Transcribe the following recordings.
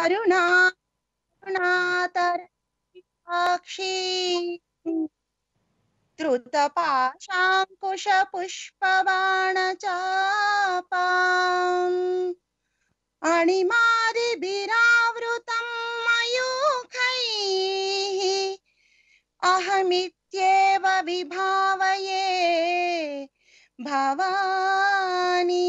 అరుణా అరుణాతరాక్షి ధృత పాశాంకుశ పుష్పబాణ చాపాం అణిమాది బిరావృతం మయూఖైః అహమిత్యేవ విభావయే భవాని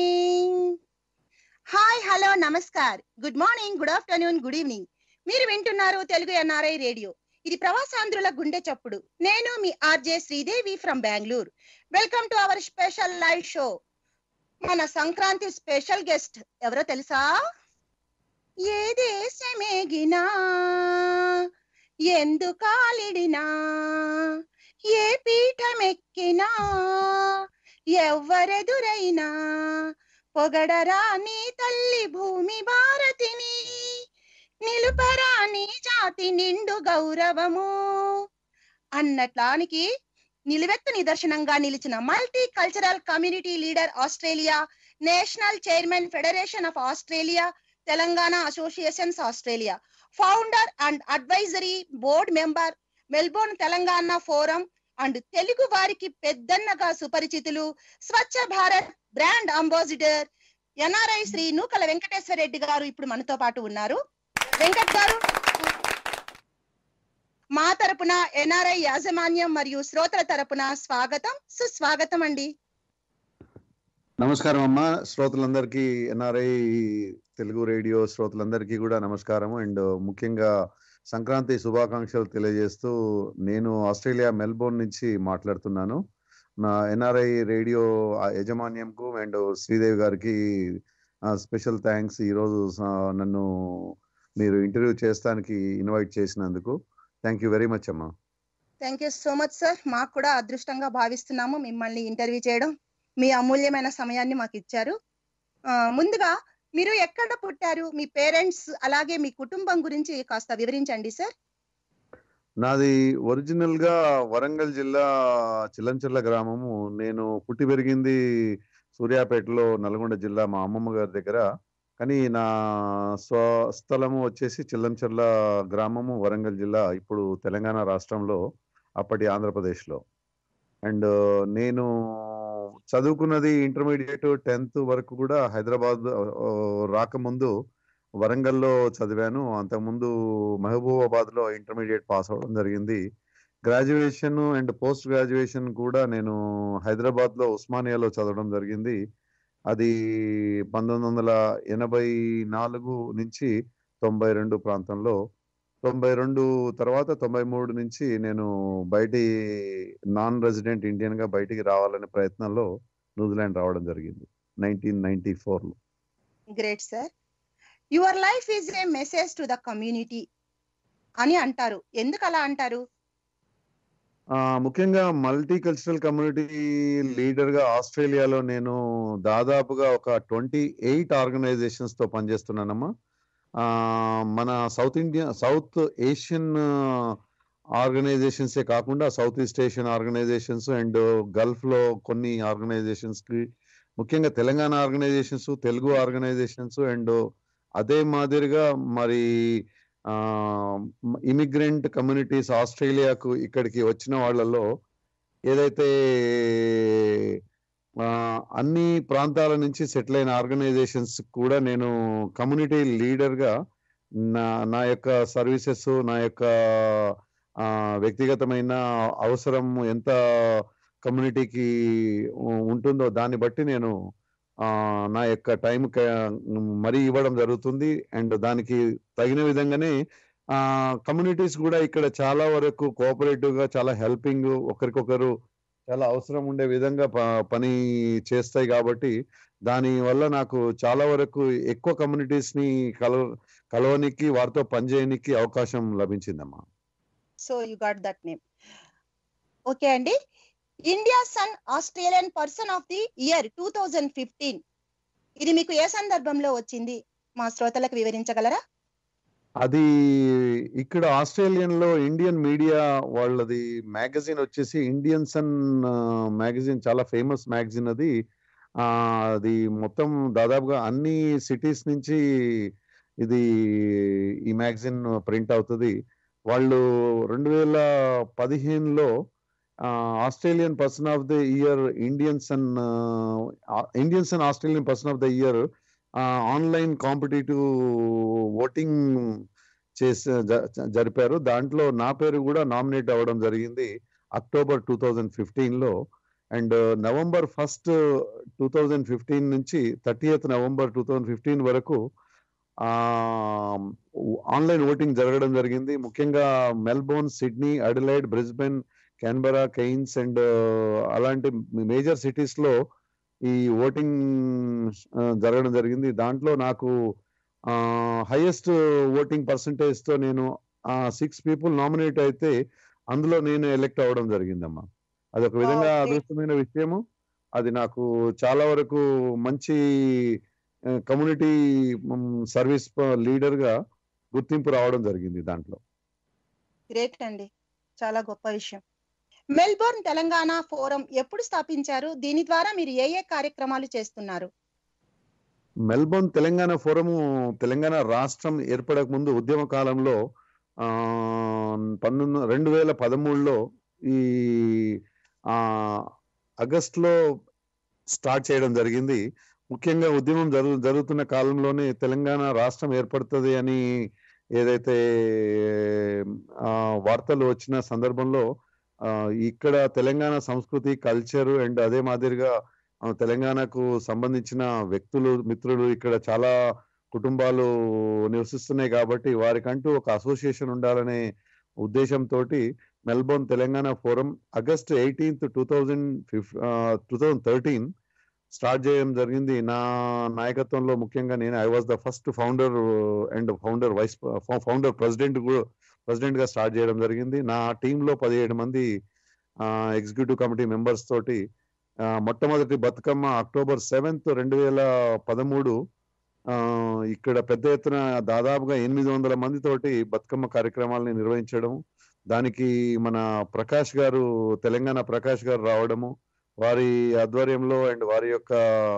హాయ్ హలో నమస్కార్ good morning good afternoon good evening మీరు వింటున్నారు తెలుగు ఎన్ఆర్ఐ రేడియో ఇది ప్రవాసాంధ్రుల గుండె చప్పుడు నేను మీ RJ Sridevi from Bengaluru welcome to our special live show మన సంక్రాంతి స్పెషల్ గెస్ట్ ఎవరో తెలుసా ఏ దేశమేగినా ఎందు కాలిడినా ఏ పీఠమెక్కినా ఎవ్వరెదురైనా పొగడరా నీ తల్లి భూమి భారతిని నిలుపరా నీ జాతి నిండు గౌరవము అన్నట్లానికి నిలువెత్తు నిదర్శనంగా నిలిచిన multi cultural community leader Australia national chairman federation of Australia Telangana associations Australia founder and advisory board member Melbourne Telangana forum and Telugu వారికి పెద్దన్నగా సుపరిచితులు Swachh Bharat brand ambassador NRI Shri Nukala Venkateswara Reddy garu ఇప్పుడు మనతో పాటు ఉన్నారు వెంకట్ గారు మా తరపున ఎన్ఆర్ఐ యాజమాన్యం మరియు శ్రోతల తరపున స్వాగతం సుస్వాగతం అండి నమస్కారం అమ్మా శ్రోతలందరికీ ఎన్ఆర్ఐ తెలుగు రేడియో శ్రోతలందరికీ కూడా నమస్కారం అండ్ ముఖ్యంగా సంక్రాంతి శుభాకాంక్షలు తెలియజేస్తూ నేను ఆస్ట్రేలియా మెల్బోర్న్ నుంచి మాట్లాడుతున్నాను నా ఎన్ఆర్ఐ రేడియో యజమాన్యంకు అండ్ శ్రీదేవి గారికి స్పెషల్ థ్యాంక్స్ ఈరోజు స- నన్ను మీరు ఇంటర్వ్యూ చేస్తానికి ఇన్వైట్ చేసినందుకు థ్యాంక్ యూ వెరీ మచ్ అమ్మా thank you so much sir మాకు కూడా అదృష్టంగా భావిస్తున్నాము మిమ్మల్ని ఇంటర్వ్యూ చేయడం మీ అమూల్యమైన సమయాన్ని మాకు ఇచ్చారు ఆ, ముందుగా మీరు ఎక్కడ పుట్టారు మీ పేరెంట్స్ అలాగే మీ కుటుంబం గురించి కాస్త వివరించండి సార్ నాది ఒరిజినల్ గా వరంగల్ జిల్లా చిల్లంచెర్ల గ్రామము నేను పుట్టి పెరిగింది సూర్యాపేటలో నల్గొండ జిల్లా మా అమ్మమ్మ గారి దగ్గర కానీ నా స్వస్థలము వచ్చేసి చిల్లంచెర్ల గ్రామము వరంగల్ జిల్లా ఇప్పుడు తెలంగాణ రాష్ట్రంలో అప్పటి ఆంధ్రప్రదేశ్లో అండ్ నేను చదువుకున్నది ఇంటర్మీడియట్ టెన్త్ వరకు కూడా హైదరాబాద్ ఆ, రాకముందు వరంగల్లో చదివాను అంతకుముందు మహబూబాబాద్ లో ఇంటర్మీడియట్ పాస్ అవ్వడం జరిగింది గ్రాడ్యుయేషన్ అండ్ పోస్ట్ గ్రాడ్యుయేషన్ కూడా నేను హైదరాబాద్ లో ఉస్మానియాలో చదవడం జరిగింది అది పంతొమ్మిది వందల ఎనభై నాలుగు నుంచి తొంభై రెండు ప్రాంతంలో తొంభై రెండు తర్వాత తొంభై మూడు నుంచి నేను బయటి నాన్ రెసిడెంట్ ఇండియన్ గా బయటికి రావాలనే ప్రయత్నంలో న్యూజిలాండ్ రావడం జరిగింది నైన్టీన్ నైన్టీ ఫోర్ లో great sir your life is a message to the community అని అంటారు ఎందుకు అలా అంటారు ఆ, ముఖ్యంగా మల్టీ కల్చరల్ కమ్యూనిటీ లీడర్ గా ఆస్ట్రేలియాలో నేను దాదాపుగా ఒక ట్వంటీ ఎయిట్ ఆర్గనైజేషన్స్ తో పనిచేస్తున్నానమ్మా ఆ, మన సౌత్ ఇండియా సౌత్ ఏషియన్ ఆర్గనైజేషన్సే కాకుండా South East Asian organisations and Gulf లో కొన్ని ఆర్గనైజేషన్స్ కి ముఖ్యంగా Telangana organisations Telugu organisations and అదే మాదిరిగా మరి ఇమిగ్రెంట్ కమ్యూనిటీస్ ఆస్ట్రేలియాకు ఇక్కడికి వచ్చిన వాళ్ళలో ఏదైతే ఆ, అన్ని ప్రాంతాల నుంచి సెటిల్ అయిన ఆర్గనైజేషన్స్ కూడా నేను కమ్యూనిటీ లీడర్గా నా నా యొక్క సర్వీసెస్ నా యొక్క ఆ, వ్యక్తిగతమైన అవసరం ఎంత కమ్యూనిటీకి ఉంటుందో దాన్ని బట్టి నేను ఆ, నా యొక్క టైం మరీ ఇవ్వడం జరుగుతుంది అండ్ దానికి తగిన విధంగానే ఆ కమ్యూనిటీస్ కూడా ఇక్కడ చాలా వరకు కోఆపరేటివ్ గా చాలా హెల్పింగ్ ఒకరికొకరు చాలా అవసరం ఉండే విధంగా ప- పని చేస్తాయి కాబట్టి దాని వల్ల నాకు చాలా వరకు ఎక్కువ కమ్యూనిటీస్ ని కలవ కలవనికి వారితో పనిచేయడానికి అవకాశం లభించిందమ్మా so you got that name okay అండి India Sun Australian person of the year two thousand fifteen ఇది మీకు ఏ సందర్భంలో వచ్చింది మా శ్రోతలకు వివరించగలరా అది ఇక్కడ ఆస్ట్రేలియన్ లో ఇండియన్ మీడియా వాళ్ళది మ్యాగజైన్ వచ్చేసి ఇండియన్ సన్ మ్యాగజైన్ చాలా ఫేమస్ మ్యాగజైన్ అది ఆ అది మొత్తం దాదాపుగా అన్ని సిటీస్ నుంచి ఇది ఈ మ్యాగజైన్ ప్రింట్ అవుతుంది వాళ్ళు రెండు వేల పదిహేనులో Australian person of the year Indians and Indians and Australian person of the year online competitive voting చేసి జ- జరిపారు దాంట్లో నా పేరు కూడా నామినేట్ అవ్వడం జరిగింది అక్టోబర్ టూ థౌజండ్ ఫిఫ్టీన్లో and November first two thousand fifteen నుంచి thirtieth November two thousand fifteen వరకు ఆన్లైన్ ఓటింగ్ జరగడం జరిగింది ముఖ్యంగా Melbourne Sydney Adelaide Brisbane Canberra Cairns and అలాంటి మేజర్ సిటీస్ లో ఈ ఓటింగ్ జరగడం జరిగింది దాంట్లో నాకు హైయెస్ట్ ఓటింగ్ పర్సంటేజ్ తో నేను సిక్స్ పీపుల్ నామినేట్ అయితే అందులో నేను ఎలెక్ట్ అవ్వడం జరిగిందమ్మా అది ఒక విధంగా Okay. అదృష్టమైన విషయము అది నాకు చాలా వరకు మంచి కమ్యూనిటీ సర్వీస్ లీడర్ గా గుర్తింపు రావడం జరిగింది దాంట్లో గ్రేట్ అండి చాలా గొప్ప విషయం మెల్బోర్న్ తెలంగాణ ఫోరం ఎప్పుడు స్థాపించారు దీని ద్వారా మీరు ఏ ఏ కార్యక్రమాలు చేస్తున్నారు మెల్బోర్న్ తెలంగాణ ఫోరము తెలంగాణ రాష్ట్రం ఏర్పడక ముందు ఉద్యమ కాలంలో ఆ, పంతొమ్మిది రెండు వేల పదమూడులో ఈ ఆ, ఆగస్టులో స్టార్ట్ చేయడం జరిగింది ముఖ్యంగా ఉద్యమం జరుగు జరుగుతున్న కాలంలోనే తెలంగాణ రాష్ట్రం ఏర్పడుతుంది అని ఏదైతే ఆ, వార్తలు వచ్చిన సందర్భంలో ఆ, ఇక్కడ తెలంగాణ సంస్కృతి కల్చర్ అండ్ అదే మాదిరిగా ఆ, తెలంగాణకు సంబంధించిన వ్యక్తులు మిత్రులు ఇక్కడ చాలా కుటుంబాలు నివసిస్తున్నాయి కాబట్టి వారికంటూ ఒక అసోసియేషన్ ఉండాలనే ఉద్దేశంతో Melbourne Telangana forum August eighteenth two thousand ఫిఫ్ టూ థౌజండ్ థర్టీన్ స్టార్ట్ చేయడం జరిగింది నా నాయకత్వంలో ముఖ్యంగా నేను I was the first founder and founder vice founder president president గా స్టార్ట్ చేయడం జరిగింది నా టీంలో పదిహేడు మంది ఎగ్జిక్యూటివ్ కమిటీ మెంబర్స్ తోటి ఆ, మొట్టమొదటి బతుకమ్మ అక్టోబర్ సెవెంత్ రెండు వేల పదమూడు ఆ, ఇక్కడ పెద్ద ఎత్తున దాదాపుగా ఎనిమిది వందల మంది తోటి బతుకమ్మ కార్యక్రమాలని నిర్వహించడం దానికి మన ప్రకాష్ గారు తెలంగాణ ప్రకాష్ గారు రావడము వారి ఆధ్వర్యంలో అండ్ వారి యొక్క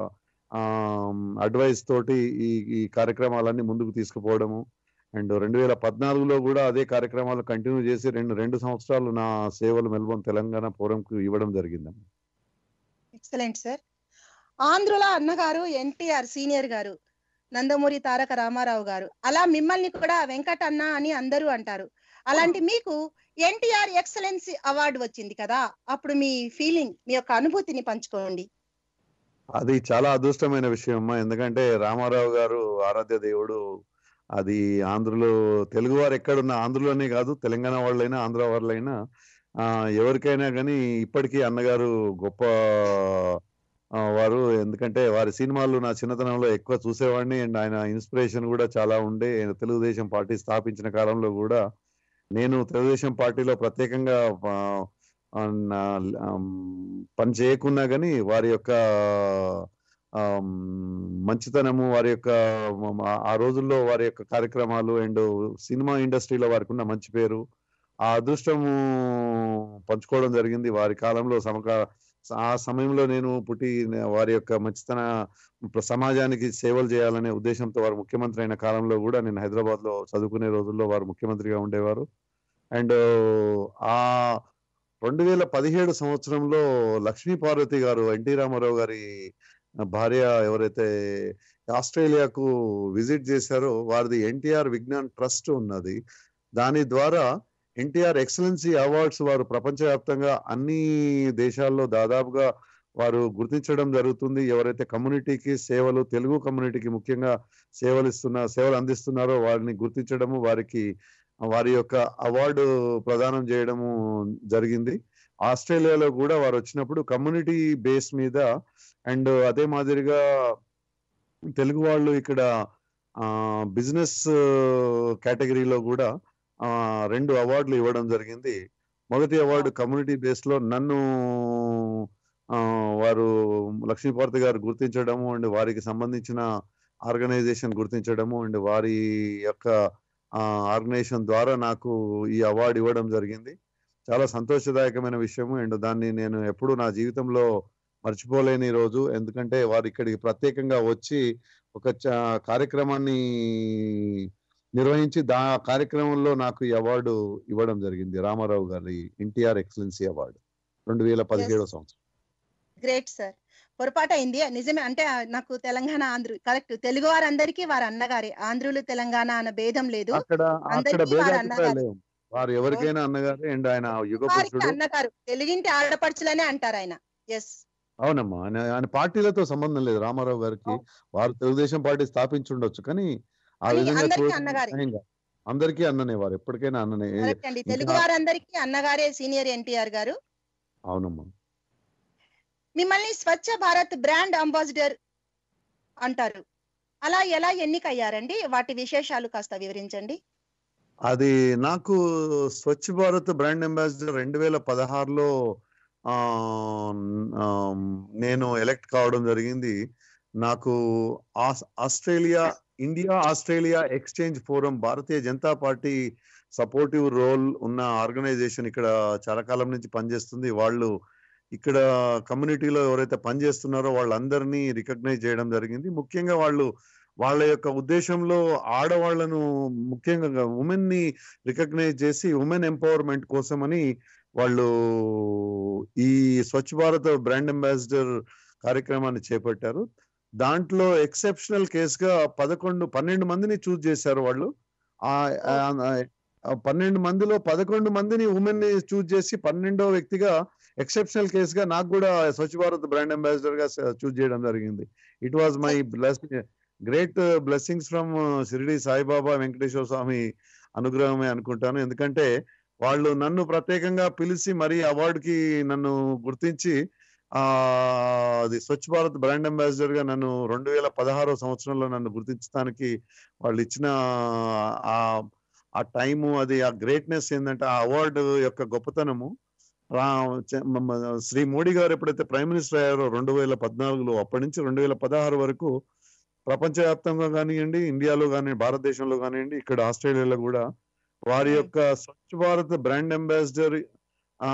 అడ్వైస్ తోటి ఈ ఈ కార్యక్రమాలన్నీ ముందుకు తీసుకుపోవడము అండ్ రెండు వేల పద్నాలుగులో కూడా అదే కార్యక్రమాలు కంటిన్యూ చేసి రెండు రెండు సంవత్సరాలు నా సేవలు మెల్బోర్న్ తెలంగాణ ఫోరంకు ఇవ్వడం జరిగింది ఎక్సలెంట్ సార్ ఆంధ్రుల అన్నగారు ఎన్టీఆర్ సీనియర్ గారు నందమూరి తారక రామారావు గారు అలా మిమ్మల్ని కూడా వెంకట అన్న అని అందరూ అంటారు అలాంటి మీకు ఎన్టీఆర్ ఎక్సలెన్సీ అవార్డు వచ్చింది కదా అప్పుడు మీ ఫీలింగ్ మీ యొక్క అనుభూతిని పంచుకోండి అది చాలా అదృష్టమైన విషయం అమ్మా ఎందుకంటే రామారావు గారు ఆరాధ్య దేవుడు అది ఆంధ్రలో తెలుగు వారు ఎక్కడున్న ఆంధ్రలోనే కాదు తెలంగాణ వాళ్ళైనా ఆంధ్ర వాళ్ళైనా ఆ, ఎవరికైనా కానీ ఇప్పటికీ అన్నగారు గొప్ప ఆ, వారు ఎందుకంటే వారి సినిమాలు నా చిన్నతనంలో ఎక్కువ చూసేవాడిని అండ్ ఆయన ఇన్స్పిరేషన్ కూడా చాలా ఉండే ఆయన తెలుగుదేశం పార్టీ స్థాపించిన కాలంలో కూడా నేను తెలుగుదేశం పార్టీలో ప్రత్యేకంగా ఆ, ఆ, నా- ఆమ్, పని చేయకున్నా కానీ వారి యొక్క ఆమ్, మంచితనము వారి యొక్క మ- మ- ఆ రోజుల్లో వారి యొక్క కార్యక్రమాలు అండ్ సినిమా ఇండస్ట్రీలో వారికి ఉన్న మంచి పేరు ఆ అదృష్టము పంచుకోవడం జరిగింది వారి కాలంలో సమకా ఆ సమయంలో నేను పుట్టి వారి యొక్క మంచితన సమాజానికి సేవలు చేయాలనే ఉద్దేశంతో వారు ముఖ్యమంత్రి అయిన కాలంలో కూడా నేను హైదరాబాద్ లో చదువుకునే రోజుల్లో వారు ముఖ్యమంత్రిగా ఉండేవారు అండ్ ఆ రెండు వేల పదిహేడు సంవత్సరంలో లక్ష్మీ పార్వతి గారు ఎన్టీ రామారావు గారి భార్య ఎవరైతే ఆస్ట్రేలియాకు విజిట్ చేశారో వారిది ఎన్టీఆర్ విజ్ఞాన్ ట్రస్ట్ ఉన్నది దాని ద్వారా ఎన్టీఆర్ ఎక్సలెన్సీ అవార్డ్స్ వారు ప్రపంచవ్యాప్తంగా అన్ని దేశాల్లో దాదాపుగా వారు గుర్తించడం జరుగుతుంది ఎవరైతే కమ్యూనిటీకి సేవలు తెలుగు కమ్యూనిటీకి ముఖ్యంగా సేవలు ఇస్తున్న సేవలు అందిస్తున్నారో వారిని గుర్తించడము వారికి వారి యొక్క అవార్డు ప్రదానం చేయడము జరిగింది ఆస్ట్రేలియాలో కూడా వారు వచ్చినప్పుడు కమ్యూనిటీ బేస్ మీద అండ్ అదే మాదిరిగా తెలుగు వాళ్ళు ఇక్కడ బిజినెస్ కేటగిరీలో కూడా ఆ, రెండు అవార్డులు ఇవ్వడం జరిగింది మొదటి అవార్డు కమ్యూనిటీ బేస్ లో నన్ను ఆ, వారు లక్ష్మీపార్తి గారు గుర్తించడము అండ్ వారికి సంబంధించిన ఆర్గనైజేషన్ గుర్తించడము అండ్ వారి యొక్క ఆర్గనైజేషన్ ద్వారా నాకు ఈ అవార్డు ఇవ్వడం జరిగింది చాలా సంతోషదాయకమైన విషయము అండ్ దాన్ని నేను ఎప్పుడు నా జీవితంలో మర్చిపోలేని రోజు ఎందుకంటే వారు ఇక్కడికి ప్రత్యేకంగా వచ్చి ఒక చ- కార్యక్రమాన్ని నిర్వహించి దా కార్యక్రమంలో నాకు ఈ అవార్డు ఇవ్వడం జరిగింది రామారావు గారి ఎన్టీఆర్ ఎక్సలెన్సీ అవార్డు రెండు వేల పదిహేడో సంవత్సరం గ్రేట్ సార్ పొరపాటు అయింది నిజమే అంటే ఆ, నాకు తెలంగాణ ఆంధ్రు కరెక్ట్ తెలుగు వారందరికీ వారు అన్నగారే ఆంధ్రులు తెలంగాణ అన్న భేదం లేదు అక్కడ అక్కడ అందరికీ వారు భేదాభిప్రాయాలు అన్నగారు. లేవు వారు ఎవరికైనా అన్నగారే అండ్ ఆయన యుగ వారికి పురుషుడు అన్నగారు తెలుగింటి ఆడపడుచులనే అంటారు ఆయన ఎస్ అవునమ్మా ఆయన ఆయన పార్టీలతో సంబంధం లేదు రామారావు గారికి అవును. వారు తెలుగుదేశం పార్టీ స్థాపించుండొచ్చు కానీ ఆ కానీ విధంగా అందరికీ చూడడం అన్నగారే. న్యాయం కాదు. అందరికీ అన్ననే వారు ఎప్పటికైనా అన్ననే ఏ- కరెక్ట్ అండి ఇంకా- తెలుగు వారందరికీ అన్నగారే సీనియర్ ఎన్టీఆర్ గారు అవునమ్మా మిమ్మల్ని స్వచ్ఛ భారత్ బ్రాండ్ అంబాసిడర్ అంటారు అలా ఎలా ఎన్నికయ్యారండి వాటి విశేషాలు కాస్త వివరించండి అది నాకు స్వచ్ఛ భారత్ బ్రాండ్ అంబాసిడర్ రెండు వేల పదహారులో ఆ, ఆ, నేను ఎలక్ట్ కావడం జరిగింది నాకు ఆస్- Australia India Australia exchange forum Bharatiya Janata Party supportive role ఉన్న ఆర్గనైజేషన్ ఇక్కడ చాలా కాలం నుంచి పనిచేస్తుంది వాళ్ళు ఇక్కడ కమ్యూనిటీలో ఎవరైతే పనిచేస్తున్నారో వాళ్ళందరినీ రికగ్నైజ్ చేయడం జరిగింది ముఖ్యంగా వాళ్ళు వాళ్ళ యొక్క ఉద్దేశంలో ఆడవాళ్లను ముఖ్యంగా ఉమెన్ ని రికగ్నైజ్ చేసి ఉమెన్ ఎంపవర్మెంట్ కోసమని వాళ్ళు ఈ స్వచ్ఛ భారత్ బ్రాండ్ అంబాసిడర్ కార్యక్రమాన్ని చేపట్టారు దాంట్లో ఎక్సెప్షనల్ కేసుగా పదకొండు పన్నెండు మందిని చూజ్ చేశారు వాళ్ళు ఆ ఆ- ఆ పన్నెండు మందిలో పదకొండు మందిని ఉమెన్ ని చూజ్ చేసి పన్నెండో వ్యక్తిగా ఎక్సెప్షనల్ కేసుగా నాకు కూడా స్వచ్ఛ భారత్ బ్రాండ్ అంబాసిడర్ గా చూజ్ చేయడం జరిగింది it was my bless great blessings from Shirdi Saibaba Venkateswara Swamy అనుగ్రహమే అనుకుంటాను ఎందుకంటే వాళ్ళు నన్ను ప్రత్యేకంగా పిలిచి మరీ అవార్డుకి నన్ను గుర్తించి ఆ అది స్వచ్ఛ భారత్ బ్రాండ్ అంబాసిడర్ గా నన్ను రెండు వేల పదహారో సంవత్సరంలో నన్ను గుర్తించడానికి వాళ్ళు ఇచ్చిన ఆ ఆ టైము అది ఆ గ్రేట్నెస్ ఏంటంటే ఆ అవార్డు యొక్క గొప్పతనము రా చ- మ- మ- శ్రీ మోడీ గారు ఎప్పుడైతే ప్రైమ్ మినిస్టర్ అయ్యారో రెండు వేల పద్నాలుగులో అప్పటి నుంచి రెండు వేల పదహారు వరకు ప్రపంచవ్యాప్తంగా కానివ్వండి ఇండియాలో కానీ భారతదేశంలో కానివ్వండి ఇక్కడ ఆస్ట్రేలియాలో కూడా వారి Hmm. యొక్క స్వచ్ఛ భారత్ బ్రాండ్ అంబాసిడర్ ఆ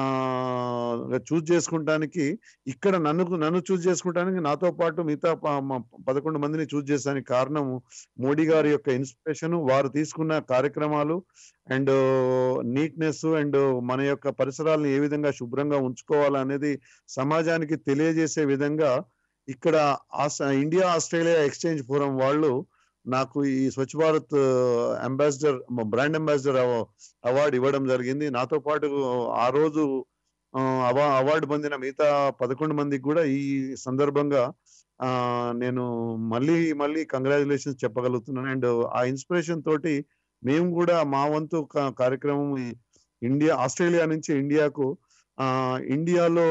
చూజ్ చేసుకుంటానికి ఇక్కడ నన్ను నన్ను చూజ్ చేసుకుంటానికి నాతో పాటు మిగతా ప- మ- పదకొండు మందిని చూజ్ చేసానికి కారణం మోడీ గారి యొక్క ఇన్స్పిరేషన్ వారు తీసుకున్న కార్యక్రమాలు అండ్ నీట్నెస్ అండ్ మన యొక్క పరిసరాలను ఏ విధంగా శుభ్రంగా ఉంచుకోవాలనేది సమాజానికి తెలియజేసే విధంగా ఇక్కడ ఆస్- ఇండియా ఆస్ట్రేలియా ఎక్స్చేంజ్ ఫోరం వాళ్ళు నాకు ఈ Swachh Bharat ambassador brand ambassador award ఇవ్వడం జరిగింది నాతో పాటు ఆ రోజు ఆ, అవా అవార్డు పొందిన మిగతా పదకొండు మందికి కూడా ఈ సందర్భంగా ఆ నేను మళ్ళీ మళ్ళీ కంగ్రాచులేషన్స్ చెప్పగలుగుతున్నాను అండ్ ఆ ఇన్స్పిరేషన్ తోటి మేము కూడా మా వంతు కా- కార్యక్రమం ఈ ఇండియా ఆస్ట్రేలియా నుంచి ఇండియాకు ఆ ఇండియాలో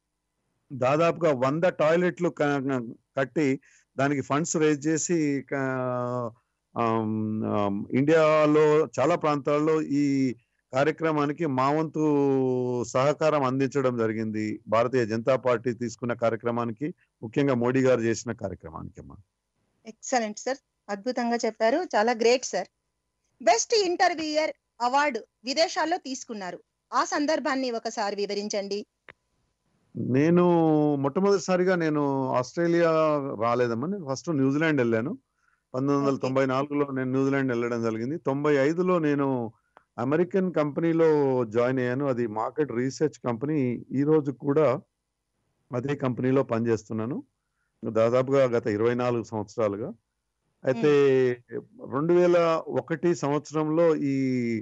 దాదాపుగా వంద టాయిలెట్లు క- కట్టి దానికి ఫండ్స్ రేజ్ చేసి క- ఆమ్, ఆమ్, ఇండియాలో చాలా ప్రాంతాల్లో ఈ కార్యక్రమానికి మా వంతు సహకారం అందించడం జరిగింది భారతీయ జనతా పార్టీ తీసుకున్న కార్యక్రమానికి ముఖ్యంగా మోడీ గారు చేసిన కార్యక్రమానికి అమ్మా ఎక్సలెంట్ సార్ అద్భుతంగా చెప్పారు చాలా great sir best interviewer award విదేశాల్లో తీసుకున్నారు ఆ సందర్భాన్ని ఒకసారి వివరించండి నేను మొట్టమొదటిసారిగా నేను ఆస్ట్రేలియా రాలేదమ్మా నేను ఫస్ట్ న్యూజిలాండ్ వెళ్ళాను పంతొమ్మిది వందల Okay. తొంభై నాలుగులో నేను న్యూజిలాండ్ వెళ్ళడం జరిగింది తొంభై ఐదులో నేను అమెరికన్ కంపెనీలో జాయిన్ అయ్యాను అది మార్కెట్ రీసెర్చ్ కంపెనీ ఈ రోజు కూడా అదే కంపెనీలో పనిచేస్తున్నాను దాదాపుగా గత ఇరవై నాలుగు సంవత్సరాలుగా అయితే రెండు వేల ఒకటి సంవత్సరంలో ఈ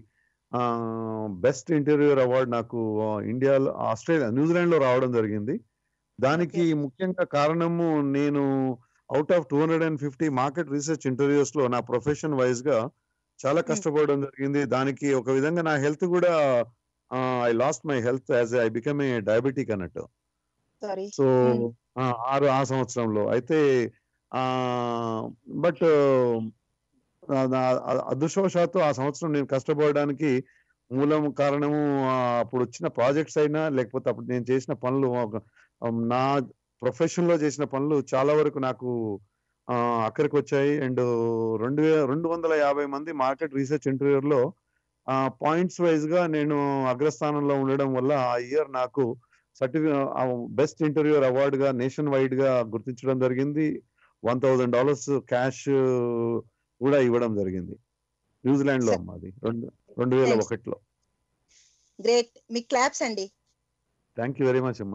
బెస్ట్ ఇంటర్వ్యూర్ అవార్డు నాకు ఆ, ఇండియాలో ఆస్ట్రేలియా న్యూజిలాండ్ లో రావడం జరిగింది దానికి ముఖ్యంగా కారణము నేను out of two hundred and fifty market research interviews లో నా ప్రొఫెషన్ వైజ్ గా చాలా కష్టపడడం జరిగింది దానికి ఒక విధంగా నా హెల్త్ కూడా I lost my health as I become a diabetic అన్నట్టు సారీ సో Hmm. ఆ, ఆరు ఆ సంవత్సరంలో అయితే ఆ బట్ అదృష్టవశాత్తు ఆ సంవత్సరం నేను కష్టపడడానికి మూలం కారణము ఆ, అప్పుడు వచ్చిన ప్రాజెక్ట్స్ అయినా లేకపోతే అప్పుడు నేను చేసిన పనులు ఒక- నా ప్రొఫెషన్ లో చేసిన పనులు చాలా వరకు నాకు ఆ, అక్కడికి వచ్చాయి అండ్ రెండు వే రెండు వందల యాభై మంది మార్కెట్ రీసెర్చ్ ఇంటర్వ్యూలో పాయింట్స్ వైజ్ గా నేను అగ్రస్థానంలో ఉండడం వల్ల ఆ ఇయర్ నాకు సర్టిఫి బెస్ట్ ఇంటర్వ్యూర్ అవార్డ్ గా నేషన్ వైడ్ గా గుర్తించడం జరిగింది వన్ థౌజండ్ డాలర్స్ క్యాష్ కూడా ఇవ్వడం జరిగింది న్యూజిలాండ్ లో Sir. అమ్మా అది రెండు రెండు వేల Thanks. ఒకటిలో గ్రేట్ మీ క్లాప్స్ అండి థ్యాంక్ యూ వెరీ మచ్ అమ్మా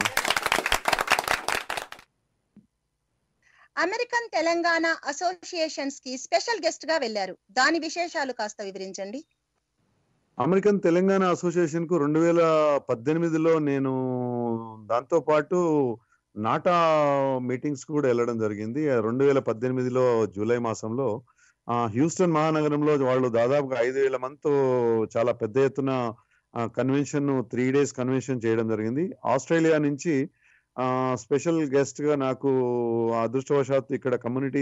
అమెరికన్ తెలంగాణ అసోసియేషన్స్ కి స్పెషల్ గెస్ట్ గా వెళ్ళారు దాని విశేషాలు కాస్త వివరించండి అమెరికన్ తెలంగాణ అసోసియేషన్ కు రెండు వేల పద్దెనిమిదిలో నేను దాంతో పాటు నాటా మీటింగ్స్ కూడా వెళ్ళడం జరిగింది రెండు వేల పద్దెనిమిదిలో జూలై మాసంలో ఆ, హ్యూస్టన్ మహానగరంలో వాళ్ళు దాదాపుగా ఐదు వేల మందితో చాలా పెద్ద ఎత్తున కన్వెన్షన్ త్రీ డేస్ కన్వెన్షన్ చేయడం జరిగింది ఆస్ట్రేలియా నుంచి స్పెషల్ గెస్ట్ గా నాకు అదృష్టవశాత్తు ఇక్కడ community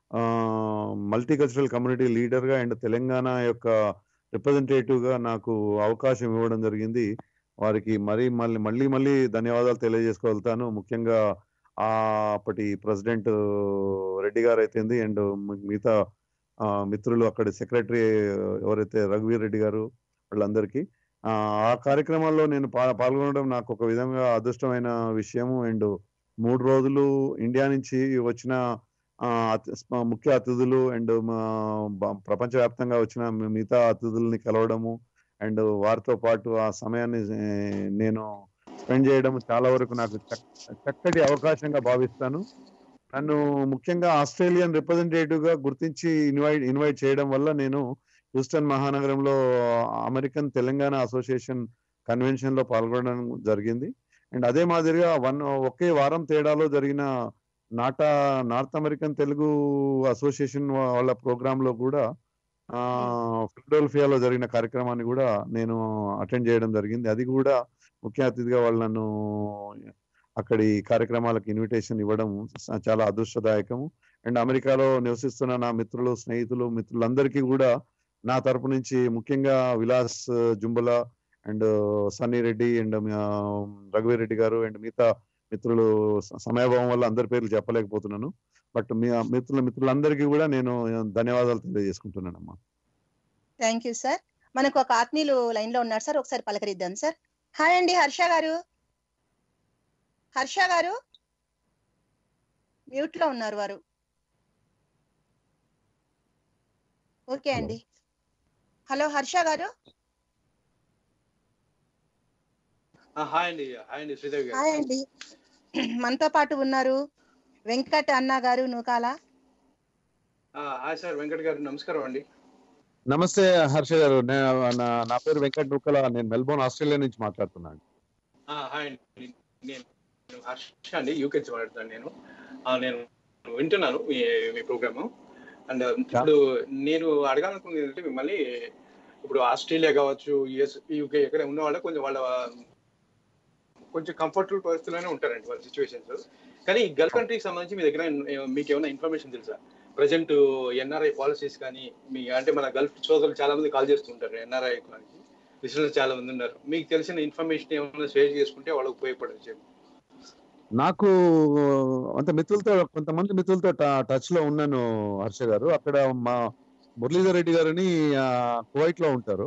multi cultural community leader గా అండ్ తెలంగాణ యొక్క రిప్రజెంటేటివ్ గా నాకు అవకాశం ఇవ్వడం జరిగింది వారికి మరీ మళ్ళీ మళ్ళీ మళ్ళీ ధన్యవాదాలు తెలియజేసుకోగలుగుతాను ముఖ్యంగా ఆ అప్పటి ప్రెసిడెంట్ రెడ్డి గారు అయితేంది అండ్ మిగతా ఆ, మిత్రులు అక్కడ సెక్రటరీ ఎవరైతే రఘువీర్ రెడ్డి గారు వాళ్ళందరికీ ఆ ఆ కార్యక్రమాల్లో నేను పా- పాల్గొనడం నాకు ఒక విధంగా అదృష్టమైన విషయము అండ్ మూడు రోజులు ఇండియా నుంచి వచ్చిన ఆ, అతి- స్మ- ముఖ్య అతిథులు అండ్ ప్రపంచవ్యాప్తంగా వచ్చిన మి- మిగతా అతిథుల్ని కలవడము అండ్ వారితో పాటు ఆ సమయాన్ని ఏ, నేను స్పెండ్ చేయడం చాలా వరకు నాకు చక్- చక్కటి అవకాశంగా భావిస్తాను నన్ను ముఖ్యంగా ఆస్ట్రేలియన్ రిప్రజెంటేటివ్ గా గుర్తించి ఇన్వైట్ ఇన్వైట్ చేయడం వల్ల నేను హ్యూస్టన్ మహానగరంలో అమెరికన్ తెలంగాణ అసోసియేషన్ కన్వెన్షన్ లో పాల్గొనడం జరిగింది అండ్ అదే మాదిరిగా వన్ ఒకే వారం తేడాలో జరిగిన NATA North American Telugu association వాళ్ళ ప్రోగ్రామ్ లో కూడా ఆ ఫిలడెల్ఫియాలో జరిగిన కార్యక్రమాన్ని కూడా నేను అటెండ్ చేయడం జరిగింది అది కూడా ముఖ్య అతిథిగా వాళ్ళు నన్ను అక్కడి కార్యక్రమాలకు ఇన్విటేషన్ ఇవ్వడం స- చాలా అదృష్టదాయకము అండ్ అమెరికాలో నివసిస్తున్న నా మిత్రులు స్నేహితులు మిత్రులందరికీ కూడా నా తరపు నుంచి ముఖ్యంగా విలాస్ జుంబల అండ్ సన్నీ రెడ్డి అండ్ రఘువీర్ రెడ్డి గారు అండ్ మిగతా మిత్రులు స- సమయాభావం వల్ల అందరి పేర్లు చెప్పలేకపోతున్నాను బట్ మీ మిత్రుల మిత్రులందరికీ కూడా నేను ధన్యవాదాలు తెలియజేసుకుంటున్నానమ్మా థ్యాంక్ యూ సార్ మనకు ఒక ఆత్మీయులు లైన్ లో ఉన్నారు సార్ ఒకసారి పలకరిద్దాం సార్ హాయ్ అండి హర్ష గారు హర్ష గారు మ్యూట్ లో ఉన్నారు వారు ఓకే అండి హలో హర్ష గారు ఆ, హాయ్ అండి హాయ్ అండి శ్రీదేవి గారు హాయ్ అండి మనతో పాటు ఉన్నారు వెంకట్ అన్న గారు నూకాల ఆ, హాయ్ సార్ వెంకట్ గారు నమస్కారం అండి నమస్తే హర్ష గారు నే- నా నా పేరు వెంకట్ నూకల నేను మెల్బోర్న్ ఆస్ట్రేలియా నుంచి మాట్లాడుతున్నాను ఆ, హాయ్ అండి నేను నేను హర్ష అండి యూకే నుంచి మాట్లాడుతాను నేను ఆ, నేను వింటున్నాను మీ మీ ప్రోగ్రామ్ అండ్ ఇప్పుడు నేను అడగాలనుకున్నది ఏంటంటే మిమ్మల్ని ఇప్పుడు ఆస్ట్రేలియా కావచ్చు యుఎస్ యూకే ఎక్కడ ఉన్న వాళ్ళ కొంచెం వాళ్ళ కొంచెం కంఫర్టబుల్ పరిస్థితుల్లోనే ఉంటారండి వాళ్ళ సిచ్యువేషన్స్ కానీ ఈ గల్ఫ్ కంట్రీకి సంబంధించి మీ దగ్గర ఏ- మీకు ఏమైనా ఇన్ఫర్మేషన్ తెలుసా ప్రజెంట్ ఎన్ఆర్ఐ పాలసీస్ కానీ మీ అంటే మన గల్ఫ్ సోదరులు చాలా మంది కాల్ చేస్తుంటారు ఎన్ఆర్ఐ గురించి లిసనర్స్ చాలా మంది ఉన్నారు మీకు తెలిసిన ఇన్ఫర్మేషన్ ఏమైనా షేర్ చేసుకుంటే వాళ్ళకి ఉపయోగపడచ్చు నాకు అంటే మిత్రులతో కొంతమంది మిత్రులతో టచ్ లో ఉన్నాను హర్ష గారు అక్కడ మా మురళీధర్ రెడ్డి గారిని కువైట్ లో ఉంటారు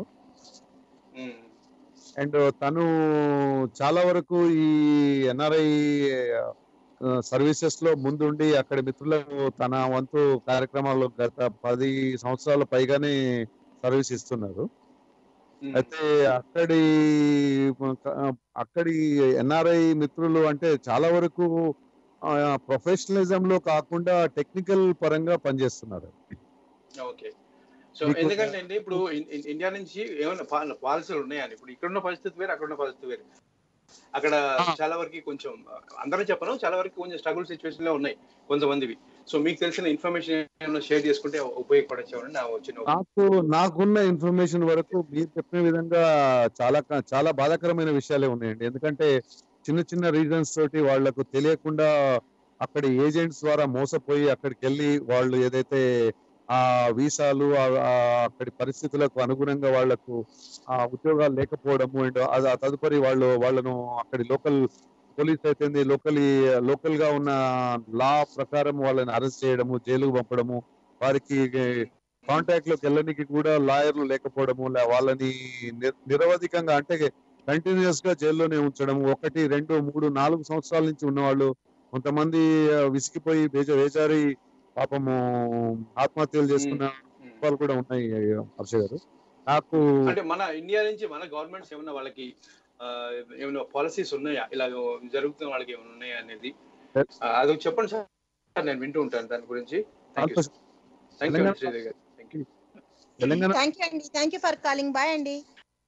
అండ్ తను చాలా వరకు ఈ ఎన్ఆర్ఐ సర్వీసెస్ లో ముందుండి అక్కడ మిత్రులకు తన వంతు కార్యక్రమాల్లో గత పది సంవత్సరాల పైగానే సర్వీస్ ఇస్తున్నారు అయితే అక్కడి అక్కడి ఎన్ఆర్ఐ మిత్రులు అంటే చాలా వరకు ప్రొఫెషనలిజం లో కాకుండా టెక్నికల్ పరంగా పనిచేస్తున్నారు ఓకే సో మీకు- ఎందుకంటే అండి ఇప్పుడు ఇన్- ఇన్- ఇండియా నుంచి ఏమైనా పా- పాలసీలు ఉన్నాయని ఇప్పుడు ఇక్కడున్న పరిస్థితి వేరు అక్కడున్న పరిస్థితి వేరు అక్కడ ఆ. చాలా వరకు కొంచెం అందరూ చెప్పను చాలా వరకు కొంచెం స్ట్రగుల్ సిచ్యువేషన్ లో ఉన్నాయి కొంతమందివి సో మీకు తెలిసిన ఇన్ఫర్మేషన్ ఏమైనా షేర్ చేసుకుంటే ఉపయోగపడచ్చు అని నా వచ్చిన ఒక- నాకు నాకున్న ఇన్ఫర్మేషన్ వరకు మీరు చెప్పిన విధంగా చాలా క- చాలా బాధాకరమైన విషయాలే ఉన్నాయండి ఎందుకంటే చిన్న చిన్న రీజన్స్ తోటి వాళ్లకు తెలియకుండా అక్కడి ఏజెంట్స్ ద్వారా మోసపోయి అక్కడికి వెళ్ళి వాళ్ళు ఏదైతే ఆ వీసాలు ఆ- ఆ అక్కడి పరిస్థితులకు అనుగుణంగా వాళ్లకు ఆ ఉద్యోగాలు లేకపోవడము అండ్ అది ఆ తదుపరి వాళ్ళు వాళ్ళను అక్కడి లోకల్ పోలీస్ అయితే లోకల్ లోకల్ గా ఉన్న లా ప్రకారం వాళ్ళని అరెస్ట్ చేయడము జైలుకు పంపడము వారికి కాంటాక్ట్ లోకి వెళ్ళడానికి కూడా లాయర్లు లేకపోవడము లే- వాళ్ళని నిర్- నిరవధికంగా అంటే కంటిన్యూస్ గా జైల్లోనే ఉంచడం ఒకటి రెండు మూడు నాలుగు సంవత్సరాల నుంచి ఉన్నవాళ్ళు కొంతమంది ఆ, విసిగిపోయి బేజ వేజారి పాపము ఆత్మహత్యలు చేసుకున్న ఉమ్. వాళ్ళు కూడా ఉన్నాయి హర్ష గారు నాకు అంటే మన ఇండియా నుంచి మన గవర్నమెంట్స్ ఏమన్నా వాళ్ళకి ఆ, ఏమైనా పాలసీస్ ఉన్నాయా ఇలా జరుగుతున్న వాళ్ళకి ఏమైనా ఉన్నాయా అనేది Yes. ఆ, అది చెప్పండి సార్ నేను వింటూ ఉంటాను దాని గురించి thank you thank you Telangana- Sridevi garu thank you Telangana thank you అండి thank you for calling bye అండి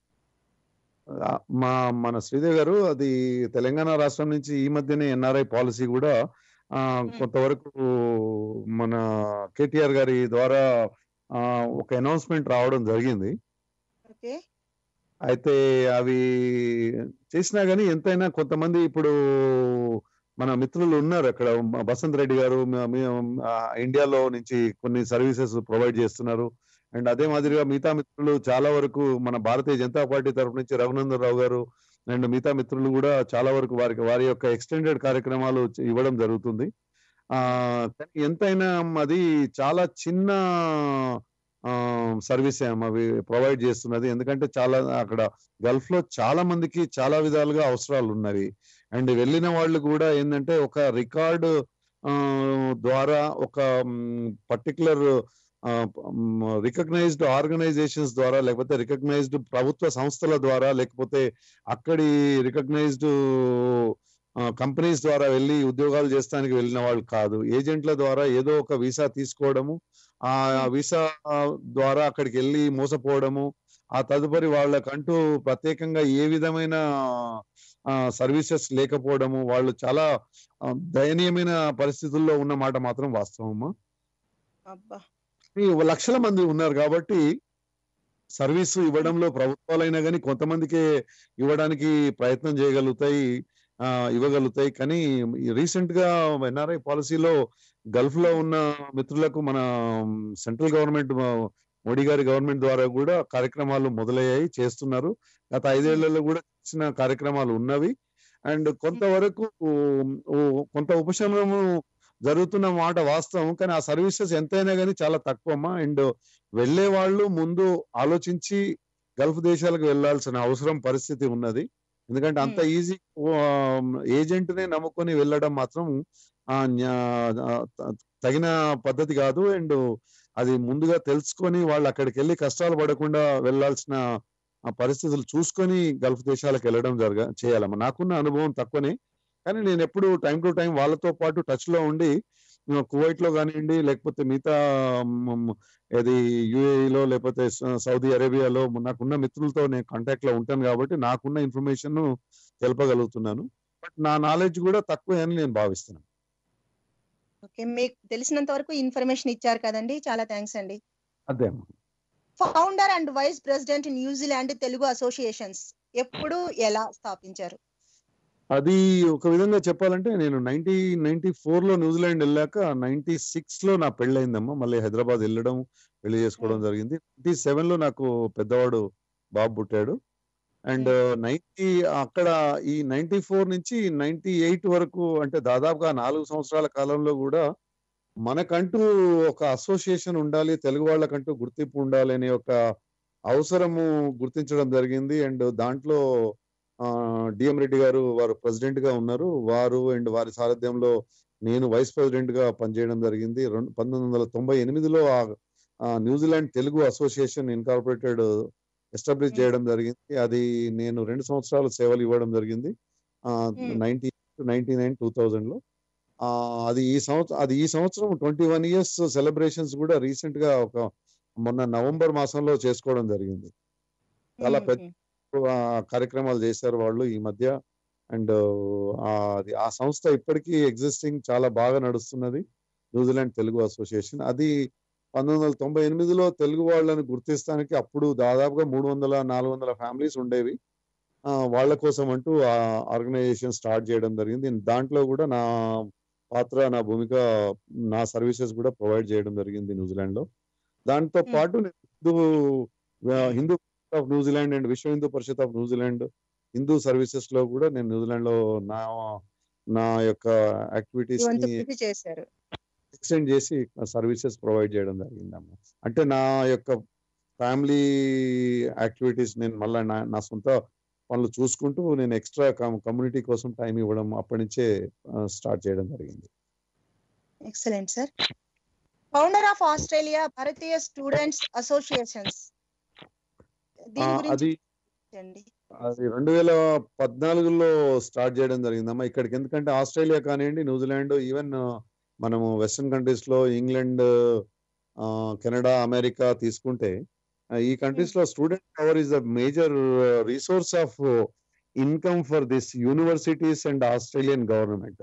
ఆ, మా మన శ్రీదేవి గారు అది తెలంగాణ రాష్ట్రం నుంచి ఈ మధ్యనే ఎన్ఆర్ఐ పాలసీ కూడా ఆ, కొంతవరకు మన కేటీఆర్ గారి ద్వారా ఆ, ఒక అనౌన్స్మెంట్ రావడం జరిగింది ఓకే అయితే అవి చేసినా గానీ ఎంతైనా కొంతమంది ఇప్పుడు మన మిత్రులు ఉన్నారు అక్కడ మ- బసంత్ రెడ్డి గారు మ- మీ- ఆ, ఇండియాలో నుంచి కొన్ని సర్వీసెస్ ప్రొవైడ్ చేస్తున్నారు అండ్ అదే మాదిరిగా మిగతా మిత్రులు చాలా వరకు మన భారతీయ జనతా పార్టీ తరఫు నుంచి రఘునందన్ రావు గారు అండ్ మిగతా మిత్రులు కూడా చాలా వరకు వారికి వారి యొక్క ఎక్స్టెండెడ్ కార్యక్రమాలు చ- ఇవ్వడం జరుగుతుంది ఆ కానీ ఎంతైనా అది చాలా చిన్న సర్వీస్ అవి ప్రొవైడ్ చేస్తున్నది ఎందుకంటే చాలా అక్కడ గల్ఫ్ లో చాలా మందికి చాలా విధాలుగా అవసరాలు ఉన్నవి అండ్ వెళ్ళిన వాళ్ళు కూడా ఏంటంటే ఒక రికార్డు ద్వారా ఒక పర్టికులర్ రికగ్నైజ్డ్ ఆర్గనైజేషన్స్ ద్వారా లేకపోతే రికగ్నైజ్డ్ ప్రభుత్వ సంస్థల ద్వారా లేకపోతే అక్కడి రికగ్నైజ్డ్ కంపెనీస్ ద్వారా వెళ్ళి ఉద్యోగాలు చేస్తానికి వెళ్ళిన వాళ్ళు కాదు ఏజెంట్ల ద్వారా ఏదో ఒక వీసా తీసుకోవడము ఆ వీసా ద్వారా అక్కడికి వెళ్ళి మోసపోవడము ఆ తదుపరి వాళ్ళకంటూ ప్రత్యేకంగా ఏ విధమైన సర్వీసెస్ లేకపోవడము వాళ్ళు చాలా ఆ, దయనీయమైన పరిస్థితుల్లో ఉన్న మాట మాత్రం వాస్తవమ్మా అబ్బా ఈ లక్షల మంది ఉన్నారు కాబట్టి సర్వీస్ ఇవ్వడంలో ప్రభుత్వాలైనా కానీ కొంతమందికే ఇవ్వడానికి ప్రయత్నం చేయగలుగుతాయి ఆ, ఇవ్వగలుగుతాయి కానీ రీసెంట్ గా ఎన్ఆర్ఐ పాలసీలో గల్ఫ్ లో ఉన్న మిత్రులకు మన సెంట్రల్ గవర్నమెంట్ మోడీ గారి గవర్నమెంట్ ద్వారా కూడా కార్యక్రమాలు మొదలయ్యాయి చేస్తున్నారు గత ఐదేళ్లలో కూడా చేసిన కార్యక్రమాలు ఉన్నవి అండ్ కొంతవరకు ఓ, కొంత ఉపశమనము జరుగుతున్న మాట వాస్తవం కానీ ఆ సర్వీసెస్ ఎంతైనా కానీ చాలా తక్కువమ్మా అండ్ వెళ్లే వాళ్ళు ముందు ఆలోచించి గల్ఫ్ దేశాలకు వెళ్లాల్సిన అవసరం పరిస్థితి ఉన్నది ఎందుకంటే అంత ఈజీ ఏజెంట్ నే నమ్ముకొని వెళ్ళడం మాత్రం ఆ, న్యా- ఆ, త- తగిన పద్ధతి కాదు అండ్ అది ముందుగా తెలుసుకొని వాళ్ళు అక్కడికి వెళ్ళి కష్టాలు పడకుండా వెళ్ళాల్సిన ఆ పరిస్థితులు చూసుకొని గల్ఫ్ దేశాలకు వెళ్ళడం జరగ చేయాలమ్మా నాకున్న అనుభవం తక్కువనే కానీ నేను ఎప్పుడు టైం టు టైం వాళ్ళతో పాటు టచ్ లో ఉండి ఆ, కువైట్ లో కానివ్వండి లేకపోతే మిగతా మ్, ఏది యుఏఈలో లేకపోతే స- సౌదీ అరేబియాలో నాకున్న మిత్రులతో నేను కాంటాక్ట్ లో ఉంటాను కాబట్టి నాకున్న ఇన్ఫర్మేషన్ తెలపగలుగుతున్నాను బట్ నా నాలెడ్జ్ కూడా తక్కువే అని నేను భావిస్తున్నాను ఓకే మీకు తెలిసినంత వరకు ఇన్ఫర్మేషన్ ఇచ్చారు కదండి చాలా థ్యాంక్స్ అండి అదే అమ్మా founder and vice president New Zealand Telugu associations ఎప్పుడు ఎలా స్థాపించారు అది ఒక విధంగా చెప్పాలంటే నేను నైన్టీ నైన్టీ ఫోర్ లో న్యూజిలాండ్ వెళ్ళాక నైన్టీ సిక్స్ లో నా పెళ్ళయిందమ్మా మళ్ళీ హైదరాబాద్ వెళ్ళడం పెళ్లి చేసుకోవడం జరిగింది నైన్టీ సెవెన్ లో నాకు పెద్దవాడు బాబు పుట్టాడు అండ్ నైన్టీ అక్కడ ఈ నైన్టీ ఫోర్ నుంచి నైన్టీ ఎయిట్ వరకు అంటే దాదాపుగా నాలుగు సంవత్సరాల కాలంలో కూడా మనకంటూ ఒక అసోసియేషన్ ఉండాలి తెలుగు వాళ్ళకంటూ గుర్తింపు ఉండాలి అనే ఒక అవసరము గుర్తించడం జరిగింది అండ్ దాంట్లో డిఎం రెడ్డి గారు వారు ప్రెసిడెంట్ గా ఉన్నారు వారు అండ్ వారి సారథ్యంలో నేను వైస్ ప్రెసిడెంట్ గా పనిచేయడం జరిగింది రెండు పంతొమ్మిది వందల తొంభై ఎనిమిదిలో ఆ New Zealand Telugu association incorporated establish Hmm. చేయడం జరిగింది అది నేను రెండు సంవత్సరాలు సేవలు ఇవ్వడం జరిగింది Hmm. Ninety ninety nine two thousand లో ఆ, అది ఈ సంవత్సరం అది ఈ సంవత్సరం ట్వంటీ వన్ ఇయర్స్ సెలబ్రేషన్స్ కూడా రీసెంట్ గా ఒక మొన్న నవంబర్ మాసంలో చేసుకోవడం జరిగింది చాలా పెద్ద ఆ, కార్యక్రమాలు చేశారు వాళ్ళు ఈ మధ్య అండ్ అది ఆ సంస్థ ఇప్పటికీ ఎగ్జిస్టింగ్ చాలా బాగా నడుస్తున్నది న్యూజిలాండ్ తెలుగు అసోసియేషన్ అది పంతొమ్మిది వందల తొంభై ఎనిమిదిలో తెలుగు వాళ్ళని గుర్తిస్తానికి అప్పుడు దాదాపుగా మూడు వందల నాలుగు వందల ఫ్యామిలీస్ ఉండేవి ఆ, వాళ్ళ కోసం అంటూ ఆ ఆర్గనైజేషన్ స్టార్ట్ చేయడం జరిగింది దాంట్లో కూడా నా పాత్ర నా భూమిక నా సర్వీసెస్ కూడా ప్రొవైడ్ చేయడం జరిగింది న్యూజిలాండ్ లో దాంతో Hmm. పాటు నేను హిందూ ఆ, Hindu of New Zealand and Vishwa Hindu Parishad of New Zealand Hindu services లో కూడా నేను న్యూజిలాండ్ లో నా నా యొక్క యాక్టివిటీస్ ఇవంతా ని కృషి చేశారు ఎక్స్టెండ్ చేసి సర్వీసెస్ ప్రొవైడ్ చేయడం జరిగిందమ్మా అంటే నా యొక్క ఫ్యామిలీ యాక్టివిటీస్ నేను మళ్ళీ నా నా సొంత పనులు చూసుకుంటూ నేను ఎక్స్ట్రా కమ్యూనిటీ కోసం టైం ఇవ్వడం అప్పటి నుంచే స్టార్ట్ చేయడం జరిగింది excellent sir founder of Australia Bharatiya students associations ఆ, దీని గురించి అది అండి అది రెండు వేల పద్నాలుగులో స్టార్ట్ చేయడం జరిగిందమ్మా ఇక్కడికి ఎందుకంటే ఆస్ట్రేలియా కానివ్వండి న్యూజిలాండ్ ఈవెన్ మనము వెస్ట్రన్ కంట్రీస్ లో ఇంగ్లాండ్ ఆ, కెనడా అమెరికా తీసుకుంటే ఆ, ఈ కంట్రీస్ లో student power is the major resource of income for this universities and Australian government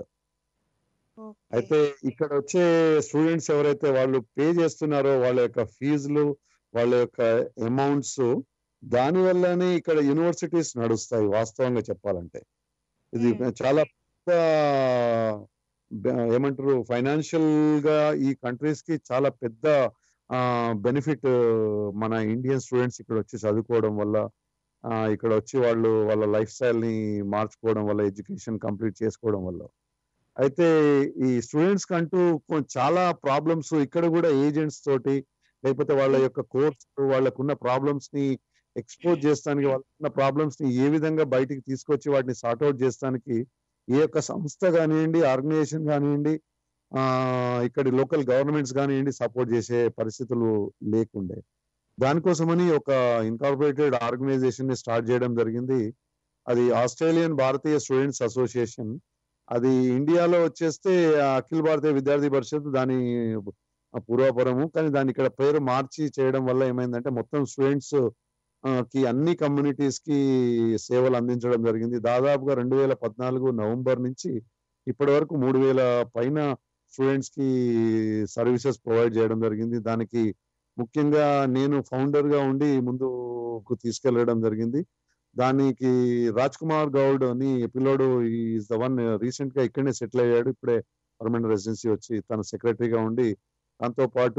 అయితే ఇక్కడ వచ్చే స్టూడెంట్స్ ఎవరైతే వాళ్ళు పే చేస్తున్నారో వాళ్ళ యొక్క ఫీజులు వాళ్ళ యొక్క అమౌంట్స్ దాని వల్లనే ఇక్కడ యూనివర్సిటీస్ నడుస్తాయి వాస్తవంగా చెప్పాలంటే ఇది Hmm. చాలా పెద్ద బె- ఏమంటారు ఫైనాన్షియల్ గా ఈ కంట్రీస్ కి చాలా పెద్ద బెనిఫిట్ మన ఇండియన్ స్టూడెంట్స్ ఇక్కడ వచ్చి చదువుకోవడం వల్ల ఆ, ఇక్కడ వచ్చి వాళ్ళు వాళ్ళ లైఫ్ స్టైల్ ని మార్చుకోవడం వల్ల ఎడ్యుకేషన్ కంప్లీట్ చేసుకోవడం వల్ల అయితే ఈ స్టూడెంట్స్ కంటూ కొ- చాలా ప్రాబ్లమ్స్ ఇక్కడ కూడా ఏజెంట్స్ తోటి లేకపోతే వాళ్ళ యొక్క కోర్స్ వాళ్ళకున్న ప్రాబ్లమ్స్ ని ఎక్స్పోజ్ చేస్తానికి వాళ్ళకున్న ప్రాబ్లమ్స్ ని ఏ విధంగా బయటికి తీసుకొచ్చి వాటిని సార్ట్అవుట్ చేస్తానికి ఏ యొక్క సంస్థ కానివ్వండి ఆర్గనైజేషన్ కానివ్వండి ఆ ఇక్కడి లోకల్ గవర్నమెంట్స్ కానివ్వండి సపోర్ట్ చేసే పరిస్థితులు లేకుండే దానికోసమని ఒక ఇన్కార్పొరేటెడ్ ఆర్గనైజేషన్ ని స్టార్ట్ చేయడం జరిగింది అది ఆస్ట్రేలియన్ భారతీయ స్టూడెంట్స్ అసోసియేషన్ అది ఇండియాలో వచ్చేస్తే ఆ అఖిల భారతీయ విద్యార్థి పరిషత్ దాని పూర్వాపురము కానీ దాని ఇక్కడ పేరు మార్చి చేయడం వల్ల ఏమైందంటే మొత్తం స్టూడెంట్స్ కి అన్ని కమ్యూనిటీస్ కి సేవలు అందించడం జరిగింది దాదాపుగా రెండు వేల పద్నాలుగు నవంబర్ నుంచి ఇప్పటి వరకు మూడు వేల పైన స్టూడెంట్స్ కి సర్వీసెస్ ప్రొవైడ్ చేయడం జరిగింది దానికి ముఖ్యంగా నేను ఫౌండర్ గా ఉండి ముందుకు తీసుకెళ్లడం జరిగింది దానికి రాజ్ కుమార్ గౌడ్ అని పిల్లోడు ఈజ్ ద వన్ రీసెంట్ గా ఇక్కడనే సెటిల్ అయ్యాడు ఇప్పుడే పర్మనెంట్ రెసిడెన్సీ వచ్చి తన సెక్రటరీగా ఉండి దాంతో పాటు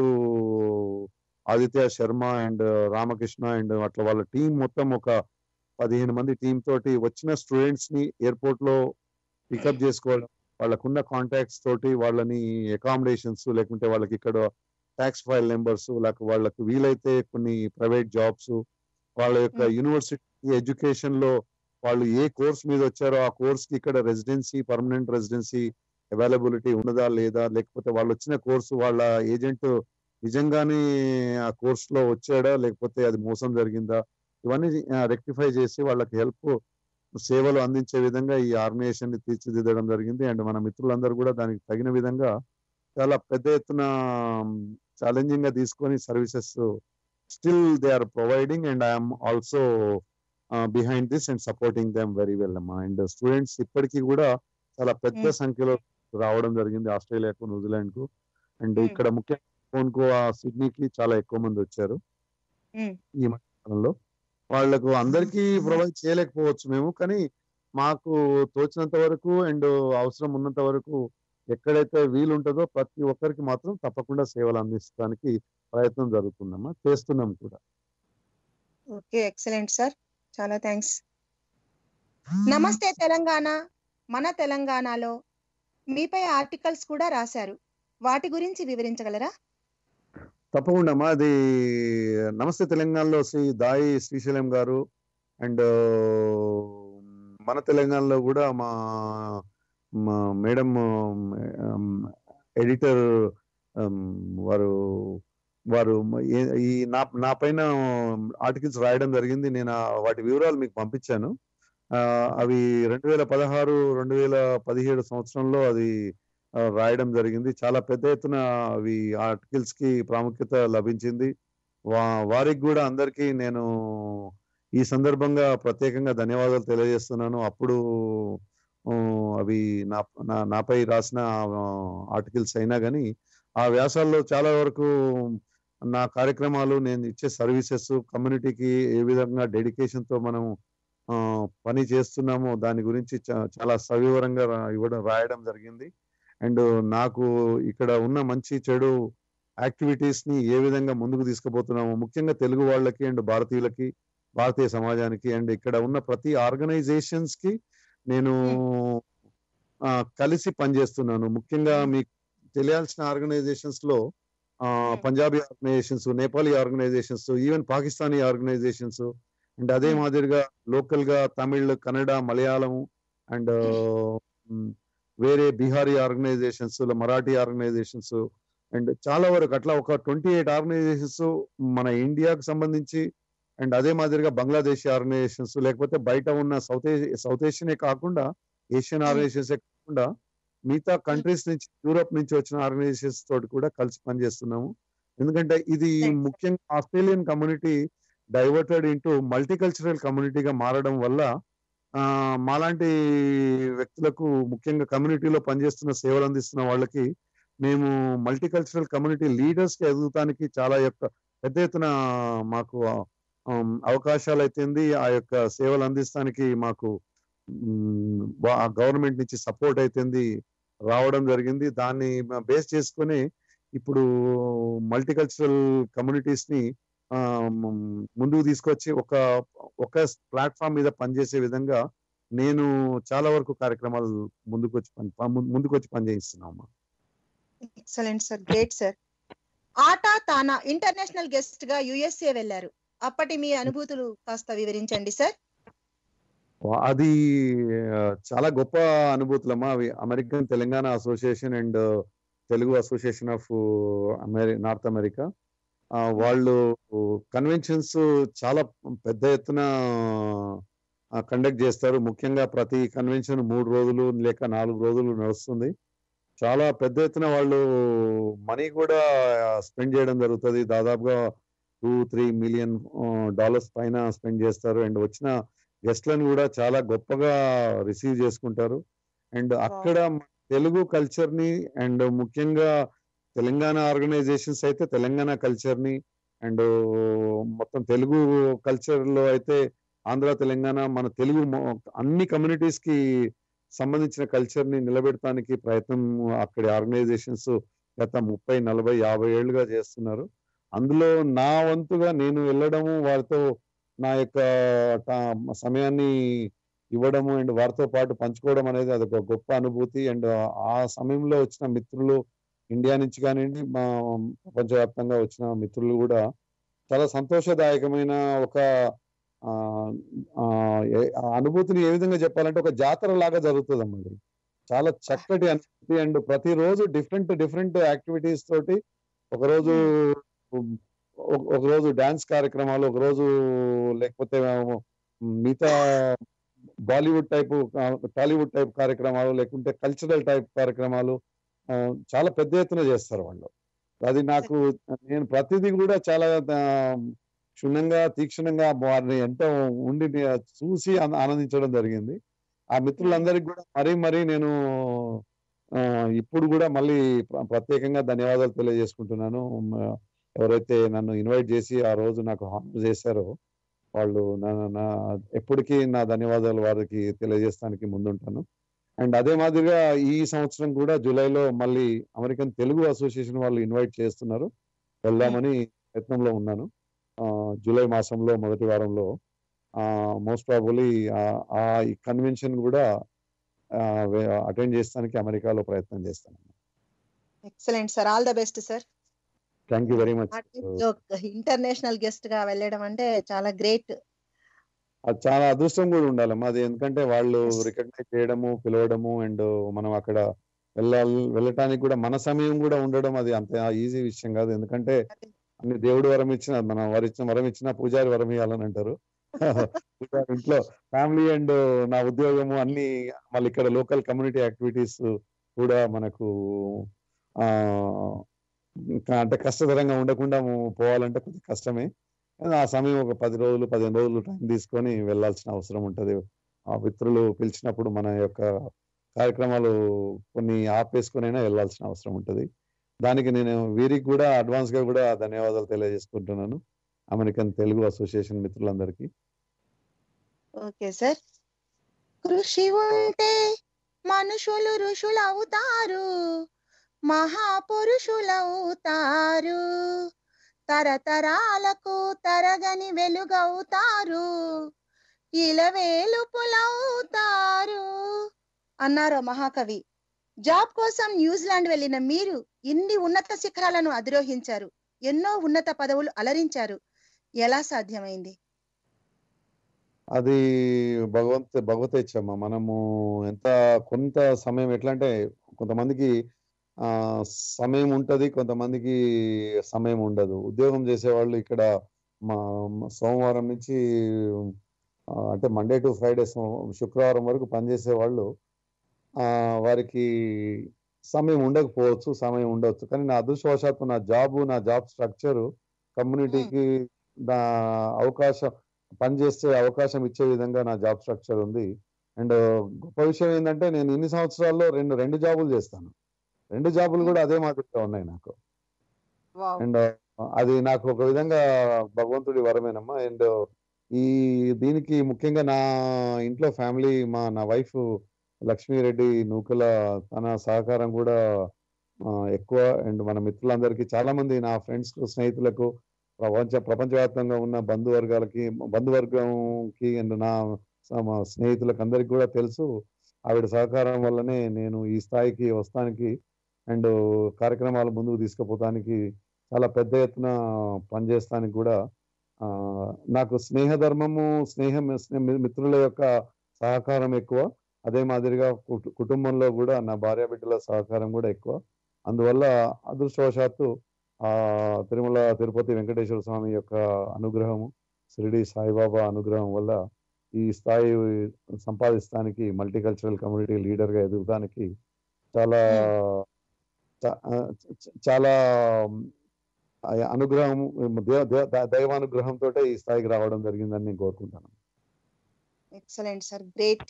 ఆదిత్య శర్మ అండ్ రామకృష్ణ అండ్ అట్లా వాళ్ళ టీం మొత్తం ఒక పదిహేను మంది టీం తోటి వచ్చిన స్టూడెంట్స్ ని ఎయిర్పోర్ట్ లో పికప్ చేసుకోవడం వాళ్ళకున్న కాంటాక్ట్స్ తోటి వాళ్ళని అకామిడేషన్స్ లేకుంటే వాళ్ళకి ఇక్కడ ట్యాక్స్ ఫైల్ నెంబర్స్ లేక వాళ్ళకి వీలైతే కొన్ని ప్రైవేట్ జాబ్స్ వాళ్ళ యొక్క Hmm. యూనివర్సిటీ ఎడ్యుకేషన్ లో వాళ్ళు ఏ కోర్స్ మీద వచ్చారో ఆ కోర్స్ కి ఇక్కడ రెసిడెన్సీ పర్మనెంట్ రెసిడెన్సీ అవైలబిలిటీ ఉన్నదా లేదా లేకపోతే వాళ్ళు వచ్చిన కోర్సు వాళ్ళ ఏజెంట్ నిజంగానే ఆ కోర్స్ లో వచ్చాడా లేకపోతే అది మోసం జరిగిందా ఇవన్నీ రెక్టిఫై చేసి వాళ్ళకి హెల్ప్ సేవలు అందించే విధంగా ఈ ఆర్గనైజేషన్ ని తీర్చిదిద్దడం జరిగింది అండ్ మన మిత్రులందరూ కూడా దానికి తగిన విధంగా చాలా పెద్ద ఎత్తున ఛాలెంజింగ్ గా తీసుకొని services still they are providing and I'm also behind this and supporting them very well అమ్మా అండ్ స్టూడెంట్స్ ఇప్పటికీ కూడా చాలా పెద్ద Hmm. సంఖ్యలో రావడం జరిగింది ఆస్ట్రేలియాకు న్యూజిలాండ్ కు అండ్ Hmm. ఇక్కడ ముఖ్యంగా ఫోన్ కు ఆ సిడ్నీకి చాలా ఎక్కువ మంది వచ్చారు Hmm. ఈ మధ్యకాలంలో వాళ్ళకు అందరికీ ప్రొవైడ్ చేయలేకపోవచ్చు మేము కానీ మాకు తోచినంత వరకు అండ్ అవసరం ఉన్నంత వరకు ఎక్కడైతే వీలుంటుందో ప్రతి ఒక్కరికి మాత్రం తప్పకుండా సేవలు అందించడానికి ప్రయత్నం జరుగుతుందమ్మా చేస్తున్నాం కూడా ఓకే ఎక్సలెంట్ సార్ చాలా థ్యాంక్స్ నమస్తే తెలంగాణ మన తెలంగాణలో మీపై ఆర్టికల్స్ కూడా రాశారు వాటి గురించి వివరించగలరా తప్పకుండా అమ్మా అది నమస్తే తెలంగాణలో శ్రీ దాయి శ్రీశైలం గారు అండ్ మన తెలంగాణలో కూడా మా మా మేడం ఎడిటర్ వారు వారు ఏ- ఈ నా నా పైన ఆర్టికల్స్ రాయడం జరిగింది నేను ఆ వాటి వివరాలు మీకు పంపించాను ఆ, అవి రెండు వేల పదహారు రెండు వేల పదిహేడు సంవత్సరంలో అది ఆ, రాయడం జరిగింది చాలా పెద్ద ఎత్తున అవి ఆర్టికల్స్ కి ప్రాముఖ్యత లభించింది వా వారికి కూడా అందరికీ నేను ఈ సందర్భంగా ప్రత్యేకంగా ధన్యవాదాలు తెలియజేస్తున్నాను అప్పుడు ఆ, అవి నా నా- నాపై రాసిన ఆర్టికల్స్ అయినా కానీ ఆ వ్యాసాల్లో చాలా వరకు నా కార్యక్రమాలు నేను ఇచ్చే సర్వీసెస్ కమ్యూనిటీకి ఏ విధంగా డెడికేషన్ తో మనం ఆ, పని చేస్తున్నామో దాని గురించి చా- చాలా సవివరంగా రా- ఇవ్వడం రాయడం జరిగింది అండ్ నాకు ఇక్కడ ఉన్న మంచి చెడు యాక్టివిటీస్ ని ఏ విధంగా ముందుకు తీసుకుపోతున్నాము ముఖ్యంగా తెలుగు వాళ్ళకి అండ్ భారతీయులకి భారతీయ సమాజానికి అండ్ ఇక్కడ ఉన్న ప్రతి ఆర్గనైజేషన్స్ కి నేను ఆ, కలిసి పనిచేస్తున్నాను ముఖ్యంగా మీకు తెలియాల్సిన ఆర్గనైజేషన్స్ లో ఆ, Punjabi organisations Nepali organisations even Pakistani organisations and అదే Hmm. మాదిరిగా లోకల్ గా తమిళ్ కన్నడ మలయాళం అండ్ వేరే Bihari organisations Marathi organisations and చాలా వరకు అట్లా ఒక ట్వంటీ ఎయిట్ ఆర్గనైజేషన్స్ మన ఇండియాకు సంబంధించి అండ్ అదే మాదిరిగా బంగ్లాదేశ్ ఆర్గనైజేషన్స్ లేకపోతే బయట ఉన్న సౌత్ సౌత్ ఏషియనే కాకుండా ఏషియన్ Hmm. ఆర్గనైజేషన్స్ కాకుండా మిగతా కంట్రీస్ నుంచి యూరోప్ నుంచి వచ్చిన ఆర్గనైజేషన్స్ తోటి కూడా కలిసి పనిచేస్తున్నాము ఎందుకంటే ఇది Right. ముఖ్యంగా Australian community diverted into multicultural కమ్యూనిటీగా మారడం వల్ల ఆ, మాలాంటి వ్యక్తులకు ముఖ్యంగా కమ్యూనిటీలో పనిచేస్తున్న సేవలు అందిస్తున్న వాళ్ళకి మేము మల్టీకల్చరల్ కమ్యూనిటీ లీడర్స్ కి ఎదుగుతానికి చాలా యొక్క పెద్ద ఎత్తున మాకు ఆమ్, అవకాశాలు అయితేంది ఆ యొక్క సేవలు అందిస్తానికి మాకు గవర్నమెంట్ నుంచి సపోర్ట్ అయితేంది రావడం జరిగింది దాన్ని బేస్ చేసుకొని ఇప్పుడు మల్టీకల్చరల్ కమ్యూనిటీస్ ని ఆ, మ్, ముందుకు తీసుకొచ్చి ఒక ఒక ప్లాట్ఫామ్ మీద పనిచేసే విధంగా నేను చాలా వరకు కార్యక్రమాలు ముందుకు వచ్చి పని ప- ముందుకు వచ్చి పనిచేయిస్తున్నాము excellent sir great sir ATA TANA international guest గా యుఎస్ఏ వెళ్ళారు అప్పటి మీ అనుభూతులు కాస్త వివరించండి సార్ అది ఆ, చాలా గొప్ప అనుభూతులమ్మా అవి American Telangana association and Telugu association of అమెరి నార్త్ అమెరికా ఆ, వాళ్ళు కన్వెన్షన్స్ చాలా పెద్ద ఎత్తున కండక్ట్ చేస్తారు ముఖ్యంగా ప్రతి కన్వెన్షన్ మూడు రోజులు లేక నాలుగు రోజులు నడుస్తుంది చాలా పెద్ద ఎత్తున వాళ్ళు మనీ కూడా స్పెండ్ చేయడం జరుగుతుంది దాదాపుగా టూ త్రీ మిలియన్ డాలర్స్ పైన స్పెండ్ చేస్తారు అండ్ వచ్చిన గెస్ట్లను కూడా చాలా గొప్పగా రిసీవ్ చేసుకుంటారు అండ్ అక్కడ తెలుగు కల్చర్ ని అండ్ ముఖ్యంగా తెలంగాణ ఆర్గనైజేషన్స్ అయితే తెలంగాణ కల్చర్ ని అండ్ మొత్తం తెలుగు కల్చర్ లో అయితే ఆంధ్ర తెలంగాణ మన తెలుగు మొ- అన్ని కమ్యూనిటీస్ కి సంబంధించిన కల్చర్ ని నిలబెడటానికి ప్రయత్నం అక్కడి ఆర్గనైజేషన్స్ గత ముప్పై నలభై యాభై ఏళ్ళుగా చేస్తున్నారు అందులో నా వంతుగా నేను వెళ్ళడము వారితో నా యొక్క టా- సమయాన్ని ఇవ్వడము అండ్ వారితో పాటు పంచుకోవడం అనేది అది ఒక గొప్ప అనుభూతి అండ్ ఆ సమయంలో వచ్చిన మిత్రులు ఇండియా నుంచి కానివ్వండి మా ప్రపంచవ్యాప్తంగా వచ్చిన మిత్రులు కూడా చాలా సంతోషదాయకమైన ఒక ఆ, ఆ, ఏ- ఆ అనుభూతిని ఏ విధంగా చెప్పాలంటే ఒక జాతర లాగా జరుగుతుంది అన్నది చాలా చక్కటి అనుభూతి అండ్ ప్రతిరోజు డిఫరెంట్ డిఫరెంట్ యాక్టివిటీస్ తోటి ఒకరోజు ఒక- ఒక రోజు డాన్స్ కార్యక్రమాలు ఒక రోజు లేకపోతే మిగతా బాలీవుడ్ టైపు టాలీవుడ్ టైప్ కార్యక్రమాలు లేకుంటే కల్చరల్ టైప్ కార్యక్రమాలు ఆ, చాలా పెద్ద ఎత్తున చేస్తారు వాళ్ళు అది నాకు నేను ప్రతిదీ కూడా చాలా ఆ, క్షుణ్ణంగా తీక్షణంగా వారిని ఎంతో ఉండి నే- చూసి ఆన- ఆనందించడం జరిగింది ఆ మిత్రులందరికీ కూడా మరీ మరీ నేను ఆ, ఇప్పుడు కూడా మళ్ళీ ప్ర- ప్రత్యేకంగా ధన్యవాదాలు తెలియజేసుకుంటున్నాను మ- ఎవరైతే నన్ను ఇన్వైట్ చేసి ఆ రోజు నాకు హానర్ చేశారో వాళ్ళు నా నా ఎప్పటికీ నా ధన్యవాదాలు వారికి తెలియజేస్తానికి ముందుంటాను అండ్ అదే మాదిరిగా ఈ సంవత్సరం కూడా జూలైలో మళ్ళీ అమెరికన్ తెలుగు అసోసియేషన్ వాళ్ళు ఇన్వైట్ చేస్తున్నారు వెళ్దామని ప్రయత్నంలో ఉన్నాను ఆ, జూలై మాసంలో మొదటి వారంలో మోస్ట్ ప్రాబులీ ఆ ఈ కన్వెన్షన్ కూడా అటెండ్ చేస్తానికి అమెరికాలో ప్రయత్నం చేస్తాను excellent sir all the best sir thank you very much international guest గా వెళ్ళడం అంటే చాలా గ్రేట్ అది చాలా అదృష్టం కూడా ఉండాలమ్మా అది ఎందుకంటే వాళ్ళు Yes. రికగ్నైజ్ చేయడము పిలవడము అండ్ మనం అక్కడ వెళ్ళాలి వెళ్ళటానికి కూడా మన సమయం కూడా ఉండడం అది అంత ఈజీ విషయం కాదు ఎందుకంటే అన్ని దేవుడు వరం ఇచ్చిన మనం వరిచ్చిన వరం ఇచ్చిన పూజారి వరం ఇవ్వాలని అంటారు పూజారి ఇంట్లో ఫ్యామిలీ అండ్ నా ఉద్యోగము అన్ని మళ్ళీ ఇక్కడ లోకల్ కమ్యూనిటీ యాక్టివిటీస్ కూడా మనకు ఆ ఇంకా అంటే కష్టతరంగా ఉండకుండా పోవాలంటే కొంచెం కష్టమే కానీ ఆ సమయం ఒక పది రోజులు పదిహేను రోజులు టైం తీసుకొని వెళ్ళాల్సిన అవసరం ఉంటది ఆ మిత్రులు పిలిచినప్పుడు మన యొక్క కార్యక్రమాలు కొన్ని ఆపేసుకునైనా వెళ్ళాల్సిన అవసరం ఉంటది దానికి నేను వీరికి కూడా అడ్వాన్స్ గా కూడా ధన్యవాదాలు తెలియజేసుకుంటున్నాను అమెరికన్ తెలుగు అసోసియేషన్ మిత్రులందరికీ ఓకే సార్ కృషి ఉంటే మనుషులు ఋషులు అవుతారు మహాపురుషులవుతారు తరతరాలకు తరగని వెలుగవుతారు ఇలవేలుపులవుతారు అన్నారు మహాకవి జాబ్ కోసం న్యూజిలాండ్ వెళ్ళిన మీరు ఇన్ని ఉన్నత శిఖరాలను అధిరోహించారు ఎన్నో ఉన్నత పదవులు అలరించారు ఎలా సాధ్యమైంది అది భగవంత్ భగవతేచ్ఛమ్మ మనము ఎంత కొంత సమయం ఎట్లా అంటే కొంతమందికి ఆ సమయం ఉంటది కొంతమందికి సమయం ఉండదు ఉద్యోగం చేసేవాళ్ళు ఇక్కడ మా మా సోమవారం నుంచి ఆ, అంటే మండే టు ఫ్రైడే శుక్రవారం వరకు పనిచేసే వాళ్ళు ఆ వారికి సమయం ఉండకపోవచ్చు సమయం ఉండవచ్చు కానీ నా అదృష్టవశాత్తు నా జాబు నా జాబ్ స్ట్రక్చర్ కమ్యూనిటీకి నా అవకాశం పనిచేసే అవకాశం ఇచ్చే విధంగా నా జాబ్ స్ట్రక్చర్ ఉంది అండ్ గొప్ప విషయం ఏంటంటే నేను ఇన్ని సంవత్సరాల్లో రెండు రెండు జాబులు చేస్తాను రెండు జాబులు కూడా అదే మాదిరిగా ఉన్నాయి నాకు వావ్ అండ్ అది నాకు ఒక విధంగా భగవంతుడి వరమేనమ్మా అండ్ ఈ దీనికి ముఖ్యంగా నా ఇంట్లో ఫ్యామిలీ మా నా వైఫ్ లక్ష్మీరెడ్డి నూకల తన సహకారం కూడా ఆ, ఎక్కువ అండ్ మన మిత్రులందరికీ చాలా మంది నా ఫ్రెండ్స్ స్నేహితులకు ప్రపంచ ప్రపంచవ్యాప్తంగా ఉన్న బంధువర్గాలకి బంధువర్గంకి అండ్ నా సమ- స్నేహితులకు అందరికి కూడా తెలుసు ఆవిడ సహకారం వల్లనే నేను ఈ స్థాయికి వస్తానికి అండ్ కార్యక్రమాలు ముందుకు తీసుకుపోతానికి చాలా పెద్ద ఎత్తున పనిచేస్తానికి కూడా ఆ, నాకు స్నేహ ధర్మము స్నేహం స్నే- మిత్రుల యొక్క సహకారం ఎక్కువ అదే మాదిరిగా కుటు- కుటుంబంలో కూడా నా భార్య బిడ్డల సహకారం కూడా ఎక్కువ అందువల్ల అదృష్టవశాత్తు ఆ తిరుమల తిరుపతి వెంకటేశ్వర స్వామి యొక్క అనుగ్రహము షిరిడి సాయిబాబా అనుగ్రహం వల్ల ఈ స్థాయి సంపాదిస్తానికి మల్టీకల్చరల్ కమ్యూనిటీ లీడర్ గా ఎదుగుతానికి చాలా చా- ఆ, చ- చాలా ఆ అనుగ్రహం దేవ- దేవ- ద- దైవానుగ్రహంతో ఈ స్థాయికి రావడం జరిగిందని నేను కోరుకుంటాను ఎక్సలెంట్ సార్ గ్రేట్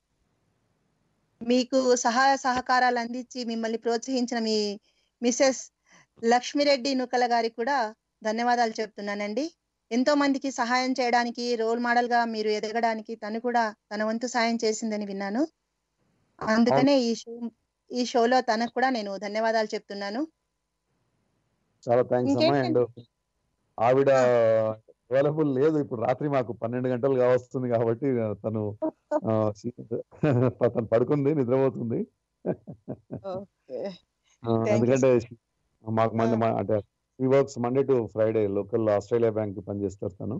మీకు సహాయ సహకారాలు అందించి మిమ్మల్ని ప్రోత్సహించిన మీ మిసెస్ లక్ష్మిరెడ్డి నుకల గారికి కూడా ధన్యవాదాలు చెప్తున్నానండి ఎంతో మందికి సహాయం చేయడానికి రోల్ మోడల్ గా మీరు ఎదగడానికి తను కూడా తన వంతు సాయం చేసిందని విన్నాను అందుకనే ఈ షో ఈ షోలో తనకు కూడా నేను ధన్యవాదాలు చెప్తున్నాను చాలా థ్యాంక్స్ అమ్మా అండ్ ఇంకేంటండి? ఆవిడ అవైలబుల్ లేదు ఇప్పుడు రాత్రి మాకు పన్నెండు గంటలు కావస్తుంది కాబట్టి తను ఆ, తను పడుకుంది నిద్రపోతుంది ఓకే ఆ, Thank you, ఎందుకంటే మాకు మంది ఆ. మా- అంటే ఈ works Monday to Friday local Australia bank పనిచేస్తారు తను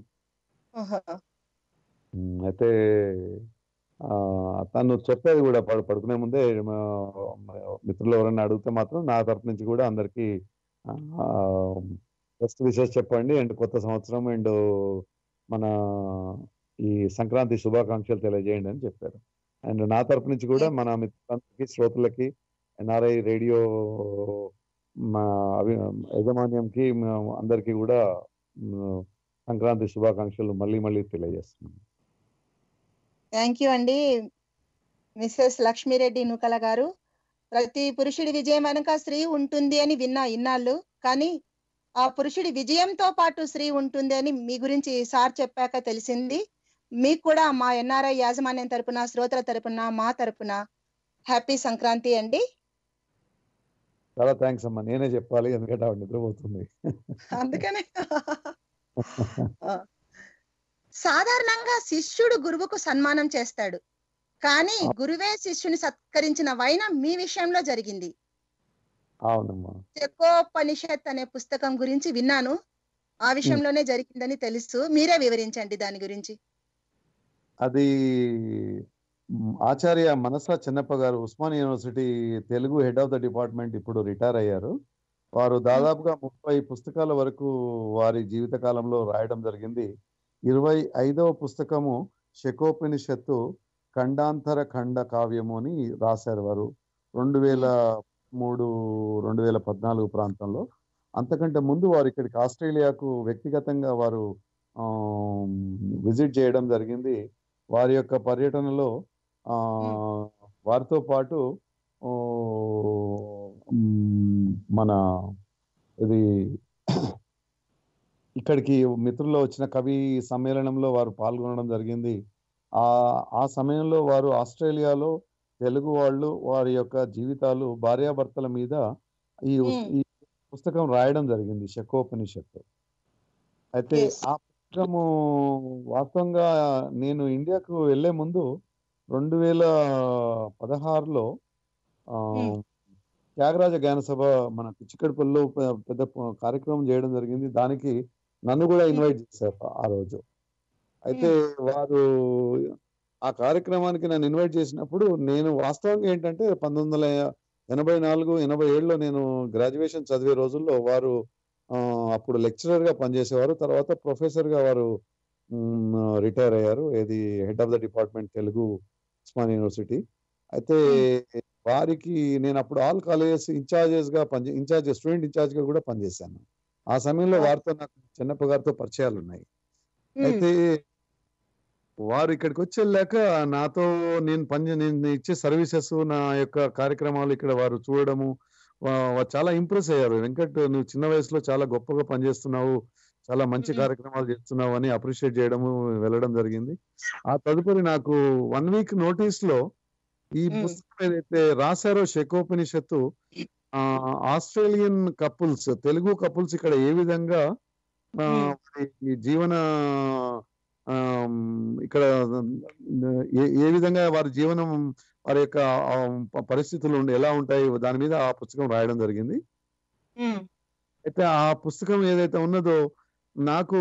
ఉమ్, అయితే ఆ, తను చెప్పేది కూడా పడు పడుకునే ముందే మా మా మిత్రులు ఎవరైనా అడిగితే మాత్రం నా తరపు నుంచి కూడా అందరికి బెస్ట్ విషెస్ చెప్పండి అండ్ కొత్త సంవత్సరం అండ్ మన ఈ సంక్రాంతి శుభాకాంక్షలు తెలియజేయండి అని చెప్పారు అండ్ నా తరపు నుంచి కూడా మన మిత్రులందరికీ శ్రోతలకి ఎన్ఆర్ఐ రేడియో మా అభి యాజమాన్యంకి మేము అందరికీ కూడా ఉమ్, సంక్రాంతి శుభాకాంక్షలు మళ్ళీ మళ్ళీ తెలియజేస్తున్నాను థ్యాంక్ యూ అండి మిస్సెస్ లక్ష్మీరెడ్డి నూకల గారు ప్రతి పురుషుడి విజయం వెనుక స్త్రీ ఉంటుంది అని విన్నా ఇన్నాళ్ళు కానీ ఆ పురుషుడి విజయంతో పాటు స్త్రీ ఉంటుంది అని మీ గురించి సార్ చెప్పాక తెలిసింది మీకు కూడా మా ఎన్ఆర్ఐ యాజమాన్యం తరపున శ్రోతల తరపున మా తరపున హ్యాపీ సంక్రాంతి అండి చాలా థ్యాంక్స్ అమ్మా నేనే చెప్పాలి ఎందుకంటే ఆవిడ నిద్రపోతుంది అందుకనే ఆ. సాధారణంగా శిష్యుడు గురువుకు సన్మానం చేస్తాడు కానీ గురువే శిష్యుని సత్కరించిన వైనం మీ విషయంలో జరిగింది అవునమ్మా చెక్కోపనిషత్ అనే పుస్తకం గురించి విన్నాను ఆ విషయంలోనే జరిగిందని తెలుసు మీరే వివరించండి దాని గురించి అది మ్, ఆచార్య Manasa Chennappa garu Osman university Telugu head of the department ఇప్పుడు రిటైర్ అయ్యారు వారు దాదాపుగా ముప్పై పుస్తకాల వరకు వారి జీవిత కాలంలో రాయడం జరిగింది ఇరవై ఐదవ పుస్తకము శకోపనిషత్తు ఖండాంతర ఖండ కావ్యము అని రాశారు వారు రెండు వేల మూడు రెండు వేల పద్నాలుగు ప్రాంతంలో అంతకంటే ముందు వారు ఇక్కడికి ఆస్ట్రేలియాకు వ్యక్తిగతంగా వారు విజిట్ చేయడం జరిగింది వారి యొక్క పర్యటనలో ఆ, వారితో పాటు ఓ, మ్, మన ఇది ఇక్కడికి మిత్రుల్లో వచ్చిన కవి సమ్మేళనంలో వారు పాల్గొనడం జరిగింది ఆ ఆ సమయంలో వారు ఆస్ట్రేలియాలో తెలుగు వాళ్ళు వారి యొక్క జీవితాలు భార్యాభర్తల మీద ఈ ఉస్- ఈ పుస్తకం రాయడం జరిగింది శకోపనిషత్తు అయితే Yes. ఆ పుస్తకము వాస్తవంగా నేను ఇండియాకు వెళ్లే ముందు రెండు వేల పదహారులో ఆ, Hmm. త్యాగరాజ జ్ఞాన సభ మన పిచ్చికడుపల్లో పె- పెద్ద ప- కార్యక్రమం చేయడం జరిగింది దానికి నన్ను కూడా ఇన్వైట్ చేశారు ఆ రోజు అయితే వారు ఆ కార్యక్రమానికి నన్ను ఇన్వైట్ చేసినప్పుడు నేను వాస్తవంగా ఏంటంటే పంతొమ్మిది వందల ఎనభై నాలుగు ఎనభై ఏడులో నేను గ్రాడ్యుయేషన్ చదివే రోజుల్లో వారు ఆ, అప్పుడు లెక్చరర్ గా పనిచేసేవారు తర్వాత ప్రొఫెసర్ గా వారు రిటైర్ అయ్యారు ఏది head of the department Telugu Osman university అయితే వారికి నేను అప్పుడు ఆల్ కాలేజెస్ ఇన్ఛార్జెస్ గా పనిచే ఇన్ఛార్జ్ స్టూడెంట్ ఇన్ఛార్జ్ గా కూడా పనిచేశాను ఆ సమయంలో Oh. వారితో నాకు చిన్నప్ప గారితో పరిచయాలు ఉన్నాయి అయితే వారు ఇక్కడికి వచ్చి వెళ్ళాక నాతో నేను పని నేను ఇచ్చే సర్వీసెస్ నా యొక్క కార్యక్రమాలు ఇక్కడ వారు చూడడము వా- వా- చాలా ఇంప్రెస్ అయ్యారు వెంకట్ నువ్వు చిన్న వయసులో చాలా గొప్పగా పనిచేస్తున్నావు చాలా మంచి మ్మ్. కార్యక్రమాలు చేస్తున్నావు అని అప్రిషియేట్ చేయడము వెళ్ళడం జరిగింది ఆ తదుపరి నాకు వన్ వీక్ నోటీస్ లో ఈ మ్మ్. పుస్తకం ఏదైతే రాశారో శకోపనిషత్తు ఆ ఆస్ట్రేలియన్ కపుల్స్ తెలుగు కపుల్స్ ఇక్కడ ఏ విధంగా ఆ, మ్మ్. వారి ఈ జీవన ఆమ్, ఇక్కడ ఏ ఏ విధంగా వారి జీవనం వారి యొక్క ఆ, ప- పరిస్థితులు ఉండి ఎలా ఉంటాయి దాని మీద ఆ పుస్తకం రాయడం జరిగింది ఉమ్, అయితే ఆ పుస్తకం ఏదైతే ఉన్నదో నాకు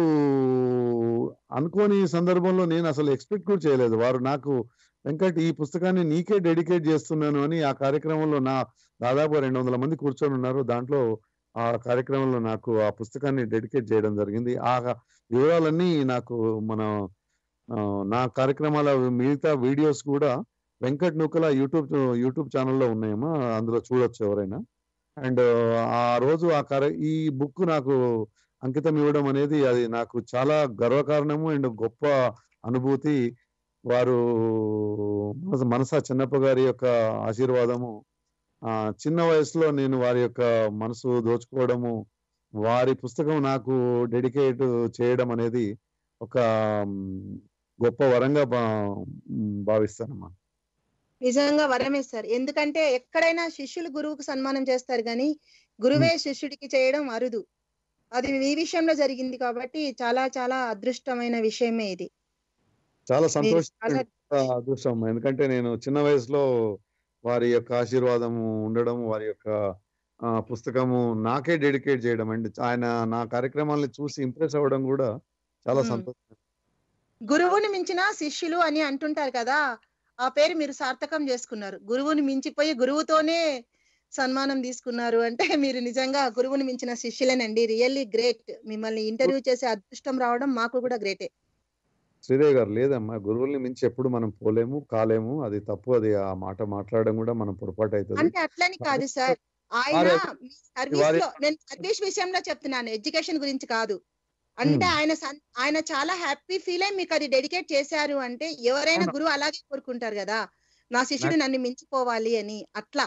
అనుకోని సందర్భంలో నేను అసలు ఎక్స్పెక్ట్ కూడా చేయలేదు వారు నాకు వెంకట్ ఈ పుస్తకాన్ని నీకే డెడికేట్ చేస్తున్నాను అని ఆ కార్యక్రమంలో నా దాదాపు రెండు వందల మంది కూర్చొని ఉన్నారు దాంట్లో ఆ కార్యక్రమంలో నాకు ఆ పుస్తకాన్ని డెడికేట్ చేయడం జరిగింది ఆ వివరాలన్నీ నాకు మన ఆ, నా కార్యక్రమాల మిగతా వీడియోస్ కూడా వెంకట్ నూకల యూట్యూబ్ యూట్యూబ్ ఛానల్లో ఉన్నాయమ్మా అందులో చూడొచ్చు ఎవరైనా అండ్ ఆ రోజు ఆ కర ఈ బుక్ నాకు అంకితం ఇవ్వడం అనేది అది నాకు చాలా గర్వకారణము అండ్ గొప్ప అనుభూతి వారు మనస- మనసా చిన్నప్ప గారి యొక్క ఆశీర్వాదము ఆ చిన్న వయసులో నేను వారి యొక్క మనసు దోచుకోవడము వారి పుస్తకం నాకు డెడికేట్ చేయడం అనేది ఒక మ్, గొప్ప వరంగా భా భావిస్తానమ్మా నిజంగా వరమే సార్ ఎందుకంటే ఎక్కడైనా శిష్యులు గురువుకు సన్మానం చేస్తారు కానీ గురువే శిష్యుడికి చేయడం అరుదు అది మీ విషయంలో జరిగింది కాబట్టి చాలా చాలా అదృష్టమైన విషయమే ఇది చాలా మీరు సంతోషం చాలా అదృష్టం ఎందుకంటే నేను చిన్న వయసులో వారి యొక్క ఆశీర్వాదము ఉండడం వారి యొక్క ఆ, పుస్తకము నాకే డెడికేట్ చేయడం అండి ఆయన నా కార్యక్రమాలను చూసి ఇంప్రెస్ అవ్వడం కూడా చాలా మ్మ్. సంతోషం గురువుని మించిన శిష్యులు అని అంటుంటారు కదా ఆ పేరు మీరు సార్థకం చేసుకున్నారు గురువుని మించిపోయి గురువుతోనే సన్మానం తీసుకున్నారు అంటే మీరు నిజంగా గురువుని మించిన శిష్యులేనండి రియల్లీ గ్రేట్ మిమ్మల్ని ఇంటర్వ్యూ చేసే అదృష్టం రావడం మాకు కూడా గ్రేటే శ్రీదేవి గారు లేదమ్మా గురువుల్ని మించి ఎప్పుడు మనం పోలేము కాలేము అది తప్పు అది ఆ మాట మాట్లాడడం కూడా మనం పొరపాటు అవుతుంది అంటే అట్లని కాదు సార్ ఆయన వారి- మీ సర్వీస్ వారి- లో నేను సర్వీస్ విషయంలో చెప్తున్నాను ఎడ్యుకేషన్ గురించి కాదు అంటే మ్మ్. ఆయన సన్- ఆయన చాలా హ్యాపీ ఫీల్ అయి మీకు అది డెడికేట్ చేశారు అంటే ఎవరైనా అవును. గురువు అలాగే కోరుకుంటారు కదా నా శిష్యుడు నన్ను మించిపోవాలి అని అట్లా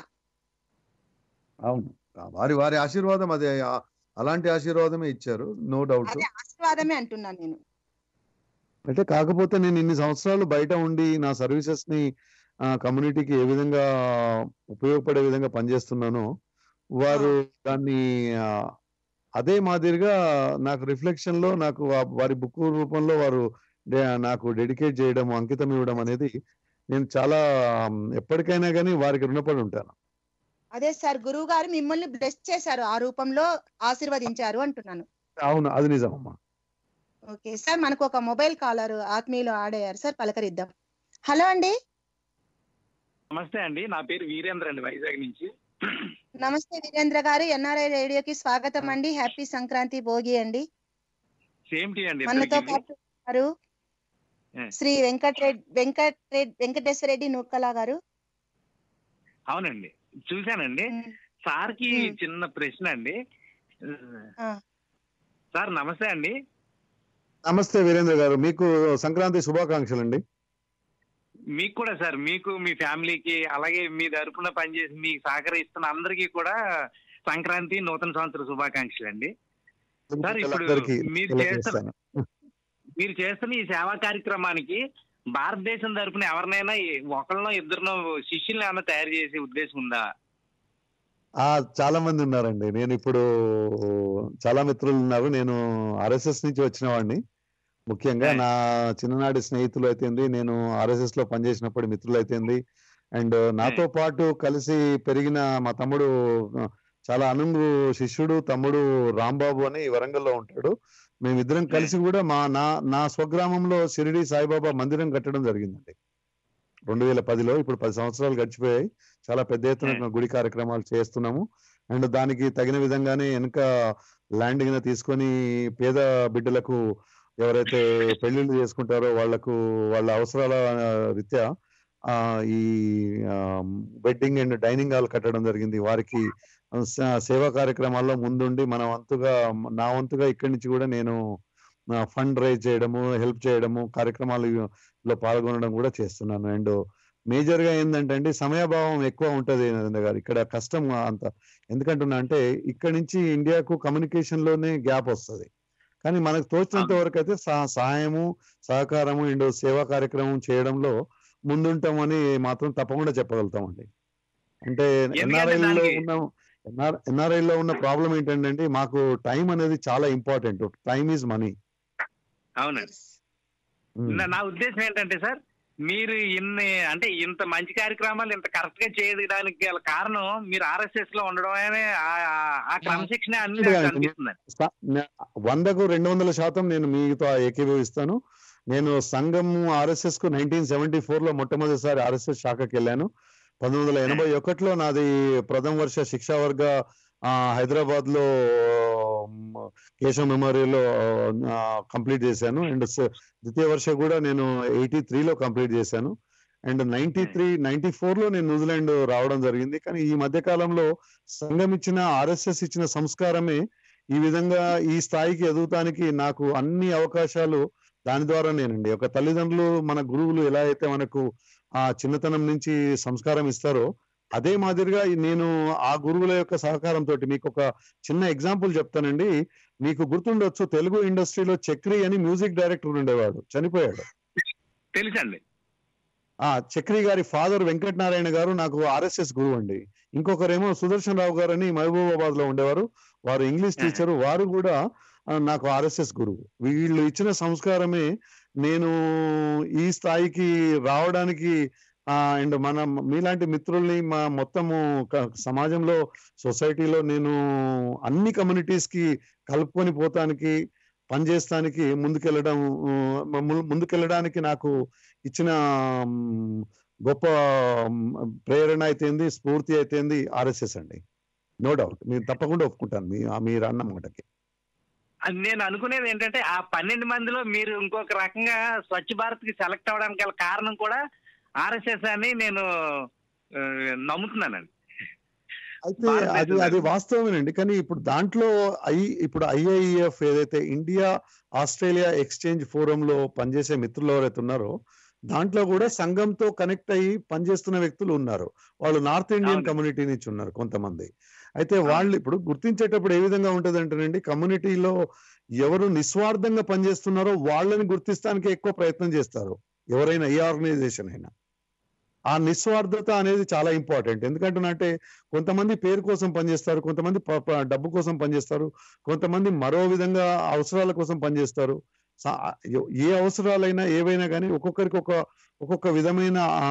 అవును వారి వారి ఆశీర్వాదం అదే ఆ- అలాంటి ఆశీర్వాదమే ఇచ్చారు నో డౌట్ అదే ఆశీర్వాదమే అంటున్నాను నేను అంటే కాకపోతే నేను ఇన్ని సంవత్సరాలు బయట ఉండి నా సర్వీసెస్ ని కమ్యూనిటీకి ఏ విధంగా ఉపయోగపడే విధంగా పనిచేస్తున్నానో వారు దాన్ని ఆ, అదే మాదిరిగా నాకు రిఫ్లెక్షన్ లో నాకు వా- వారి బుక్ రూపంలో వారు డే- నాకు డెడికేట్ చేయడం అంకితం ఇవ్వడం అనేది నేను చాలా ఉమ్, ఎప్పటికైనా కానీ వారికి రుణపడి ఉంటాను అదే సార్ గురువు గారు మిమ్మల్ని బ్లెస్ చేశారు ఆ రూపంలో ఆశీర్వదించారు అంటున్నాను అవును అది నిజమమ్మా ఓకే సార్ మనకు ఒక మొబైల్ కాలర్ ఆత్మీయులు ఆడయ్యారు సార్ పలకరిద్దాం హలో అండి నమస్తే అండి నా పేరు వీరేంద్ర అండి వైజాగ్ నుంచి నమస్తే వీరేంద్ర గారు ఎన్ఆర్ఐ రేడియోకి స్వాగతం అండి హ్యాపీ సంక్రాంతి భోగి అండి సేమ్ టీ అండి మనతో ఇద్దరికిని. పాటు ఉన్నారు ఏ. శ్రీ వెంకట్ రెడ్డి వెంకట్ రెడ్డి వెంకటేశ్వర రెడ్డి నూకల గారు అవునండి చూశానండి ఉమ్, సార్ కి మ్మ్. చిన్న ప్రశ్న అండి ఆ. సార్ నమస్తే అండి నమస్తే వీరేంద్ర గారు మీకు సంక్రాంతి శుభాకాంక్షలు అండి మీకు కూడా సార్ మీకు మీ ఫ్యామిలీకి అలాగే మీ తరపున పనిచేసి మీకు సహకరిస్తున్న అందరికీ కూడా సంక్రాంతి నూతన సంవత్సర శుభాకాంక్షలు అండి సార్ ఇప్పుడు అందరికీ మీరు తెలియజేస్తాను. చేస్తున్న మీరు చేస్తున్న ఈ సేవా కార్యక్రమానికి భారతదేశం తరపున ఎవరినైనా ఒకళ్ళనో ఇద్దరినో శిష్యుల్ని ఏమైనా తయారు చేసే ఉద్దేశం ఉందా ఆ చాలా మంది ఉన్నారండి నేను ఇప్పుడు చాలా మిత్రులు ఉన్నారు నేను ఆర్ఎస్ఎస్ నుంచి వచ్చిన వాడిని ముఖ్యంగా Right. నా చిన్ననాటి స్నేహితులు అయితేంది నేను ఆర్ఎస్ఎస్ లో పనిచేసినప్పుడు మిత్రులు అయితేంది అండ్ నాతో పాటు కలిసి పెరిగిన మా తమ్ముడు ఆ, చాలా అనుంగు శిష్యుడు తమ్ముడు రాంబాబు అని వరంగల్లో ఉంటాడు మేమిద్దరం కలిసి కూడా మా నా నా స్వగ్రామంలో షిరిడి సాయిబాబా మందిరం కట్టడం జరిగిందండి రెండు వేల పదిలో ఇప్పుడు పది సంవత్సరాలు గడిచిపోయాయి చాలా పెద్ద ఎత్తున గుడి కార్యక్రమాలు చేస్తున్నాము అండ్ దానికి తగిన విధంగానే వెనుక ల్యాండింగ్ తీసుకొని పేద బిడ్డలకు ఎవరైతే పెళ్లిళ్ళు చేసుకుంటారో వాళ్లకు వాళ్ళ అవసరాల రీత్యా ఆ ఈ బెడ్డింగ్ అండ్ డైనింగ్ హాల్ కట్టడం జరిగింది వారికి స- సేవా కార్యక్రమాల్లో ముందుండి మన వంతుగా నా వంతుగా ఇక్కడి నుంచి కూడా నేను ఫండ్ రైజ్ చేయడము హెల్ప్ చేయడము కార్యక్రమాలలో పాల్గొనడం కూడా చేస్తున్నాను అండ్ మేజర్ గా ఏంటంటే అండి సమయాభావం ఎక్కువ ఉంటది నరేంద్ర గారు ఇక్కడ కష్టం అంత ఎందుకంటున్నా అంటే ఇక్కడ నుంచి ఇండియాకు కమ్యూనికేషన్ లోనే గ్యాప్ వస్తది కానీ మనకు తోచినంత వరకు అయితే సహ- సహాయము సహకారము అండ్ సేవా కార్యక్రమం చేయడంలో ముందుంటామని మాత్రం తప్పకుండా చెప్పగలుగుతామండి అంటే ఎన్ఆర్ఐ లో దానికి- ఉన్న ఎన్ఆర్ఐ లో ఉన్న ప్రాబ్లం ఏంటంటే మాకు టైం అనేది చాలా ఇంపార్టెంట్ టైం ఈజ్ మనీ అవునండి నా- నా ఉద్దేశం ఏంటంటే సార్ మీరు ఇన్ని అంటే ఇంత మంచి కార్యక్రమాలు ఇంత కరెక్ట్ గా చేయడానికి గల కారణం మీరు ఆర్ఎస్ఎస్ లో ఉండడమే ఆ- ఆ- ఆ క్రమశిక్షణ అన్ని నాకు అనిపిస్తుంది వందకు రెండు వందల శాతం నేను మీతో ఏకీభవిస్తాను నేను సంఘం ఆర్ఎస్ఎస్ కు నైన్టీన్ సెవెంటీ ఫోర్ లో మొట్టమొదటిసారి ఆర్ఎస్ఎస్ శాఖకి వెళ్ళాను పంతొమ్మిది వందల ఎనభై ఒకటిలో నాది ప్రథమ వర్ష శిక్షా వర్గ ఆ, హైదరాబాద్ లో మ్, కేశవ్ మెమోరియల్ కంప్లీట్ చేశాను అండ్ ద్వితీయ వర్ష కూడా నేను ఎయిటీ త్రీలో కంప్లీట్ చేశాను and ninety three ninety four లో నేను న్యూజిలాండ్ రావడం జరిగింది కానీ ఈ మధ్య కాలంలో సంఘం ఇచ్చిన ఆర్ఎస్ఎస్ ఇచ్చిన సంస్కారమే ఈ విధంగా ఈ స్థాయికి ఎదుగుతానికి నాకు అన్ని అవకాశాలు దాని ద్వారా నేనండి ఒక తల్లిదండ్రులు మన గురువులు ఎలా అయితే మనకు ఆ చిన్నతనం నుంచి సంస్కారం ఇస్తారో అదే మాదిరిగా ఈ నేను ఆ గురువుల యొక్క సహకారంతో మీకు ఒక చిన్న ఎగ్జాంపుల్ చెప్తానండి మీకు గుర్తుండొచ్చు తెలుగు ఇండస్ట్రీలో చక్రి అని మ్యూజిక్ డైరెక్టర్ ఉండేవాడు చనిపోయాడు తెలుసండి ఆ చక్రి గారి ఫాదర్ వెంకటనారాయణ గారు నాకు ఆర్ఎస్ఎస్ గురువు అండి ఇంకొకరేమో సుదర్శన్ రావు గారు అని మహబూబాబాద్ లో ఉండేవారు వారు ఇంగ్లీష్ ఆహా. టీచరు వారు కూడా ఆ, నాకు ఆర్ఎస్ఎస్ గురువు వీళ్ళు ఇచ్చిన సంస్కారమే నేను ఈ స్థాయికి రావడానికి అండ్ మన మీలాంటి మిత్రుల్ని మా మొత్తము క- సమాజంలో సొసైటీలో నేను అన్ని కమ్యూనిటీస్ కి కలుపుకొని పోతానికి పనిచేస్తానికి ముందుకెళ్ళడం ఆ, ము- ముందుకెళ్ళడానికి నాకు ఇచ్చిన మ్, గొప్ప మ్, ప్రేరణ అయితేంది స్ఫూర్తి అయితేంది ఆర్ఎస్ఎస్ అండి నో డౌట్ మీరు తప్పకుండా ఒప్పుకుంటాను మీ ఆ మీరు అన్న మాటకి అది నేను అనుకునేది ఏంటంటే ఆ పన్నెండు మందిలో మీరు ఇంకొక రకంగా స్వచ్ఛ భారత్ కి సెలెక్ట్ అవ్వడానికి గల కారణం కూడా ఆర్ఎస్ఎస్ అని నేను ఆ, నమ్ముతున్నానండి అయితే అది భారతదేశంలో. అది వాస్తవమేనండి కానీ ఇప్పుడు దాంట్లో ఐ ఇప్పుడు ఐఐఎఫ్ ఏదైతే ఇండియా ఆస్ట్రేలియా ఎక్స్చేంజ్ ఫోరం లో పనిచేసే మిత్రులు ఎవరైతే ఉన్నారో దాంట్లో కూడా సంఘంతో కనెక్ట్ అయ్యి పనిచేస్తున్న వ్యక్తులు ఉన్నారు వాళ్ళు నార్త్ ఇండియన్ అవును. కమ్యూనిటీ నుంచి ఉన్నారు కొంతమంది అయితే వాళ్ళు ఇప్పుడు గుర్తించేటప్పుడు ఏ విధంగా ఉంటుంది అంటేనండి కమ్యూనిటీలో ఎవరు నిస్వార్థంగా పనిచేస్తున్నారో వాళ్ళని గుర్తిస్తానికి ఎక్కువ ప్రయత్నం చేస్తారు ఎవరైనా ఏ ఆర్గనైజేషన్ అయినా ఆ నిస్వార్థత అనేది చాలా ఇంపార్టెంట్ ఎందుకంటే కొంతమంది పేరు కోసం పనిచేస్తారు కొంతమంది ప- ప- డబ్బు కోసం పనిచేస్తారు కొంతమంది మరో విధంగా అవసరాల కోసం పనిచేస్తారు సా- ఎ- ఏ అవసరాలైనా ఏవైనా కానీ ఒక్కొక్కరికి ఒక ఒక్కొక్క విధమైన ఆ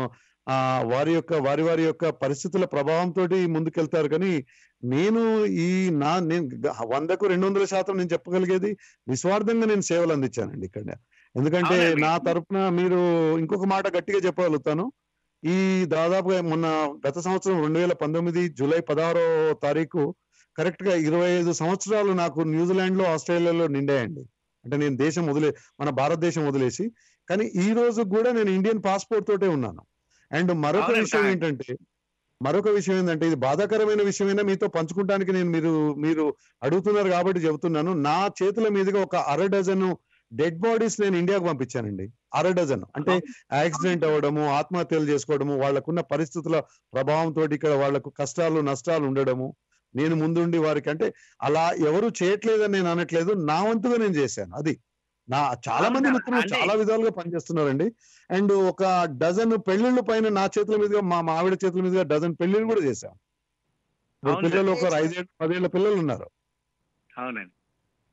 ఆ వారి యొక్క వారి వారి యొక్క పరిస్థితుల ప్రభావంతో ముందుకెళ్తారు కానీ నేను ఈ నా నేను గ- వందకు రెండు వందల శాతం నేను చెప్పగలిగేది నిస్వార్థంగా నేను సేవలు అందించానండి ఇక్కడ ఎందుకంటే అవునండి. నా తరపున మీరు ఇంకొక మాట గట్టిగా చెప్పగలుగుతాను ఈ దాదాపుగా మొన్న గత సంవత్సరం రెండు వేల పంతొమ్మిది జూలై పదహారో తారీఖు కరెక్ట్ గా ఇరవై ఐదు సంవత్సరాలు నాకు న్యూజిలాండ్ లో ఆస్ట్రేలియాలో నిండాయండి అంటే నేను దేశం వదిలే మన భారతదేశం వదిలేసి కానీ ఈ రోజు కూడా నేను ఇండియన్ పాస్పోర్ట్ తోటే ఉన్నాను అండ్ మరొక అవునండి, విషయం సార్. ఏంటంటే మరొక విషయం ఏంటంటే ఇది బాధాకరమైన విషయమైనా మీతో పంచుకుంటానికి నేను మీరు మీరు అడుగుతున్నారు కాబట్టి చెబుతున్నాను నా చేతుల మీదుగా ఒక అర డజన్ డెడ్ బాడీస్ నేను ఇండియాకు పంపించానండి అర డజన్ అంటే యాక్సిడెంట్ అవ్వడము ఆత్మహత్యలు చేసుకోవడము వాళ్ళకున్న పరిస్థితుల ప్రభావంతో ఇక్కడ వాళ్ళకు కష్టాలు నష్టాలు ఉండడము నేను ముందుండి వారికి అంటే అలా ఎవరు చేయట్లేదని నేను అనట్లేదు నా వంతుగా నేను చేశాను అది నా చాలా మంది అవునా? మిత్రులు అంటే- చాలా విధాలుగా పనిచేస్తున్నారండి అండ్ ఒక డజన్ పెళ్లిళ్ళ పైన నా చేతుల మీదుగా మా మావిడ చేతుల మీదుగా డజన్ పెళ్లిళ్ళు కూడా చేశాం ఇప్పుడు అవును పిల్లలు సార్. ఒక ఐదేళ్ళు పదేళ్ల పిల్లలు ఉన్నారు అవునండి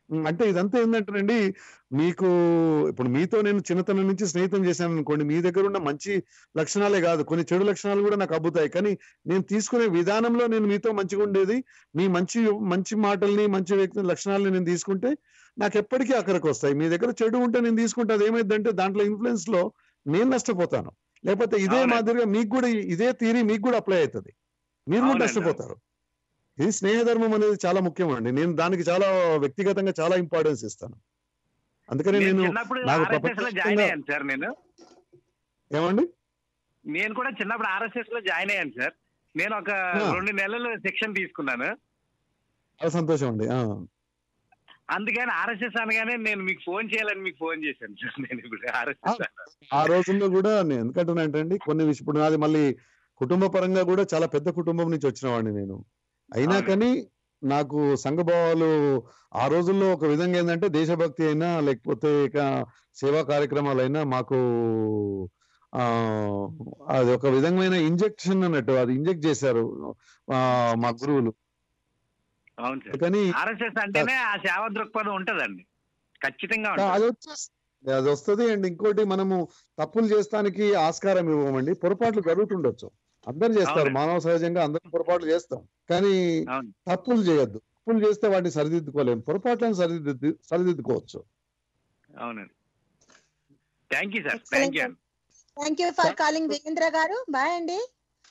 ఉమ్, అంటే ఇదంతా ఏంటంటేనండి మీకు ఇప్పుడు మీతో నేను చిన్నతనం నుంచి స్నేహితం చేశాను అనుకోండి మీ దగ్గర ఉన్న మంచి లక్షణాలే కాదు కొన్ని చెడు లక్షణాలు కూడా నాకు అబ్బుతాయి కానీ నేను తీసుకునే విధానంలో నేను మీతో మంచిగా ఉండేది మీ మంచి మంచి మాటల్ని మంచి వ్యక్తి లక్షణాలని నేను తీసుకుంటే నాకు ఎప్పటికీ అక్కడికి వస్తాయి మీ దగ్గర చెడు ఉంటే నేను తీసుకుంటే అది ఏమైందంటే దాంట్లో ఇన్ఫ్లుయెన్స్ లో నేను నష్టపోతాను లేకపోతే ఇదే అవునండి. మాదిరిగా మీకు కూడా ఈ- ఇదే థీరీ మీకు కూడా అప్లై అవుతుంది మీరు కూడా అవునండి. నష్టపోతారు ఇది స్నేహధర్మం అనేది చాలా ముఖ్యం అండి నేను దానికి చాలా వ్యక్తిగతంగా చాలా ఇంపార్టెన్స్ ఇస్తాను అందుకని నేను నేను చిన్నప్పుడు నాకు ఆర్ఎస్ఎస్ లో జాయిన్ ప్రపంచవ్యాప్తంగా- అయ్యాను సార్ నేను ఏమండి నేను కూడా చిన్నప్పుడు ఆర్ఎస్ఎస్ లో జాయిన్ అయ్యాను సార్ నేను ఒక ఆ. రెండు నెలలు శిక్షణ తీసుకున్నాను చాలా సంతోషం అండి ఆ. అందుకని ఆర్ఎస్ఎస్ అనగానే నేను మీకు ఫోన్ చేయాలని మీకు ఫోన్ చేశాను సార్ నేను ఇప్పుడు ఆర్ఎస్ఎస్ ఆ రోజుల్లో కూడా నేను ఎందుకంటున్నానంటే అండి కొన్ని విషయం ఇప్పుడు నాది మళ్ళీ కుటుంబ పరంగా కూడా చాలా పెద్ద కుటుంబం నుంచి వచ్చిన వాడిని నేను అయినా అవును. కానీ నాకు సంఘభావాలు ఆ రోజుల్లో ఒక విధంగా ఏంటంటే దేశభక్తి అయినా లేకపోతే ఇక సేవా కార్యక్రమాలైనా మాకు ఆ అది ఒక విధమైన ఇంజెక్షన్ అన్నట్టు అది ఇంజెక్ట్ చేశారు ఆ మా గురువులు అవును సార్ కానీ ఆర్ఎస్ఎస్ అంటేనే ఆ సేవ దృక్పథం ఉంటదండి ఖచ్చితంగా అది ఉంటుంది వచ్చేస్తుంది అది వస్తుంది అండ్ ఇంకోటి మనము తప్పులు చేస్తానికి ఆస్కారం ఇవ్వమండి పొరపాట్లు జరుగుతుండొచ్చు అందరు చేస్తారు అవునండి. మానవ సహజంగా అందరం పొరపాట్లు చేస్తాం కానీ అవును తప్పులు చేయొద్దు తప్పులు చేస్తే వాటిని సరిదిద్దుకోలేము పొరపాట్లను సరిదిద్దు సరిదిద్దుకోవచ్చు అవునండి thank you sir Excellent, thank you sir. Thank you for calling Veerendra garu bye అండి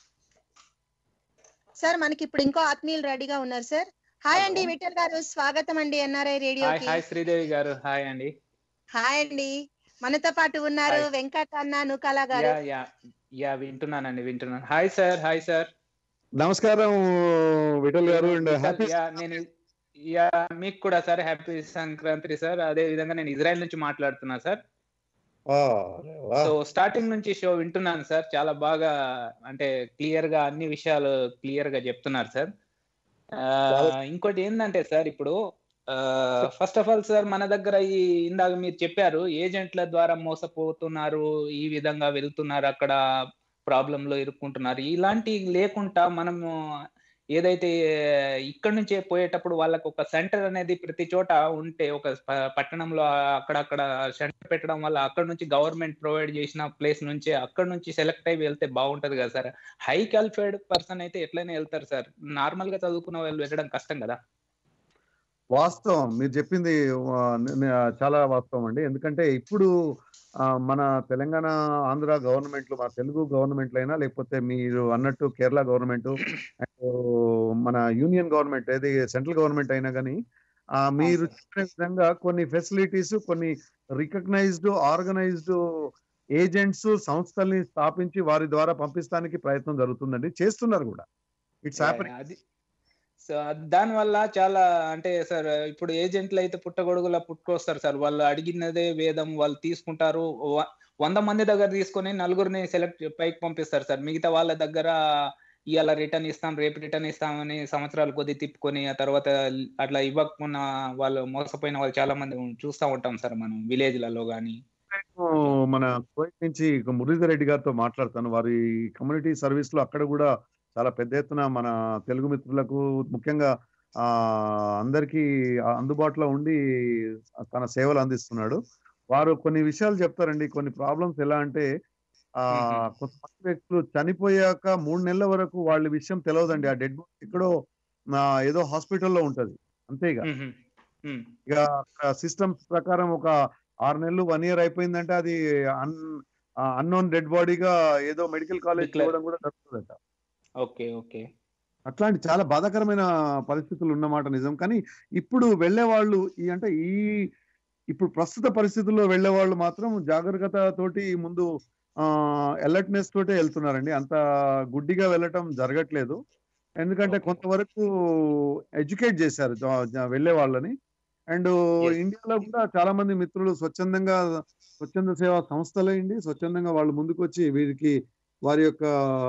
సార్ మనకి ఇప్పుడు ఇంకో ఆత్మీయులు రెడీగా ఉన్నారు సార్ హాయ్ అండి విఠల్ గారు స్వాగతం అండి ఎన్ఆర్ఐ హాయ్ రేడియోకి హాయ్ శ్రీదేవి గారు హాయ్ అండి హాయ్ అండి మనతో పాటు ఉన్నారు Hi. వెంకట అన్న నుకాల గారు యా యా యా వింటున్నానండి వింటున్నాను హాయ్ సార్ హాయ్ సార్ నమస్కారం Vittal garu and happy yeah నేను యా మీకు కూడా సార్ హ్యాపీ సంక్రాంతి సార్ అదే విధంగా నేను ఇజ్రాయెల్ నుంచి మాట్లాడుతున్నా సార్ సో స్టార్టింగ్ నుంచి షో వింటున్నాను సార్ చాలా బాగా అంటే క్లియర్ గా అన్ని విషయాలు క్లియర్ గా చెప్తున్నారు సార్ ఆ, ఇంకోటి ఏంటంటే సార్ ఇప్పుడు ఫస్ట్ ఆఫ్ ఆల్ సార్ మన దగ్గర ఈ ఇందాక మీరు చెప్పారు ఏజెంట్ల ద్వారా మోసపోతున్నారు ఈ విధంగా వెళ్తున్నారు అక్కడ ప్రాబ్లం లో ఇరుక్కుంటున్నారు ఇలాంటి లేకుండా మనము ఏదైతే ఇక్కడ నుంచే పోయేటప్పుడు వాళ్ళకు ఒక సెంటర్ అనేది ప్రతి చోట ఉంటే ఒక ప- పట్టణంలో అక్కడక్కడ సెంటర్ పెట్టడం వల్ల అక్కడ నుంచి గవర్నమెంట్ ప్రొవైడ్ చేసిన ప్లేస్ నుంచి అక్కడ నుంచి సెలెక్ట్ అయి వెళ్తే బాగుంటది కదా సార్ హై క్వాలిఫైడ్ పర్సన్ అయితే ఎట్లయినా వెళ్తారు సార్ నార్మల్ గా చదువుకున్న వాళ్ళు వెళ్ళడం కష్టం కదా వాస్తవం మీరు చెప్పింది ఆ, నే- నే- చాలా వాస్తవం అండి ఎందుకంటే ఇప్పుడు ఆ, మన తెలంగాణ ఆంధ్ర గవర్నమెంట్లు మన తెలుగు గవర్నమెంట్లు అయినా లేకపోతే మీరు అన్నట్టు కేరళ గవర్నమెంట్ అండ్ మన యూనియన్ గవర్నమెంట్ ఏది సెంట్రల్ గవర్నమెంట్ అయినా కానీ ఆ, మీరు sir. చెప్పిన విధంగా కొన్ని ఫెసిలిటీస్ కొన్ని రికగ్నైజ్డ్ ఆర్గనైజ్డ్ ఏజెంట్స్ సంస్థల్ని స్థాపించి వారి ద్వారా పంపిస్తానికి ప్రయత్నం జరుగుతుందండి చేస్తున్నారు కూడా ఇట్స్ హ్యాపెనింగ్ అది సో దాని వల్ల చాలా అంటే సార్ ఇప్పుడు ఏజెంట్లు అయితే పుట్టగొడుగులా పుట్టుకొస్తారు సార్ వాళ్ళు అడిగినదే వేదం వాళ్ళు తీసుకుంటారు వ- వంద మంది దగ్గర తీసుకొని నలుగురిని సెలెక్ట్ పైకి పంపిస్తారు సార్ మిగతా వాళ్ళ దగ్గర ఇవాళ రిటర్న్ ఇస్తాం రేపు రిటర్న్ ఇస్తామని సంవత్సరాలు కొద్ది తిప్పుకొని ఆ తర్వాత అట్లా ఇవ్వకుండా వాళ్ళు మోసపోయిన వాళ్ళు చాలా మంది చూస్తూ ఉంటాం సార్ మనం విలేజ్లలో కానీ నేను మన కోయిట్ నుంచి ఇక మురళీధర్ రెడ్డి గారితో మాట్లాడతాను వారి కమ్యూనిటీ సర్వీస్ లో అక్కడ కూడా చాలా పెద్ద ఎత్తున మన తెలుగు మిత్రులకు ముఖ్యంగా ఆ అందరికీ అందుబాటులో ఉండి తన సేవలు అందిస్తున్నాడు వారు కొన్ని విషయాలు చెప్తారండి కొన్ని ప్రాబ్లమ్స్ ఎలా అంటే ఆ మ్మ్. కొంతమంది వ్యక్తులు చనిపోయాక మూడు నెలల వరకు వాళ్ళ విషయం తెలియదండి ఆ డెడ్ బాడీ ఎక్కడో ఆ, ఏదో హాస్పిటల్లో ఉంటది అంతే ఇక మ్మ్. మ్మ్. ఇక సిస్టమ్స్ ప్రకారం ఒక ఆరు నెలలు వన్ ఇయర్ అయిపోయిందంటే అది అన్ అన్నోన్ డెడ్ బాడీగా ఏదో మెడికల్ కాలేజ్ Declare. ఇవ్వడం కూడా జరుగుతుందట ఓకే ఓకే అట్లాంటి చాలా బాధాకరమైన పరిస్థితులు ఉన్నమాట నిజం కానీ ఇప్పుడు వెళ్ళే వాళ్ళు ఈ అంటే ఈ ఇప్పుడు ప్రస్తుత పరిస్థితుల్లో వెళ్ళే వాళ్ళు మాత్రం జాగ్రత్త తోటి ముందు అలర్ట్నెస్ తోటే వెళ్తున్నారండి అంత గుడ్డిగా వెళ్ళటం జరగట్లేదు ఎందుకంటే Okay. కొంతవరకు ఎడ్యుకేట్ చేశారు జా- జా- వెళ్ళే వాళ్ళని అండ్ Yes. ఇండియాలో కూడా చాలా మంది మిత్రులు స్వచ్ఛందంగా స్వచ్ఛంద సేవా సంస్థలైంది స్వచ్ఛందంగా వాళ్ళు ముందుకు వచ్చి వీరికి వారి యొక్క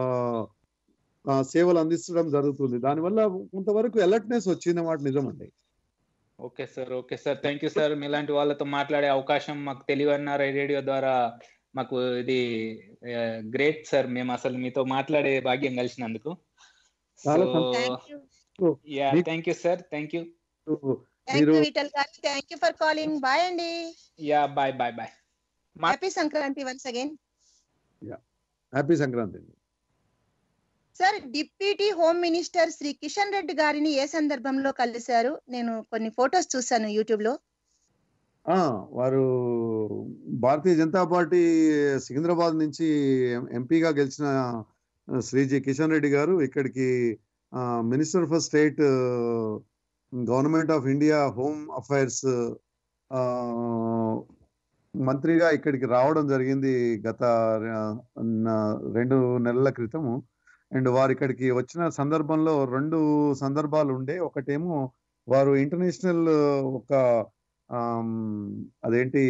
ఆ, సేవలు అందించడం జరుగుతుంది దానివల్ల కొంతవరకు అలర్ట్నెస్ వచ్చింది మాట నిజమండి okay sir okay sir thank you sir మీలాంటి వాళ్ళతో మాట్లాడే అవకాశం మాకు తెలియన్నారు రేడియో ద్వారా మాకు ఇది గ్రేట్ సార్ మేము అసలు మీతో మాట్లాడే భాగ్యం కలిసినందుకు చాలా సో సంతోషం. థ్యాంక్ యూ యా మీకు- thank you sir thank you thank you మీరు- విఠల్ గారు thank you for calling bye అండి యా బాయ్ బాయ్ బాయ్ మా- happy Sankranti once again happy Sankranti అండి sir deputy home minister Shri Kishan Reddy గారిని ఏ సందర్భంలో కలిశారు నేను కొన్ని ఫొటోస్ చూసాను యూట్యూబ్ లో ఆ, వారు భారతీయ జనతా పార్టీ సికింద్రాబాద్ నుంచి ఎం- ఎంపీగా గెలిచిన ఆ, శ్రీజీ కిషన్ రెడ్డి గారు ఇక్కడికి minister for state government of India home affairs మంత్రిగా ఇక్కడికి రావడం జరిగింది గత ఆ, నా- రెండు నెలల క్రితము అండ్ వారు ఇక్కడికి వచ్చిన సందర్భంలో రెండు సందర్భాలు ఉండే ఒకటేమో వారు ఇంటర్నేషనల్ ఒక ఆమ్, అదేంటి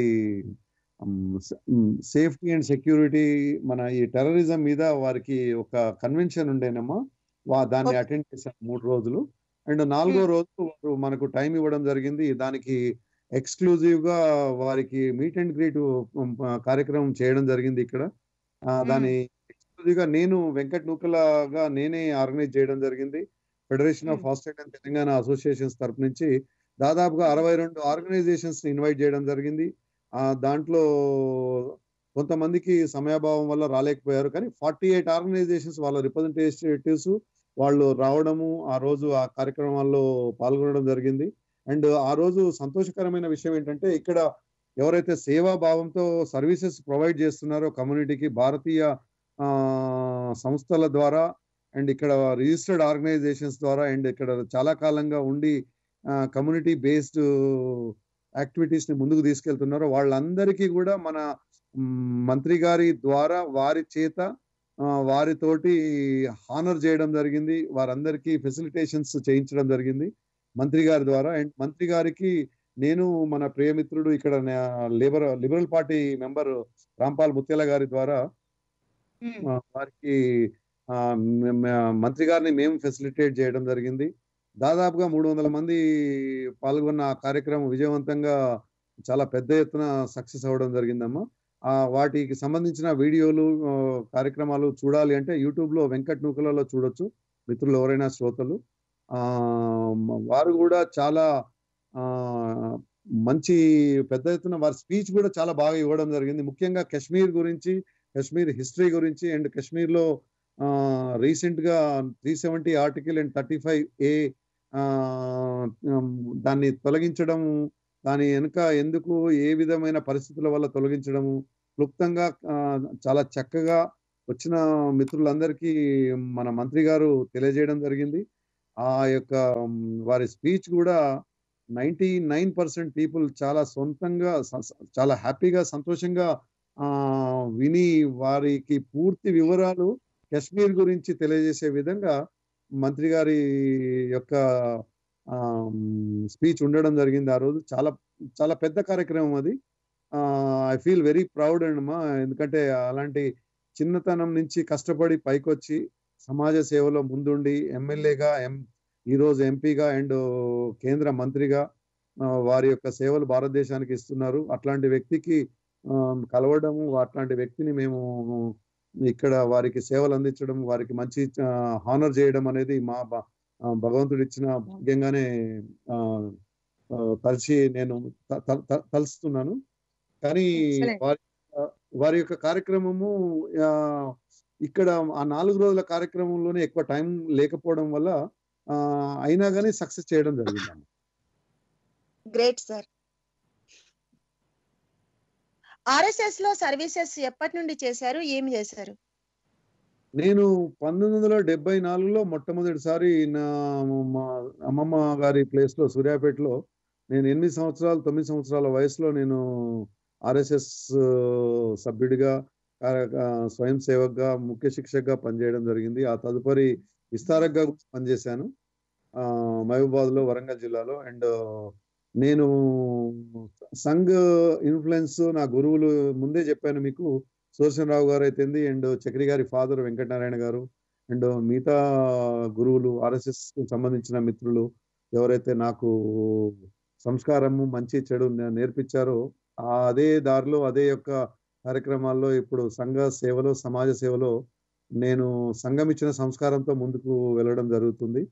సేఫ్టీ అండ్ సెక్యూరిటీ మన ఈ టెర్రరిజం మీద వారికి ఒక కన్వెన్షన్ ఉండేనమ్మా వా దాన్ని Okay. అటెండ్ చేశారు మూడు రోజులు అండ్ నాలుగో రోజు వారు మనకు టైం ఇవ్వడం జరిగింది దానికి ఎక్స్క్లూజివ్ గా వారికి మీట్ అండ్ గ్రీట్ కార్యక్రమం చేయడం జరిగింది ఇక్కడ ఆ, దాని ఎక్స్క్లూజివ్ గా నేను వెంకట్ నూకలగా నేనే ఆర్గనైజ్ చేయడం జరిగింది federation of Australian Telangana associations తరపు నుంచి దాదాపుగా అరవై రెండు ఆర్గనైజేషన్స్ ని ఇన్వైట్ చేయడం జరిగింది ఆ దాంట్లో కొంతమందికి సమయాభావం వల్ల రాలేకపోయారు కానీ ఫార్టీ ఎయిట్ ఆర్గనైజేషన్స్ వాళ్ళ రిప్రజెంటేటివ్స్ వాళ్ళు రావడము ఆ రోజు ఆ కార్యక్రమాల్లో పాల్గొనడం జరిగింది అండ్ ఆ రోజు సంతోషకరమైన విషయం ఏంటంటే ఇక్కడ ఎవరైతే సేవా భావంతో సర్వీసెస్ ప్రొవైడ్ చేస్తున్నారో కమ్యూనిటీకి భారతీయ ఆ, సంస్థల ద్వారా అండ్ ఇక్కడ రిజిస్టర్డ్ ఆర్గనైజేషన్స్ ద్వారా అండ్ ఇక్కడ చాలా కాలంగా ఉండి కమ్యూనిటీ బేస్డ్ యాక్టివిటీస్ ని ముందుకు తీసుకెళ్తున్నారో వాళ్ళందరికీ కూడా మన మ్, మంత్రి గారి ద్వారా వారి చేత ఆ, వారితోటి హానర్ చేయడం జరిగింది వారందరికీ ఫెసిలిటేషన్స్ చేయించడం జరిగింది మంత్రి గారి ద్వారా అండ్ మంత్రి గారికి నేను మన ప్రియమిత్రుడు ఇక్కడ labour liberal party member Rampal Muthyala గారి ద్వారా ఆ, వారికి ఆ, మ- మ- మంత్రి గారిని మేము ఫెసిలిటేట్ చేయడం జరిగింది దాదాపుగా మూడు వందల మంది పాల్గొన్న ఆ కార్యక్రమం విజయవంతంగా చాలా పెద్ద ఎత్తున సక్సెస్ అవ్వడం జరిగిందమ్మా ఆ వాటికి సంబంధించిన వీడియోలు ఆ, కార్యక్రమాలు చూడాలి అంటే యూట్యూబ్ లో వెంకట్ నూకలలో చూడొచ్చు మిత్రులు ఎవరైనా శ్రోతలు ఆ మ- వారు కూడా చాలా ఆ మంచి పెద్ద ఎత్తున వారి స్పీచ్ కూడా చాలా బాగా ఇవ్వడం జరిగింది ముఖ్యంగా కాశ్మీర్ గురించి కాశ్మీర్ హిస్టరీ గురించి అండ్ కాశ్మీర్ లో రీసెంట్ గా three seventy article and thirty five A దాన్ని తొలగించడం దాని వెనుక ఎందుకు ఏ విధమైన పరిస్థితుల వల్ల తొలగించడము క్లుప్తంగా ఆ, చాలా చక్కగా వచ్చిన మిత్రులందరికీ మన మంత్రి గారు తెలియజేయడం జరిగింది ఆ యొక్క మ్, వారి స్పీచ్ కూడా నైంటీ నైన్ పర్సెంట్ పీపుల్ చాలా సొంతంగా స- స- చాలా హ్యాపీగా సంతోషంగా ఆ విని వారికి పూర్తి వివరాలు కాశ్మీర్ గురించి తెలియజేసే విధంగా మంత్రి గారి యొక్క స్పీచ్ ఉండడం జరిగింది ఆ రోజు చాలా చాలా పెద్ద కార్యక్రమం అది I feel very proud and మా ఎందుకంటే అలాంటి చిన్నతనం నుంచి కష్టపడి పైకొచ్చి సమాజ సేవలో ముందుండి ఎమ్మెల్యేగా ఎం ఈరోజు ఎంపీగా అండ్ కేంద్ర మంత్రిగా ఆ, వారి యొక్క సేవలు భారతదేశానికి ఇస్తున్నారు అట్లాంటి వ్యక్తికి ఆ, కలవడము అట్లాంటి వ్యక్తిని మేము ఇక్కడ వారికి సేవలు అందించడం వారికి మంచి హానర్ చేయడం అనేది మా బ- ఆ, భగవంతుడు ఇచ్చిన భాగ్యంగానే ఆ, ఆ, తలిచి నేను త- త- త- తలుస్తున్నాను కానీ Excellent. వారి ఆ, వారి యొక్క కార్యక్రమము ఆ, ఇక్కడ ఆ నాలుగు రోజుల కార్యక్రమంలోనే ఎక్కువ టైం లేకపోవడం వల్ల ఆ, అయినా కానీ సక్సెస్ చేయడం జరిగింది గ్రేట్ సార్ ఆర్ఎస్ఎస్ లో సర్వీసెస్ ఎప్పటి నుండి చేశారు ఏమి చేశారు నేను పంతొమ్మిది వందల డెబ్బై నాలుగులో మొట్టమొదటిసారి నా మా అమ్మమ్మ గారి ప్లేస్ లో సూర్యాపేటలో నేను ఎనిమిది సంవత్సరాలు తొమ్మిది సంవత్సరాల వయసులో నేను ఆర్ఎస్ఎస్ సభ్యుడిగా ఆ- ఆ స్వయం సేవక్గా ముఖ్య శిక్షక్గా పనిచేయడం జరిగింది ఆ తదుపరి విస్తారక్గా కూడా పనిచేశాను ఆ, మహబూబాద్ లో వరంగల్ జిల్లాలో అండ్ నేను సంఘ్ ఇన్ఫ్లుయెన్స్ నా గురువులు ముందే చెప్పాను మీకు రావు గారు అయితేంది అండ్ చక్రి గారి ఫాదర్ వెంకటనారాయణ గారు అండ్ మిగతా గురువులు ఆర్ఎస్ఎస్ కు సంబంధించిన మిత్రులు ఎవరైతే నాకు సంస్కారము మంచి చెడు నే- నేర్పించారో ఆ అదే దారిలో అదే యొక్క కార్యక్రమాల్లో ఇప్పుడు సంఘ సేవలో సమాజ సేవలో నేను సంఘం ఇచ్చిన సంస్కారంతో ముందుకు వెళ్ళడం జరుగుతుంది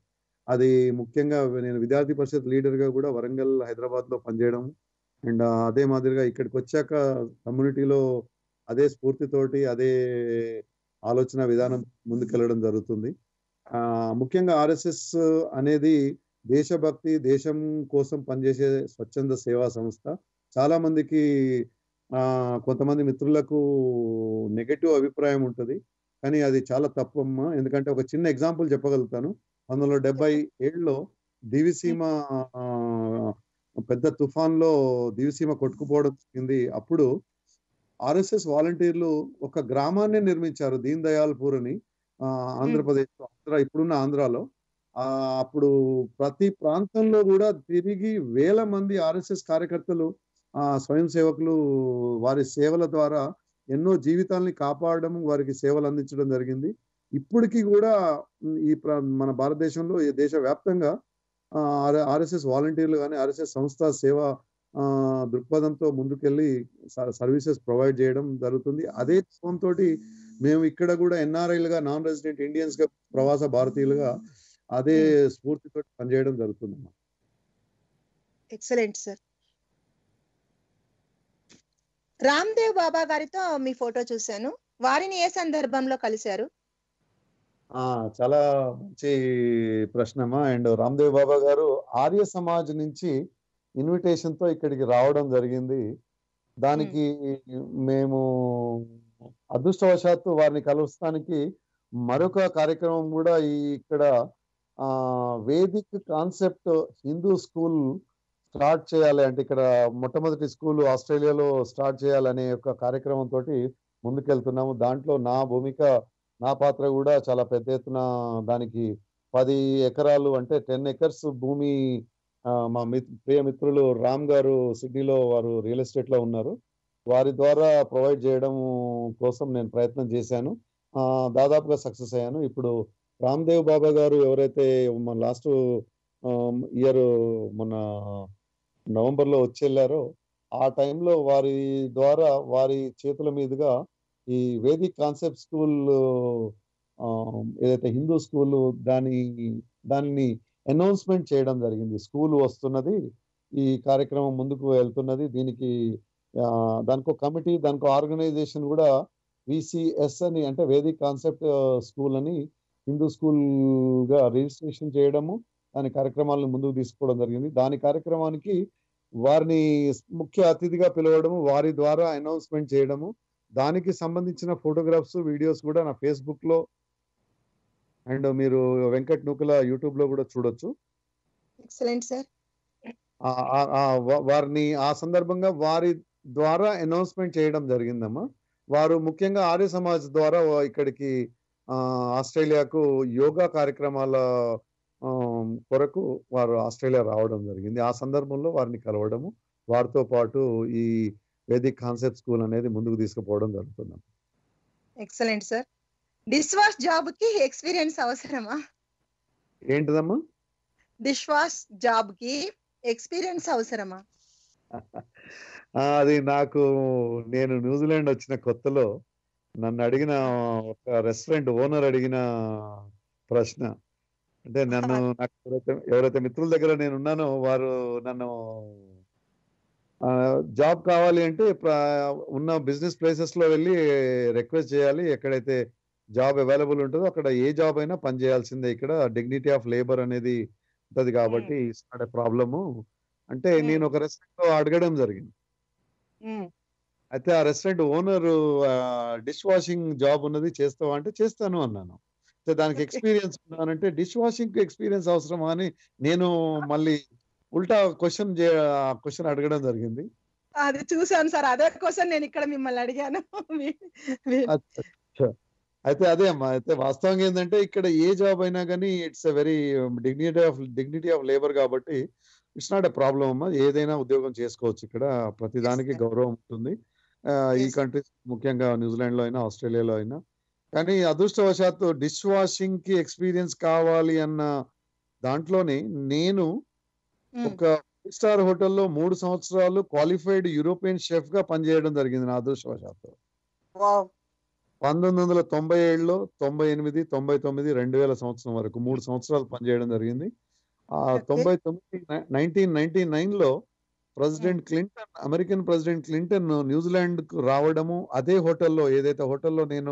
అది ముఖ్యంగా నేను విద్యార్థి పరిషత్ లీడర్ గా కూడా వరంగల్ హైదరాబాద్ లో పనిచేయడం అండ్ అదే మాదిరిగా ఇక్కడికి వచ్చాక కమ్యూనిటీలో అదే స్ఫూర్తితోటి అదే ఆలోచన విధానం ముందుకెళ్ళడం జరుగుతుంది ఆ ముఖ్యంగా ఆర్ఎస్ఎస్ అనేది దేశభక్తి దేశం కోసం పనిచేసే స్వచ్ఛంద సేవా సంస్థ చాలా మందికి ఆ కొంతమంది మిత్రులకు నెగటివ్ అభిప్రాయం ఉంటుంది కానీ అది చాలా తప్పమ్మా ఎందుకంటే ఒక చిన్న ఎగ్జాంపుల్ చెప్పగలుగుతాను పంతొమ్మిది వందల డెబ్బై ఏడులో దివిసీమ ఆ, పెద్ద తుఫాన్లో దివిసీమ కొట్టుకుపోవడం జరిగింది అప్పుడు ఆర్ఎస్ఎస్ వాలంటీర్లు ఒక గ్రామాన్ని నిర్మించారు దీన్ దయాల్ పూర్ అని ఆ, ఆంధ్రప్రదేశ్ ఆంధ్ర ఇప్పుడున్న ఆంధ్రాలో ఆ అప్పుడు ప్రతి ప్రాంతంలో కూడా తిరిగి వేల మంది ఆర్ఎస్ఎస్ కార్యకర్తలు ఆ స్వయం సేవకులు వారి సేవల ద్వారా ఎన్నో జీవితాల్ని కాపాడడం వారికి సేవలు అందించడం జరిగింది ఇప్పటికీ కూడా ఉమ్, ఈ ప్ర- మన భారతదేశంలో ఈ దేశ వ్యాప్తంగా ఆర్ఎస్ఎస్ వాలంటీర్లు కానీ ఆర్ఎస్ఎస్ సంస్థ సేవ ఆ, దృక్పథంతో ముందుకెళ్ళి సర్వీసెస్ ప్రొవైడ్ చేయడం జరుగుతుంది అదే తోటి మేము ఇక్కడ కూడా ఎన్ఆర్ఐలుగా నాన్ రెసిడెంట్ ఇండియన్స్ గా ప్రవాస భారతీయులుగా అదే స్ఫూర్తితో పనిచేయడం జరుగుతుంది ఎక్సలెంట్ సార్ రామ్దేవ్ బాబా గారితో మీ ఫోటో చూశాను వారిని ఏ సందర్భంలో కలిశారు ఆ చాలా మంచి ప్రశ్నమా అండ్ రామ్దేవ్ బాబా గారు ఆర్య సమాజ్ నుంచి ఇన్విటేషన్ తో ఇక్కడికి రావడం జరిగింది దానికి మేము అదృష్టవశాత్తు వారిని కలుస్తానికి మరొక కార్యక్రమం కూడా ఈ ఇక్కడ ఆ Vedic concept Hindu school start చేయాలి అంటే ఇక్కడ మొట్టమొదటి స్కూల్ ఆస్ట్రేలియాలో స్టార్ట్ చేయాలనే ఒక కార్యక్రమం తోటి ముందుకెళ్తున్నాము దాంట్లో నా భూమిక నా పాత్ర కూడా చాలా పెద్ద ఎత్తున దానికి పది ఎకరాలు అంటే టెన్ ఎకర్స్ భూమి ఆ, మా మిత్ ప్రియ మిత్రులు రామ్ గారు సిడ్నీలో వారు రియల్ ఎస్టేట్ లో ఉన్నారు వారి ద్వారా ప్రొవైడ్ చేయడం కోసం నేను ప్రయత్నం చేశాను ఆ, దాదాపుగా సక్సెస్ అయ్యాను ఇప్పుడు రామ్దేవ్ బాబా గారు ఎవరైతే మన లాస్ట్ ఇయర్ మన నవంబర్ లో వచ్చి వెళ్ళారో ఆ టైంలో వారి ద్వారా వారి చేతుల మీదుగా ఈ వేదిక్ కాన్సెప్ట్ స్కూల్ ఏదైతే హిందూ స్కూల్ దాని దాన్ని అనౌన్స్మెంట్ చేయడం జరిగింది స్కూల్ వస్తున్నది ఈ కార్యక్రమం ముందుకు వెళ్తున్నది దీనికి ఆ, దానికి ఒక కమిటీ దానికి ఆర్గనైజేషన్ కూడా విసిఎస్ అని అంటే వేదిక్ కాన్సెప్ట్ స్కూల్ అని హిందూ స్కూల్ గా రిజిస్ట్రేషన్ చేయడము దాని కార్యక్రమాలను ముందుకు తీసుకోవడం జరిగింది దాని కార్యక్రమానికి వారిని ముఖ్య అతిథిగా పిలవడము వారి ద్వారా అనౌన్స్మెంట్ చేయడము దానికి సంబంధించిన ఫోటోగ్రాఫ్స్ వీడియోస్ కూడా నా ఫేస్బుక్ లో అండ్ మీరు వెంకట్ నూకల యూట్యూబ్ లో కూడా చూడొచ్చు ఎక్సలెంట్ సార్ ఆ- ఆ- ఆ వా- వారిని ఆ సందర్భంగా వారి ద్వారా అనౌన్స్మెంట్ చేయడం జరిగిందమ్మా వారు ముఖ్యంగా ఆర్య సమాజ్ ద్వారా వా- ఇక్కడికి ఆ, ఆస్ట్రేలియాకు యోగా కార్యక్రమాల ఆ, కొరకు వారు ఆస్ట్రేలియా రావడం జరిగింది ఆ సందర్భంలో వారిని కలవడము వారితో పాటు ఈ వేదిక్ కాన్సెప్ట్ స్కూల్ అనేది ముందుకు తీసుకుపోవడం జరుగుతుంది excellent sir dish wash job కి ఎక్స్పీరియన్స్ అవసరమా ఏంటిదమ్మా డిష్ వాష్ జాబ్ కి ఎక్స్పీరియన్స్ అవసరమా ఆ, అది నాకు నేను న్యూజిలాండ్ వచ్చిన కొత్తలో నన్ను అడిగిన ఒక రెస్టారెంట్ ఓనర్ అడిగిన ప్రశ్న అంటే నన్ను నాకు ఎవరైతే ఎవరైతే మిత్రుల దగ్గర నేను ఉన్నానో వారు నన్ను జాబ్ కావాలి అంటే ప్ర- ఉన్న బిజినెస్ ప్లేసెస్ లో వెళ్ళి రిక్వెస్ట్ చేయాలి ఎక్కడైతే జాబ్ అవైలబుల్ ఉంటుందో అక్కడ ఏ జాబ్ అయినా పని చేయాల్సిందే ఇక్కడ డిగ్నిటీ ఆఫ్ లేబర్ అనేది ఉంటది కాబట్టి ఇట్స్ నాట్ ఏ ప్రాబ్లము అంటే నేను ఒక రెస్టారెంట్ లో అడగడం జరిగింది అయితే ఆ restaurant owner dish washing job ఉన్నది చేస్తావా అంటే చేస్తాను అన్నాను అయితే దానికి ఎక్స్పీరియన్స్ ఉన్నానంటే డిష్ వాషింగ్ ఎక్స్పీరియన్స్ అవసరమా అని నేను మళ్ళీ ఉల్టా క్వశ్చన్ క్వశ్చన్ అడగడం జరిగింది అది చూసాను సార్ అదే కోసం నేను ఇక్కడ మిమ్మల్ని అడిగాను మీ- మీ- అచ్చా. అయితే అదే అమ్మా అయితే వాస్తవంగా ఏంటంటే ఇక్కడ ఏ జాబ్ అయినా కానీ it's a very dignity of dignity of labour కాబట్టి ఇట్స్ నాట్ ఎ ప్రాబ్లం అమ్మా ఏదైనా ఉద్యోగం చేసుకోవచ్చు ఇక్కడ ప్రతి దానికి sir. గౌరవం ఉంటుంది ఆ, ఈ Yes, sir. కంట్రీస్ ముఖ్యంగా న్యూజిలాండ్ లో అయినా ఆస్ట్రేలియాలో అయినా కానీ అదృష్టవశాత్తు డిష్ వాషింగ్ కి ఎక్స్పీరియన్స్ కావాలి అన్న దాంట్లోనే నేను మ్మ్. ఒక ఫైవ్ స్టార్ హోటల్లో మూడు సంవత్సరాలు క్వాలిఫైడ్ యూరోపియన్ షెఫ్ గా పనిచేయడం జరిగింది నా అదృష్టవశాత్తు వావ్ పంతొమ్మిది వందల తొంభై ఏడులో తొంభై ఎనిమిది తొంభై తొమ్మిది రెండు వేల సంవత్సరం వరకు మూడు సంవత్సరాలు పనిచేయడం జరిగింది ఆ Okay. తొంభై తొమ్మిది నైన్టీన్ నైన్టీ నైన్ లో president Clinton American president Clinton New Zealand కు రావడము అదే హోటల్లో ఏదైతే హోటల్లో నేను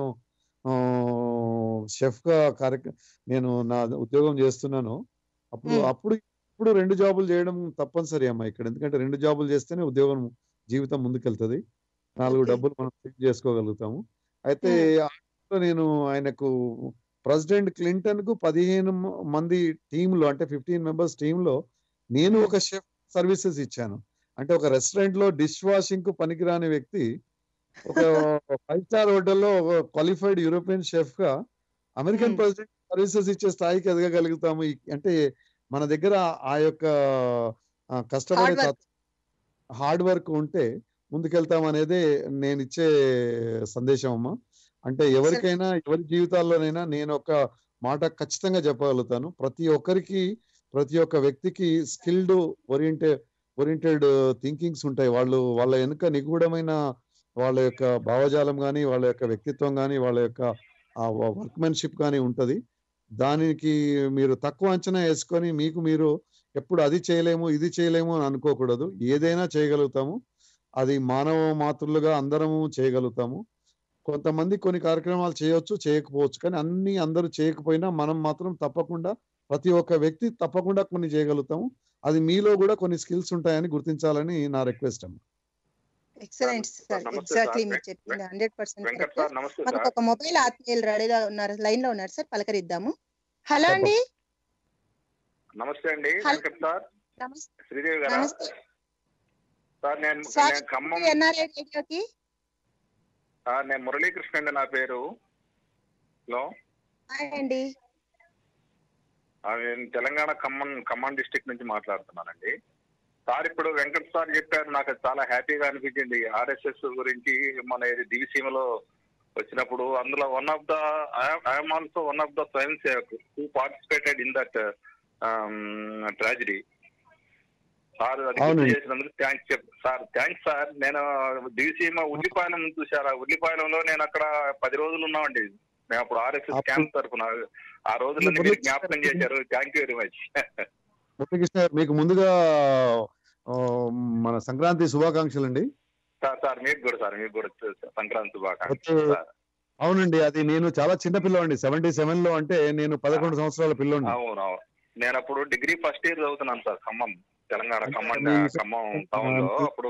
షెఫ్ గా కార్యక్ర నేను నా ఉద్యోగం చేస్తున్నానో అప్పుడు Hmm. అప్పుడు ఇప్పుడు రెండు జాబులు చేయడం తప్పనిసరి అమ్మా ఇక్కడ ఎందుకంటే రెండు జాబులు చేస్తేనే ఉద్యోగం జీవితం ముందుకెళ్తది నాలుగు Okay. డబ్బులు మనం సేవ్ చేసుకోగలుగుతాము అయితే Hmm. ఆ టైంలో నేను ఆయనకు ప్రెసిడెంట్ క్లింటన్ కు పదిహేను మ- మంది టీంలో అంటే ఫిఫ్టీన్ మెంబర్స్ టీంలో నేను Hmm. ఒక షెఫ్ సర్వీసెస్ ఇచ్చాను అంటే ఒక రెస్టారెంట్ లో డిష్ వాషింగ్ కు పనికిరాని వ్యక్తి ఒక ఫైవ్ స్టార్ హోటల్లో ఒక క్వాలిఫైడ్ యూరోపియన్ షెఫ్ గా అమెరికన్ Hmm. ప్రెసిడెంట్ సర్వీసెస్ ఇచ్చే స్థాయికి ఎదగగలుగుతాము ఈ- అంటే మన దగ్గర ఆ యొక్క ఆ, కష్టపడే Hard work. హార్డ్ వర్క్ ఉంటే ముందుకెళ్తాం అనేది నేను ఇచ్చే సందేశం అమ్మా అంటే ఎవరికైనా ఎవరి జీవితాల్లోనైనా నేను ఒక మాట ఖచ్చితంగా చెప్పగలుగుతాను ప్రతి ఒక్కరికి ప్రతి ఒక్క వ్యక్తికి స్కిల్డ్ ఓరియంటే ఓరియంటెడ్ థింకింగ్స్ ఉంటాయి వాళ్ళు వాళ్ళ వెనుక నిగూఢమైన వాళ్ళ యొక్క భావజాలం కానీ వాళ్ళ యొక్క వ్యక్తిత్వం కానీ వాళ్ళ యొక్క వర్క్మెన్షిప్ కానీ ఉంటది దానికి మీరు తక్కువ అంచనా వేసుకొని మీకు మీరు ఎప్పుడు అది చేయలేము ఇది చేయలేము అని అనుకోకూడదు ఏదైనా చేయగలుగుతాము అది మానవ మాతృలుగా అందరము చేయగలుగుతాము కొంతమంది కొన్ని కార్యక్రమాలు చేయొచ్చు చేయకపోవచ్చు కానీ అన్ని అందరూ చేయకపోయినా మనం మాత్రం తప్పకుండా ప్రతి ఒక్క వ్యక్తి తప్పకుండా కొన్ని చేయగలుగుతాము అది మీలో కూడా కొన్ని స్కిల్స్ ఉంటాయని గుర్తించాలని నా రిక్వెస్ట్ అమ్మ excellent sir, sir namaste exactly sir. మీరు చెప్పింది హండ్రెడ్ పర్సెంట్ వెంకట్ సార్ నమస్తే మనకు సార్ ఒక మొబైల్ ఆత్మీయులు రెడీగా ఉన్నారు లైన్ లో ఉన్నారు సార్ పలకరిద్దాము హలో అండి నమస్తే అండి హలో. వెంకట్ సార్ నమస్తే శ్రీదేవి గారా నమస్తే సార్ నేను సార్ నేను ఖమ్మం ఎన్ఆర్ఐ రేడియోకి ఆ, నేను మురళీకృష్ణ అండి నా పేరు హలో హాయ్ అండి ఆ, నేను తెలంగాణ ఖమ్మం ఖమ్మం డిస్టిక్ నుంచి మాట్లాడుతున్నానండి సార్ ఇప్పుడు వెంకట్ సార్ చెప్పారు నాకు అది చాలా హ్యాపీగా అనిపించింది ఆర్ఎస్ఎస్ గురించి మన ఇది దివిసీమలో వచ్చినప్పుడు అందులో one of the I'm also one of the Swayamsevak who participated in that tragedy sir అది గుర్తు అవునండి. చేసినందుకు థ్యాంక్స్ చెప్ సార్ థ్యాంక్స్ సార్ నేను దివిసీమ ఉల్లిపాయలం చూసారా ఉల్లిపాయలంలో నేను అక్కడ పది రోజులు ఉన్నామండి మేము అప్పుడు ఆర్ఎస్ఎస్ అప్పుడు- క్యాంప్ తరఫున ఆ రోజులన్నీ మీరు జ్ఞాపకం చేశారు thank you very much Muralikrishna గారు మీకు ముందుగా ఆ, మన సంక్రాంతి శుభాకాంక్షలు అండి సార్ సార్ మీకు కూడా సార్ మీకు కూడా సంక్రాంతి శుభాకాంక్షలు ఓకే. సార్ అవునండి అది నేను చాలా చిన్న పిల్లవాడిని సెవెంటీ సెవెన్ లో అంటే నేను పదకొండు సంవత్సరాల పిల్లోడిని అవును అవును నేను అప్పుడు డిగ్రీ ఫస్ట్ ఇయర్ చదువుతున్నాను సార్ ఖమ్మం తెలంగాణ అంటే ఖమ్మం మీ- ఖమ్మం టౌన్ లో అప్పుడు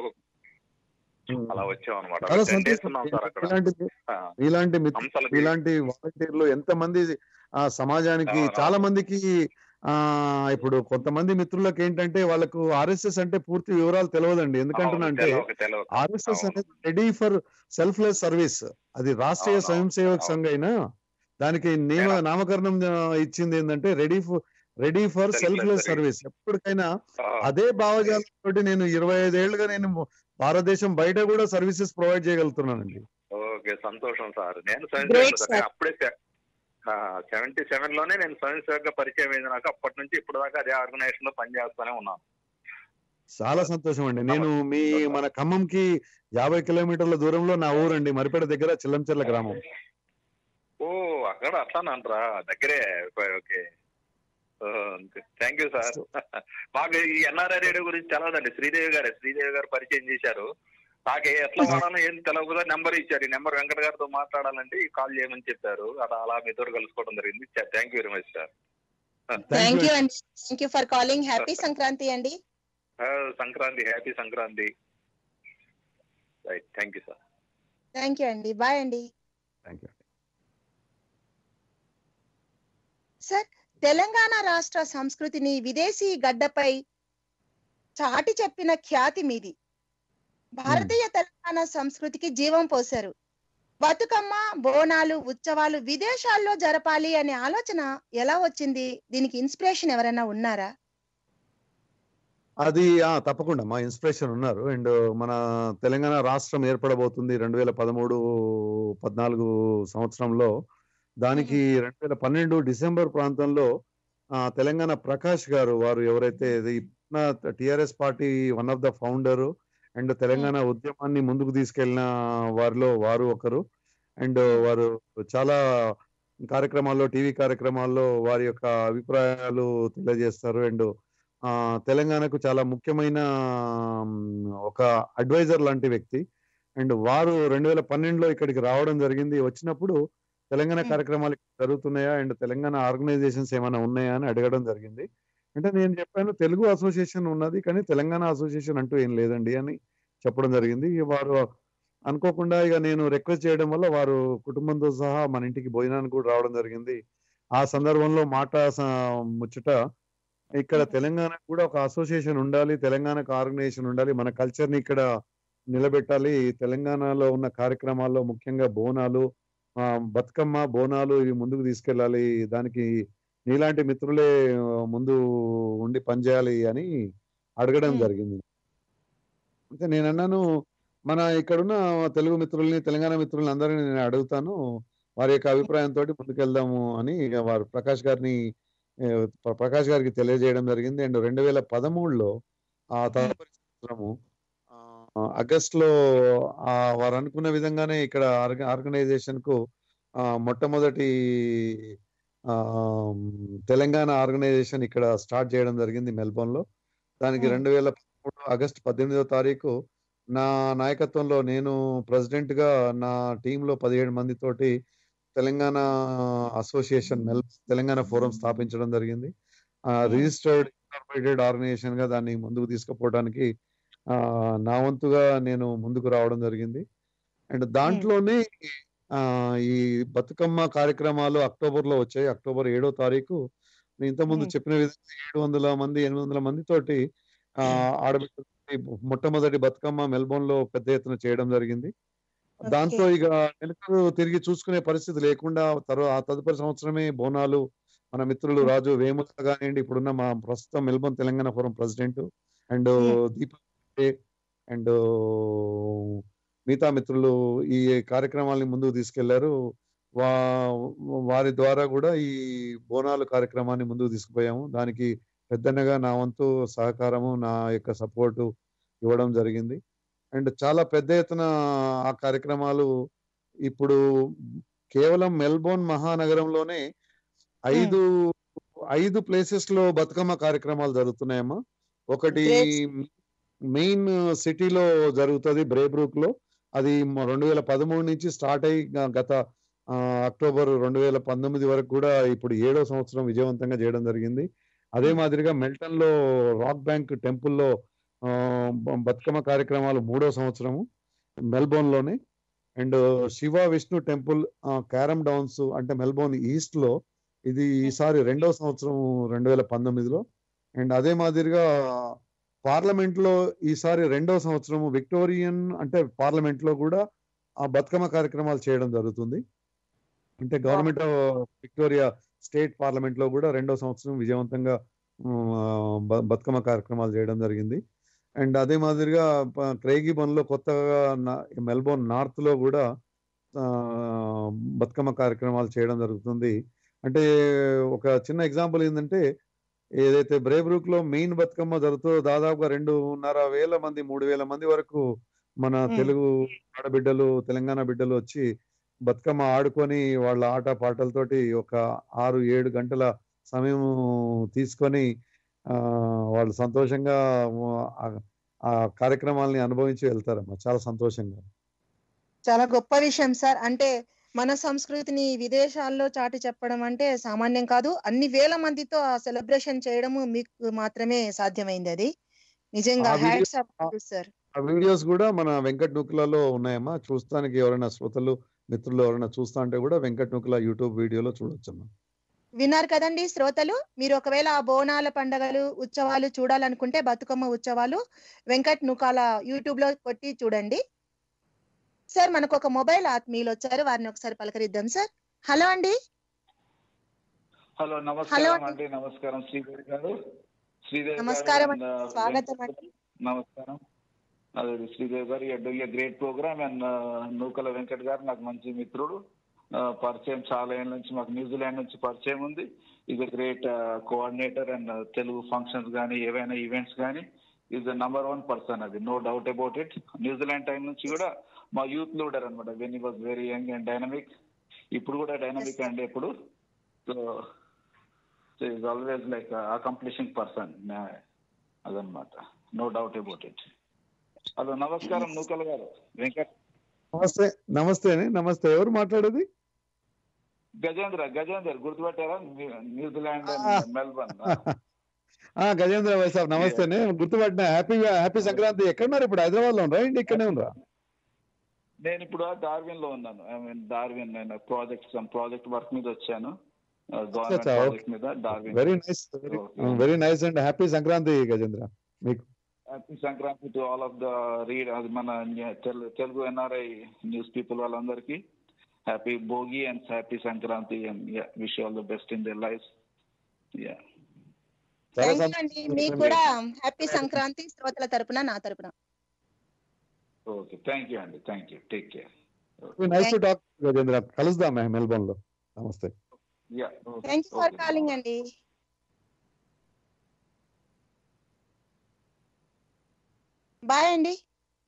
అలా వచ్చాం అనమాట చాలా టెన్ డేస్ సంతోషం ఉన్నాం సార్ అక్కడ ఇలాంటి ఆ, ఇలాంటి మిత్రులు హంసలకి ఇలాంటి వాలంటీర్లు ఎంత మంది ఆ సమాజానికి అవునవును. చాలా మందికి ఆ ఇప్పుడు కొంతమంది మిత్రులకు ఏంటంటే వాళ్ళకు ఆర్ఎస్ఎస్ అంటే పూర్తి వివరాలు తెలియదండి ఎందుకంటున్నా అవును, అంటే తెలవక తెలవక. ఆర్ఎస్ఎస్ అవును. అనేది రెడీ ఫర్ సెల్ఫ్లెస్ సర్వీస్ అది రాష్ట్రీయ అవును, స్వయం సేవక్ అవును. సంఘ్ అయినా దానికి నియమ అవును. నామకరణం ఆ, ఇచ్చింది ఏంటంటే ready for ready for Selfless selfless service. Service ఎప్పటికైనా ఆ, అదే భావజాలంతో నేను ఇరవై ఐదేళ్లుగా నేను భారతదేశం బయట కూడా సర్వీసెస్ ప్రొవైడ్ చేయగలుగుతున్నానండి ఓకే సంతోషం సార్ నేను స్వయం Great, సేవకుడు సార్. sir. అప్పుడే సెవెంటీ సెవెన్ లోనే నేను స్వయం సేవక పరిచయం అయింది నాకు అప్పటి నుంచి ఇప్పుడు దాకా అదే ఆర్గనైజేషన్ లో పనిచేస్తూనే ఉన్నాను చాలా సంతోషం అండి నేను మీ మన ఖమ్మంకి యాభై కిలోమీటర్ల దూరంలో నా ఊరండి మరిపేట దగ్గర చిల్లంచెర్ల గ్రామం ఓ అక్కడ అట్లానంటారా దగ్గరే okay, okay thank you sir మాకు ఈ ఎన్ఆర్ఐ రేడియో గురించి తెలవదండి శ్రీదేవి గారే శ్రీదేవి గారు పరిచయం చేశారు నాకు ఎట్లా వాడాలో ఏం తెలియకుండా నెంబర్ ఇచ్చారు ఈ నెంబర్ వెంకట గారితో మాట్లాడాలంటే ఈ కాల్ చేయమని చెప్పారు అలా అలా మీతో కలుసుకోవడం జరిగింది thank you very much sir thank you అండి thank you for calling happy Sankranti అండి Sankranti happy Sankranti right thank you sir thank you అండి బాయ్ అండి థ్యాంక్ యూ సార్ తెలంగాణ రాష్ట్ర సంస్కృతిని విదేశీ గడ్డపై చాటి చెప్పిన ఖ్యాతి మీది భారతీయ తెలంగాణ సంస్కృతికి జీవం పోశారు బతుకమ్మ బోనాలు ఉత్సవాలు విదేశాల్లో జరపాలి అనే ఆలోచన ఎలా వచ్చింది దీనికి ఇన్స్పిరేషన్ ఎవరైనా ఉన్నారా అది ఆ, తప్పకుండా మా ఇన్స్పిరేషన్ ఉన్నారు అండ్ మన తెలంగాణ రాష్ట్రం ఏర్పడబోతుంది రెండు వేల పదమూడు పద్నాలుగు సంవత్సరంలో దానికి రెండు వేల పన్నెండు డిసెంబర్ ప్రాంతంలో ఆ, తెలంగాణ ప్రకాష్ గారు వారు ఎవరైతే TRS party one of the founder and Telangana ఉద్యమాన్ని ముందుకు తీసుకెళ్లిన వారిలో వారు ఒకరు అండ్ వారు చాలా కార్యక్రమాల్లో టీవీ కార్యక్రమాల్లో వారి యొక్క అభిప్రాయాలు తెలియజేస్తారు అండ్ ఆ, తెలంగాణకు చాలా ముఖ్యమైన మ్, ఒక అడ్వైజర్ లాంటి వ్యక్తి అండ్ వారు రెండు వేల పన్నెండులో ఇక్కడికి రావడం జరిగింది వచ్చినప్పుడు తెలంగాణ Hmm. కార్యక్రమాలు జరుగుతున్నాయా అండ్ తెలంగాణ ఆర్గనైజేషన్స్ ఏమైనా ఉన్నాయా అని అడగడం జరిగింది అంటే నేను చెప్పాను తెలుగు అసోసియేషన్ ఉన్నది కానీ తెలంగాణ అసోసియేషన్ అంటూ ఏం లేదండి అని చెప్పడం జరిగింది ఇక వారు అనుకోకుండా ఇక నేను రిక్వెస్ట్ చేయడం వల్ల వారు కుటుంబంతో సహా మన ఇంటికి భోజనానికి కూడా రావడం జరిగింది ఆ సందర్భంలో మాట స- ముచ్చట ఇక్కడ తెలంగాణకు కూడా ఒక అసోసియేషన్ ఉండాలి తెలంగాణకు ఆర్గనైజేషన్ ఉండాలి మన కల్చర్ ని ఇక్కడ నిలబెట్టాలి తెలంగాణలో ఉన్న కార్యక్రమాల్లో ముఖ్యంగా బోనాలు ఆ, బతుకమ్మ బోనాలు ఇవి ముందుకు తీసుకెళ్ళాలి దానికి నీలాంటి మిత్రులే ఆ, ముందు ఉండి పనిచేయాలి అని అడగడం మ్మ్. జరిగింది అయితే నేను అన్నాను మన ఇక్కడున్న తెలుగు మిత్రుల్ని తెలంగాణ మిత్రుల్ని అందరినీ నేను అడుగుతాను వారి యొక్క అభిప్రాయంతో ముందుకెళ్దాము అని ఇక వారు ప్రకాష్ గారిని ఏ, ప్ర- ప్రకాష్ గారికి తెలియజేయడం జరిగింది అండ్ రెండు వేల పదమూడులో ఆ తదుపరి సంవత్సరము ఆ, ఆగస్ట్ లో ఆ, వారు అనుకున్న విధంగానే ఇక్కడ ఆర్గ- ఆర్గనైజేషన్ కు ఆ, మొట్టమొదటి ఆ, తెలంగాణ ఆర్గనైజేషన్ ఇక్కడ స్టార్ట్ చేయడం జరిగింది మెల్బోర్న్ లో దానికి మ్మ్. రెండు వేల పదమూడు ఆగస్ట్ పద్దెనిమిదో తారీఖు నా నాయకత్వంలో నేను ప్రెసిడెంట్ గా నా టీంలో పదిహేడు మందితోటి Telangana association Mel Telangana forum స్థాపించడం జరిగింది రిజిస్టర్డ్ ఇన్కార్పొరేటెడ్ ఆర్గనైజేషన్ గా దాన్ని ముందుకు తీసుకుపోవడానికి ఆ, నా వంతుగా నేను ముందుకు రావడం జరిగింది అండ్ దాంట్లోనే ఆ, ఈ బతుకమ్మ కార్యక్రమాలు అక్టోబర్ లో వచ్చాయి అక్టోబర్ ఏడో తారీఖు నేను ఇంతకుముందు మ్మ్. చెప్పిన విధంగా ఏడు వందల మంది ఎనిమిది వందల మంది తోటి ఆ, ఆడబిడ్డలతోటి మొట్టమొదటి బతుకమ్మ మెల్బోర్న్ లో పెద్ద ఎత్తున చేయడం జరిగింది దాంతో ఇక వెనుకకు తిరిగి చూసుకునే పరిస్థితి లేకుండా తర్వాత ఆ తదుపరి సంవత్సరమే బోనాలు మన మిత్రులు రాజు వేముల కానివ్వండి ఇప్పుడున్న మా ప్రస్తుతం Melbourne Telangana forum president and Hmm. Deepak and మిగతా మిత్రులు ఈ కార్యక్రమాల్ని ముందుకు తీసుకెళ్లారు వా వారి ద్వారా కూడా ఈ బోనాలు కార్యక్రమాన్ని ముందుకు తీసుకుపోయాము దానికి పెద్దన్నగా నా వంతు సహకారము నా యొక్క సపోర్టు ఇవ్వడం జరిగింది అండ్ చాలా పెద్ద ఎత్తున ఆ కార్యక్రమాలు ఇప్పుడు కేవలం మెల్బోర్న్ మహానగరంలోనే ఐదు ఐదు ప్లేసెస్ లో బతుకమ్మ కార్యక్రమాలు జరుగుతున్నాయమ్మా ఒకటి Great. మెయిన్ సిటీలో జరుగుతుంది బ్రేబ్రూక్ లో అది మ- రెండు వేల పదమూడు నుంచి స్టార్ట్ అయ్యి గ- గత ఆ, అక్టోబర్ రెండు వేల పంతొమ్మిది వరకు కూడా ఇప్పుడు ఏడో సంవత్సరం విజయవంతంగా చేయడం జరిగింది అదే మాదిరిగా మెల్టన్ లో రాక్ బ్యాంక్ టెంపుల్లో ఆ, బ- బతుకమ్మ కార్యక్రమాలు మూడో సంవత్సరము మెల్బోర్న్ లోనే and Shiva Vishnu temple Carrum Downs అంటే మెల్బోర్న్ ఈస్ట్ లో ఇది ఈసారి రెండో సంవత్సరం రెండు వేల పంతొమ్మిదిలో అండ్ అదే మాదిరిగా పార్లమెంట్ లో ఈసారి రెండో సంవత్సరము విక్టోరియన్ అంటే పార్లమెంట్ లో కూడా ఆ బతుకమ్మ కార్యక్రమాలు చేయడం జరుగుతుంది అంటే government of Victoria state parliament లో కూడా రెండో సంవత్సరం విజయవంతంగా ఉమ్, ఆ, బ- బతుకమ్మ కార్యక్రమాలు చేయడం జరిగింది అండ్ అదే మాదిరిగా ప- క్రేగిబన్ లో కొత్తగా నా- మెల్బోర్న్ నార్త్ లో కూడా ఆ, బతుకమ్మ కార్యక్రమాలు చేయడం జరుగుతుంది అంటే ఒక చిన్న ఎగ్జాంపుల్ ఏంటంటే ఏదైతే బ్రేబ్రూక్ లో మెయిన్ బతుకమ్మ జరుగుతుందో దాదాపుగా రెండున్నర వేల మంది మూడు వేల మంది వరకు మన Hmm. తెలుగు ఆడబిడ్డలు తెలంగాణ బిడ్డలు వచ్చి బతుకమ్మ ఆడుకొని వాళ్ళ ఆట పాటలతోటి ఒక ఆరు ఏడు గంటల సమయం తీసుకొని ఆ వాళ్ళు సంతోషంగా ఆ- ఆ కార్యక్రమాల్ని అనుభవించి వెళ్తారమ్మా చాలా సంతోషంగా చాలా గొప్ప విషయం సార్ అంటే మన సంస్కృతిని విదేశాల్లో చాటి చెప్పడం అంటే సామాన్యం కాదు అన్ని వేల మందితో ఆ సెలబ్రేషన్ చేయడము మీకు మాత్రమే సాధ్యమైంది అది నిజంగా ఆ video- హ్యాట్స్ ఆఫ్ సార్ ఆ వీడియోస్ కూడా మన వెంకట్ నూకులలో ఉన్నాయమ్మా చూస్తానికి ఎవరైనా శ్రోతలు మిత్రులు ఎవరైనా చూస్తా అంటే కూడా వెంకట్ నూకుల యూట్యూబ్ వీడియోలో చూడొచ్చమ్మా విన్నారు కదండి శ్రోతలు మీరు ఒకవేళ ఆ బోనాల పండగలు ఉత్సవాలు చూడాలనుకుంటే బతుకమ్మ ఉత్సవాలు వెంకట్ నుకాల యూట్యూబ్ లో కొట్టి చూడండి సార్ మనకు ఒక మొబైల్ ఆత్మీయులు వచ్చారు వారిని ఒకసారి పలకరిద్దాం సార్ హలో అండి హలో Hello నమస్కారం అండి. అండి నమస్కారం శ్రీదేవి గారు శ్రీదేవి గారు నమస్కారం and, అండి uh, స్వాగతం అండి నమస్కారం అదే శ్రీదేవి గారు you doing great program and Nukala Venkat గారు నాకు మంచి మిత్రుడు Uh, పరిచయం చాలా ఏళ్ళ నుంచి మాకు న్యూజిలాండ్ నుంచి పరిచయం ఉంది is a great coordinator and Telugu functions కానీ ఏవైనా ఈవెంట్స్ కానీ is the number one person అది no doubt about it New Zealand time నుంచి కూడా మా యూత్ లీడర్ అనమాట when he was very young and dynamic ఇప్పుడు కూడా డైనమిక్ అండి ఎప్పుడు so is always like accomplishing person అదనమాట no doubt about it hello నమస్కారం నూకల్ గారు వెంకట్ నమస్తే నమస్తే అండి నమస్తే ఎవరు మాట్లాడేది గజేంద్ర గజేందర్ గుర్తుపెట్టారా న్యూ- న్యూజిలాండ్ ఆ. అండ్ మెల్బర్న్ ఆ గజేంద్ర భాయ్ సాబ్ నమస్తేనే గుర్తుపట్టిన హ్యాపీ హ్యాపీ సంక్రాంతి ఎక్కడున్నారు ఇప్పుడు హైదరాబాద్ లో ఉన్నారా ఇంటి ఇక్కడే ఉన్నారా నేను ఇప్పుడు డార్విన్ లో ఉన్నాను ఐ మీన్ డార్విన్ నేను ప్రాజెక్ట్ ప్రాజెక్ట్ వర్క్ మీద వచ్చాను గవర్నమెంట్ అచ్చా, ప్రాజెక్ట్ మీద Darwin very nice very nice and happy Sankranti Gajendra మీకు happy Sankranti to all of the read అది మన తెలు- తెలుగు ఎన్ఆర్ఐ న్యూస్ పీపుల్ వాళ్ళందరికీ happy Bhogi and happy Sankranti and wish all the best in the life yeah చాలా థ్యాంక్ యూ అండి మీకు కూడా హ్యాపీ సంక్రాంతి శ్రోతల తరపున నా తరపున ఓకే థ్యాంక్ యూ అండి thank you take care nice to talk Gajendra కలుద్దాం మెల్బోర్న్ లో namaste yeah thank you for calling అండి బాయ్ అండి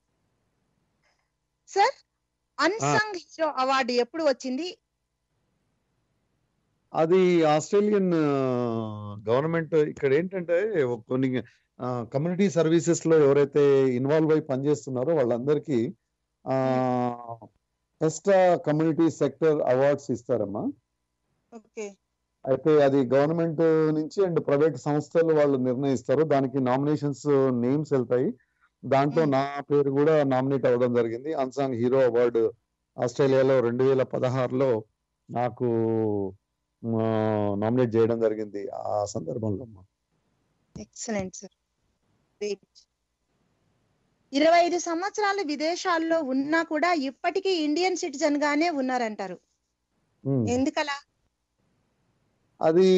సార్ అన్సంగ్ హీరో అవార్డు ఎప్పుడు వచ్చింది అది ఆస్ట్రేలియన్ గవర్నమెంట్ ఇక్కడ ఏంటంటే ఒక కొన్ని కమ్యూనిటీ సర్వీసెస్ లో ఎవరైతే ఇన్వాల్వ్ అయి పనిచేస్తున్నారో వాళ్ళందరికీ ఫస్ట్ కమ్యూనిటీ సెక్టర్ అవార్డ్స్ ఇస్తారమ్మా ఓకే అయితే అది గవర్నమెంట్ నుంచి అండ్ ప్రైవేట్ సంస్థలు వాళ్ళు నిర్ణయిస్తారు దానికి నామినేషన్స్ నేమ్స్ వెళ్తాయి దాంట్లో Hmm. నా పేరు కూడా నామినేట్ అవ్వడం జరిగింది అన్సాంగ్ హీరో అవార్డు ఆస్ట్రేలియాలో రెండు వేల పదహారులో నాకు నామినేట్ చేయడం జరిగింది ఆ సందర్భంలో అమ్మా. ఎక్సలెంట్ సార్ గ్రేట్ ఇరవై ఐదు సంవత్సరాలు విదేశాల్లో ఉన్నా కూడా ఇప్పటికీ ఇండియన్ సిటిజన్ గానే ఉన్నారంటారు Hmm. ఎందుకలా అది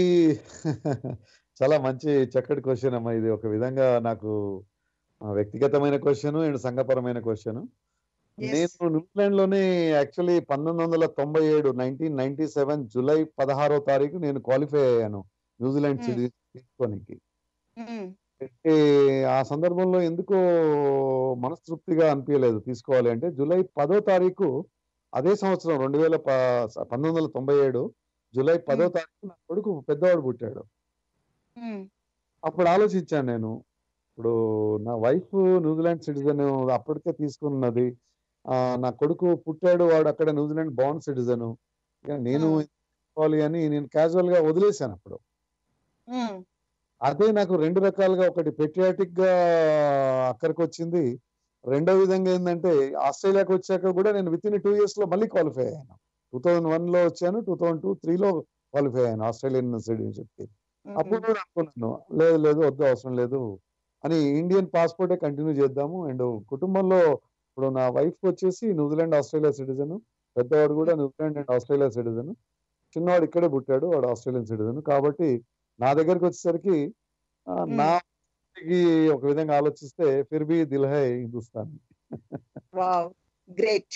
చాలా మంచి చక్కటి క్వశ్చన్ అమ్మా ఇది ఒక విధంగా నాకు ఆ, వ్యక్తిగతమైన క్వశ్చన్ అండ్ సంఘపరమైన క్వశ్చన్ Yes. నేను న్యూజిలాండ్ లోనే యాక్చువల్లీ పంతొమ్మిది వందల తొంభై ఏడు నైన్టీన్ నైన్టీ సెవెన్ జూలై పదహారో తారీఖు నేను క్వాలిఫై అయ్యాను న్యూజిలాండ్ Hmm. సిటిజన్ తీసుకోనికి ఉమ్, అయితే ఆ సందర్భంలో ఎందుకో మనస్తృప్తిగా అనిపించలేదు తీసుకోవాలి అంటే జూలై పదో తారీఖు అదే సంవత్సరం రెండు వేల ప- పంతొమ్మిది వందల తొంభై ఏడు జూలై పదో Hmm. తారీఖు నా కొడుకు పెద్దవాడు పుట్టాడు ఉమ్, అప్పుడు ఆలోచించాను నేను ఇప్పుడు నా వైఫ్ న్యూజిలాండ్ సిటిజన్ అప్పటికే తీసుకున్నది ఆ, నా కొడుకు పుట్టాడు వాడు అక్కడ న్యూజిలాండ్ బాండ్ సిటిజన్ నేను Hmm. తీసుకోవాలి అని నేను క్యాజువల్ గా వదిలేశాను అప్పుడు ఉమ్, అదే నాకు రెండు రకాలుగా ఒకటి పెట్రియాటిక్ గా అక్కడికి వచ్చింది రెండో విధంగా ఏంటంటే ఆస్ట్రేలియాకి వచ్చాక కూడా నేను విత్ ఇన్ టూ ఇయర్స్ లో మళ్ళీ క్వాలిఫై అయ్యాను టూ థౌజండ్ వన్ లో వచ్చాను టూ థౌజండ్ టూ త్రీలో క్వాలిఫై అయ్యాను ఆస్ట్రేలియన్ సిటిజన్షిప్ కి అప్పుడు కూడా అనుకున్నాను లేదు లేదు వద్దు అవసరం లేదు అని ఇండియన్ పాస్పోర్టే కంటిన్యూ చేద్దాము అండ్ కుటుంబంలో ఇప్పుడు నా వైఫ్ వచ్చేసి న్యూజిలాండ్ ఆస్ట్రేలియా సిటిజన్ పెద్దవాడు కూడా న్యూజిలాండ్ అండ్ ఆస్ట్రేలియా సిటిజన్ చిన్నవాడు ఇక్కడే పుట్టాడు వాడు ఆస్ట్రేలియన్ సిటిజన్ కాబట్టి నా దగ్గరికి వచ్చేసరికి ఆ, నా కి ఒక విధంగా ఆలోచిస్తే Phir Bhi Dil Hai Hindustan wow great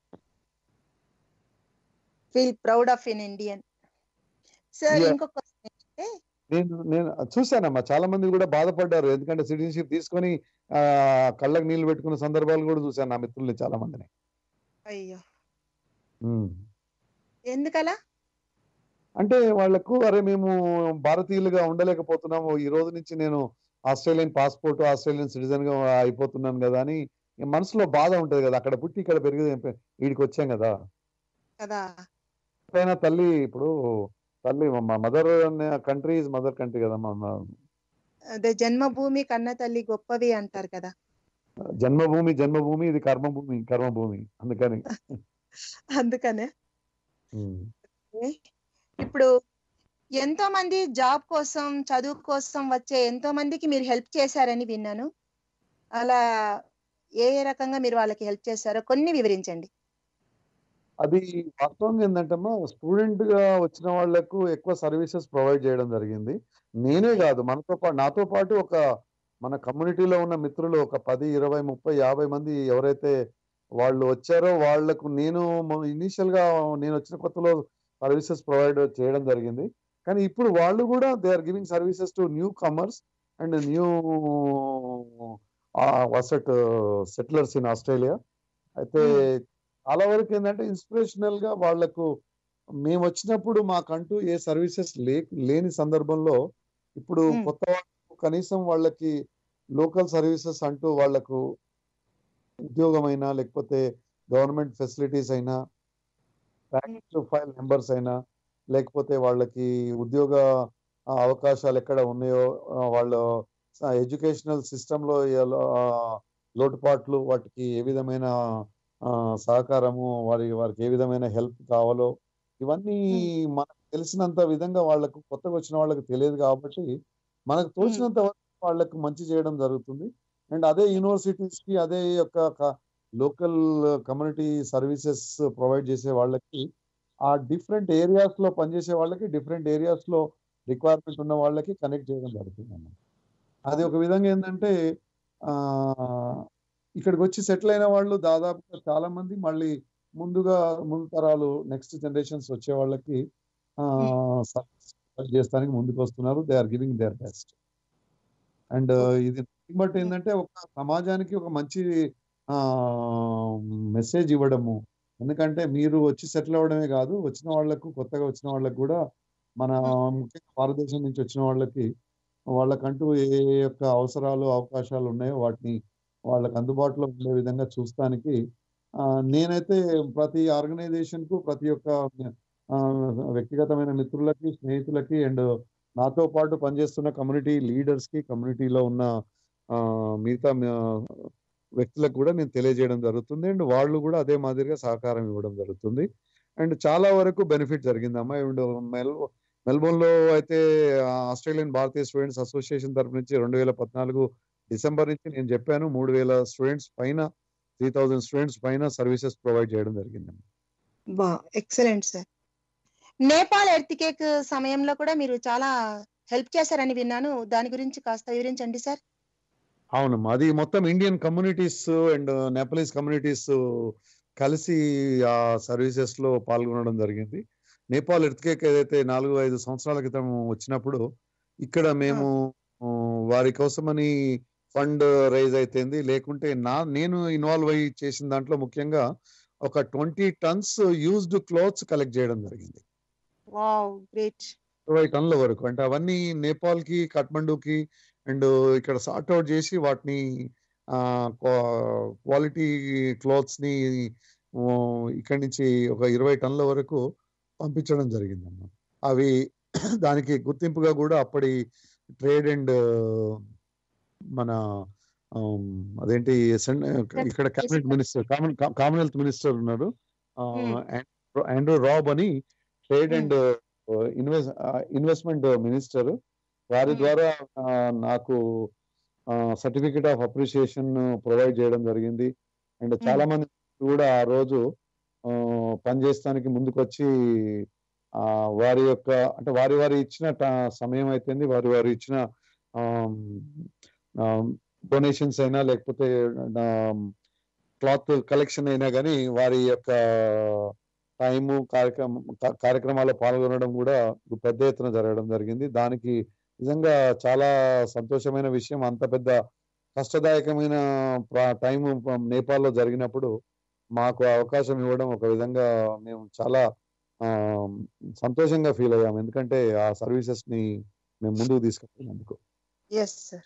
feel proud of in Indian sir Yeah. ఇంకొక question ఏంటంటే, నేను నేను చూశానమ్మా చాలా మంది కూడా బాధపడ్డారు ఎందుకంటే సిటిజన్షిప్ తీసుకొని ఆ కళ్ళకి నీళ్లు పెట్టుకున్న సందర్భాలు కూడా చూశాను నా మిత్రుల్ని చాలా మందిని అయ్యో ఉమ్. ఎందుకలా అంటే వాళ్లకు అరే మేము భారతీయులుగా ఉండలేకపోతున్నాము ఈ రోజు నుంచి నేను ఆస్ట్రేలియన్ పాస్పోర్ట్ ఆస్ట్రేలియన్ సిటిజన్ గా అయిపోతున్నాను కదా అని ఈ మనసులో బాధ ఉంటది కదా అక్కడ పుట్టి ఇక్కడ పెరిగి వీడికి వచ్చాం కదా కదా ఎప్పుడైనా తల్లి ఇప్పుడు తల్లి mother country is mother country కదా మా అదే జన్మభూమి కన్న తల్లి గొప్పవి అంటారు కదా జన్మభూమి జన్మభూమి ఇది కర్మభూమి కర్మభూమి అందుకని అందుకనే ఉమ్. ఇప్పుడు ఎంతో మంది జాబ్ కోసం చదువు కోసం వచ్చే ఎంతో మందికి మీరు హెల్ప్ చేశారని విన్నాను అలా ఏ ఏ రకంగా మీరు వాళ్ళకి హెల్ప్ చేశారో కొన్ని వివరించండి అది వాస్తవంగా ఏంటంటమ్మా స్టూడెంట్ గా వచ్చిన వాళ్ళకు ఎక్కువ సర్వీసెస్ ప్రొవైడ్ చేయడం జరిగింది నేనే కాదు మనతో పాటు నాతో పాటు ఒక మన కమ్యూనిటీలో ఉన్న మిత్రులు ఒక పది ఇరవై ముప్పై యాభై మంది ఎవరైతే వాళ్ళు వచ్చారో వాళ్లకు నేను ఇనీషియల్ గా నేను వచ్చిన కొత్తలో సర్వీసెస్ ప్రొవైడ్ చేయడం జరిగింది కానీ ఇప్పుడు వాళ్ళు కూడా they are giving services to newcomers and new వసట్ సెటిలర్స్ ఇన్ ఆస్ట్రేలియా అయితే చాలా వరకు ఏంటంటే ఇన్స్పిరేషనల్ గా వాళ్లకు మేము వచ్చినప్పుడు మాకంటూ ఏ సర్వీసెస్ లే లేని సందర్భంలో ఇప్పుడు Hmm. కొత్త వాళ్ళకు కనీసం వాళ్ళకి లోకల్ సర్వీసెస్ అంటూ వాళ్లకు ఉద్యోగమైనా లేకపోతే గవర్నమెంట్ ఫెసిలిటీస్ అయినా ట్యాక్స్ ఫైల్ నెంబర్స్ అయినా లేకపోతే వాళ్ళకి ఉద్యోగ ఆ, అవకాశాలు ఎక్కడ ఉన్నాయో ఆ, వాళ్ళ ఎడ్యుకేషనల్ సిస్టంలో లోటుపాట్లు వాటికి ఏ విధమైన ఆ, సహకారము వారి వారికి ఏ విధమైన హెల్ప్ కావాలో ఇవన్నీ మనకు తెలిసినంత విధంగా వాళ్ళకు కొత్తగా వచ్చిన వాళ్ళకి తెలియదు కాబట్టి మనకు తోచినంత వరకు వాళ్ళకు మంచి చేయడం జరుగుతుంది అండ్ అదే యూనివర్సిటీస్ కి అదే యొక్క లోకల్ కమ్యూనిటీ సర్వీసెస్ ప్రొవైడ్ చేసే వాళ్ళకి ఆ డిఫరెంట్ ఏరియాస్ లో పనిచేసే వాళ్ళకి డిఫరెంట్ ఏరియాస్ లో రిక్వైర్మెంట్ ఉన్న వాళ్ళకి కనెక్ట్ చేయడం జరుగుతుంది అన్నమాట అది ఒక విధంగా ఏంటంటే ఆ ఇక్కడికి వచ్చి సెటిల్ అయిన వాళ్ళు దాదాపుగా చాలా మంది మళ్ళీ ముందుగా ముందు తరాలు నెక్స్ట్ జనరేషన్స్ వచ్చే వాళ్ళకి ఆ సర్వీస్ చేస్తానికి ముందుకు వస్తున్నారు they are giving their best and ఇది బట్ ఏంటంటే ఒక సమాజానికి ఒక మంచి ఆ మెసేజ్ ఇవ్వడము ఎందుకంటే మీరు వచ్చి సెటిల్ అవ్వడమే కాదు వచ్చిన వాళ్ళకు కొత్తగా వచ్చిన వాళ్ళకు కూడా మన ముఖ్యంగా భారతదేశం నుంచి వచ్చిన వాళ్ళకి వాళ్ళకంటూ ఏ యొక్క అవసరాలు అవకాశాలు ఉన్నాయో వాటిని వాళ్ళకి అందుబాటులో ఉండే విధంగా చూస్తానికి ఆ, నేనైతే ప్రతి ఆర్గనైజేషన్ కు ప్రతి ఒక్క ఆ, వ్యక్తిగతమైన మిత్రులకి స్నేహితులకి అండ్ నాతో పాటు పనిచేస్తున్న కమ్యూనిటీ లీడర్స్ కి కమ్యూనిటీలో ఉన్న ఆ, మిగతా ఆ, వ్యక్తులకు కూడా నేను తెలియజేయడం జరుగుతుంది అండ్ వాళ్ళు కూడా అదే మాదిరిగా సహకారం ఇవ్వడం జరుగుతుంది అండ్ చాలా వరకు బెనిఫిట్ జరిగిందమ్మా అండ్ మెల్ మెల్బోర్న్ లో అయితే ఆ, ఆస్ట్రేలియన్ భారతీయ స్టూడెంట్స్ అసోసియేషన్ తరపు నుంచి రెండు వేల పద్నాలుగు డిసెంబర్ నుంచి నేను చెప్పాను మూడు వేల స్టూడెంట్స్ పైన త్రీ థౌజండ్ స్టూడెంట్స్ పైన సర్వీసెస్ ప్రొవైడ్ చేయడం జరిగింది బా ఎక్సలెంట్ సార్ నేపాల్ ఎర్తికేక్ సమయంలో కూడా మీరు చాలా హెల్ప్ చేశారని విన్నాను దాని గురించి కాస్త వివరించండి సార్ అవునమ్మా అది మొత్తం Indian communities and Nepalese communities కలిసి ఆ సర్వీసెస్ లో పాల్గొనడం జరిగింది నేపాల్ ఎర్త్కేక్ ఏదైతే నాలుగు ఐదు సంవత్సరాల క్రితం వచ్చినప్పుడు ఇక్కడ మేము ఆ, వారి కోసమని ఫండ్ రైజ్ అయితేంది లేకుంటే నా నేను ఇన్వాల్వ్ అయ్యి చేసిన దాంట్లో ముఖ్యంగా ఒక twenty tons used clothes collect చేయడం జరిగింది వావ్ గ్రేట్ ఇరవై టన్నుల వరకు అంటే అవన్నీ నేపాల్ కి కాఠ్మండూకి అండ్ ఇక్కడ సార్ట్ అవుట్ చేసి వాటిని క్వాలిటీ క్లోత్స్ ని ఆ, ఇక్కడి నుంచి ఒక ఇరవై టన్నుల వరకు పంపించడం జరిగిందమ్మా అవి దానికి గుర్తింపుగా కూడా అప్పటి ట్రేడ్ అండ్ మన ఆమ్, అదేంటి సెన్- ఇక్కడ cabinet minister common Commonwealth minister ఉన్నారు ఆ, Hmm. ఆండ్రూ- ఆండ్రూ రాబ్ అని trade and invest investment minister వారి Hmm. ద్వారా ఆ, నాకు సర్టిఫికేట్ ఆఫ్ అప్రిషియేషన్ ప్రొవైడ్ చేయడం జరిగింది అండ్ చాలా మంది కూడా ఆ రోజు ఆ, పనిచేయడానికి ముందుకొచ్చి ఆ, వారి యొక్క అంటే వారి వారి ఇచ్చిన ట- సమయం అయితేంది వారి వారి ఇచ్చిన డొనేషన్స్ అయినా లేకపోతే క్లాత్ కలెక్షన్ అయినా కానీ వారి యొక్క టైము కార్యక్రమం కా- కార్యక్రమాల్లో పాల్గొనడం కూడా పెద్ద ఎత్తున జరగడం జరిగింది దానికి నిజంగా చాలా సంతోషమైన విషయం అంత పెద్ద కష్టదాయకమైన టైం నేపాల్లో జరిగినప్పుడు మాకు అవకాశం ఇవ్వడం ఒక విధంగా మేము చాలా ఆ, సంతోషంగా ఫీల్ అయ్యాము ఎందుకంటే ఆ సర్వీసెస్ ని మేము ముందుకు తీసుకెళ్ళినందుకు ఎస్ సార్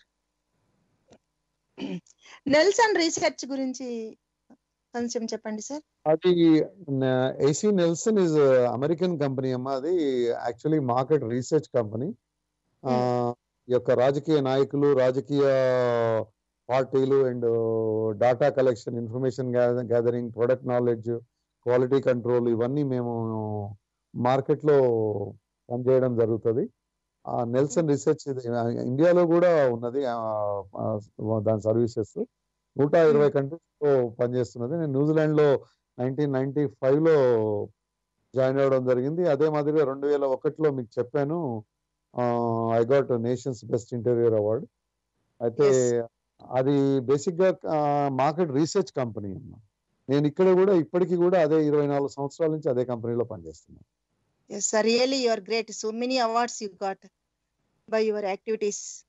నెల్సన్ రీసెర్చ్ గురించి కొంచెం చెప్పండి సార్ అది AC Nielsen is American company అమ్మా అది యాక్చువల్లీ మార్కెట్ రీసెర్చ్ కంపెనీ ఈ యొక్క రాజకీయ నాయకులు రాజకీయ పార్టీలు and data collection information gathering product knowledge quality control ఇవన్నీ మేము మార్కెట్ లో పనిచేయడం జరుగుతుంది ఆ నెల్సన్ రీసెర్చ్ ఇది ఇండియాలో కూడా ఉన్నది ఆ, ఆ, దాని సర్వీసెస్ నూట ఇరవై కంట్రీస్ లో పనిచేస్తున్నది నేను న్యూజిలాండ్ లో నైన్టీన్ నైన్టీ ఫైవ్ లో జాయిన్ అవ్వడం జరిగింది అదే మాదిరిగా రెండు వేల ఒకటిలో మీకు చెప్పాను I got nations best interviewer award అయితే Yes. అది బేసిక్ గా మార్కెట్ రీసెర్చ్ కంపెనీ అన్నమాట నేను ఇక్కడ కూడా ఇప్పటికీ కూడా అదే ఇరవై నాలుగు సంవత్సరాల నుంచి అదే కంపెనీలో పనిచేస్తున్నాను yes sir really you are great so many awards you got by your activities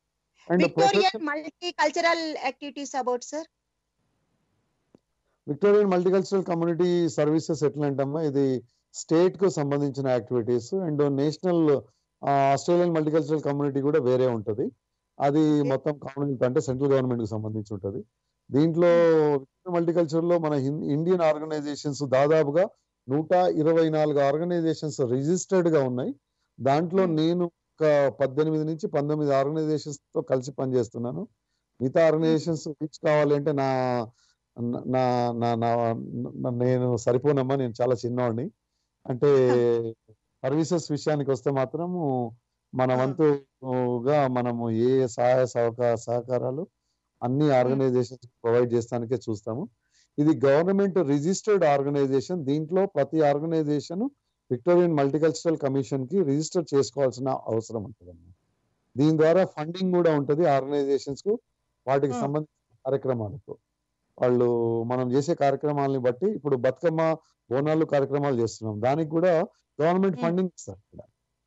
and Victorian multi cultural activities about sir Victorian multicultural community services ఎట్లా అంటమ్మా ఇది స్టేట్ కు సంబంధించిన activities and national Australian multicultural community కూడా వేరే ఉంటది అది మొత్తం కామన్వెల్త్ అంటే సెంట్రల్ గవర్నమెంట్ కి సంబంధించి ఉంటది దీంట్లో మల్టీకల్చర్ లో మన ఇండియన్ ఆర్గనైజేషన్స్ దాదాపుగా నూట ఇరవై నాలుగు ఆర్గనైజేషన్స్ రిజిస్టర్డ్ గా ఉన్నాయి దాంట్లో నేను ఒక పద్దెనిమిది నుంచి పంతొమ్మిది ఆర్గనైజేషన్స్ తో కలిసి పనిచేస్తున్నాను మిగతా ఆర్గనైజేషన్స్ రీచ్ కావాలి అంటే నా నా నా నా నేను సరిపోనమ్మా నేను చాలా చిన్నవాడిని అంటే సర్వీసెస్ విషయానికి వస్తే మాత్రము మన వంతుగా మనము ఏ సహాయ సహకార సహకారాలు అన్ని ఆర్గనైజేషన్స్ ప్రొవైడ్ చేస్తానికే చూస్తాము ఇది గవర్నమెంట్ రిజిస్టర్డ్ ఆర్గనైజేషన్ దీంట్లో ప్రతి ఆర్గనైజేషన్ విక్టోరియన్ మల్టీకల్చరల్ కమిషన్ కి రిజిస్టర్ చేసుకోవాల్సిన అవసరం ఉంటుంది దీని ద్వారా ఫండింగ్ కూడా ఉంటుంది ఆర్గనైజేషన్స్ కు వాటికి సంబంధించిన కార్యక్రమాలకు వాళ్ళు మనం చేసే కార్యక్రమాలని బట్టి ఇప్పుడు బతుకమ్మ బోనాలు కార్యక్రమాలు చేస్తున్నాం దానికి కూడా గవర్నమెంట్ ఫండింగ్ ఇస్తారు ఇక్కడ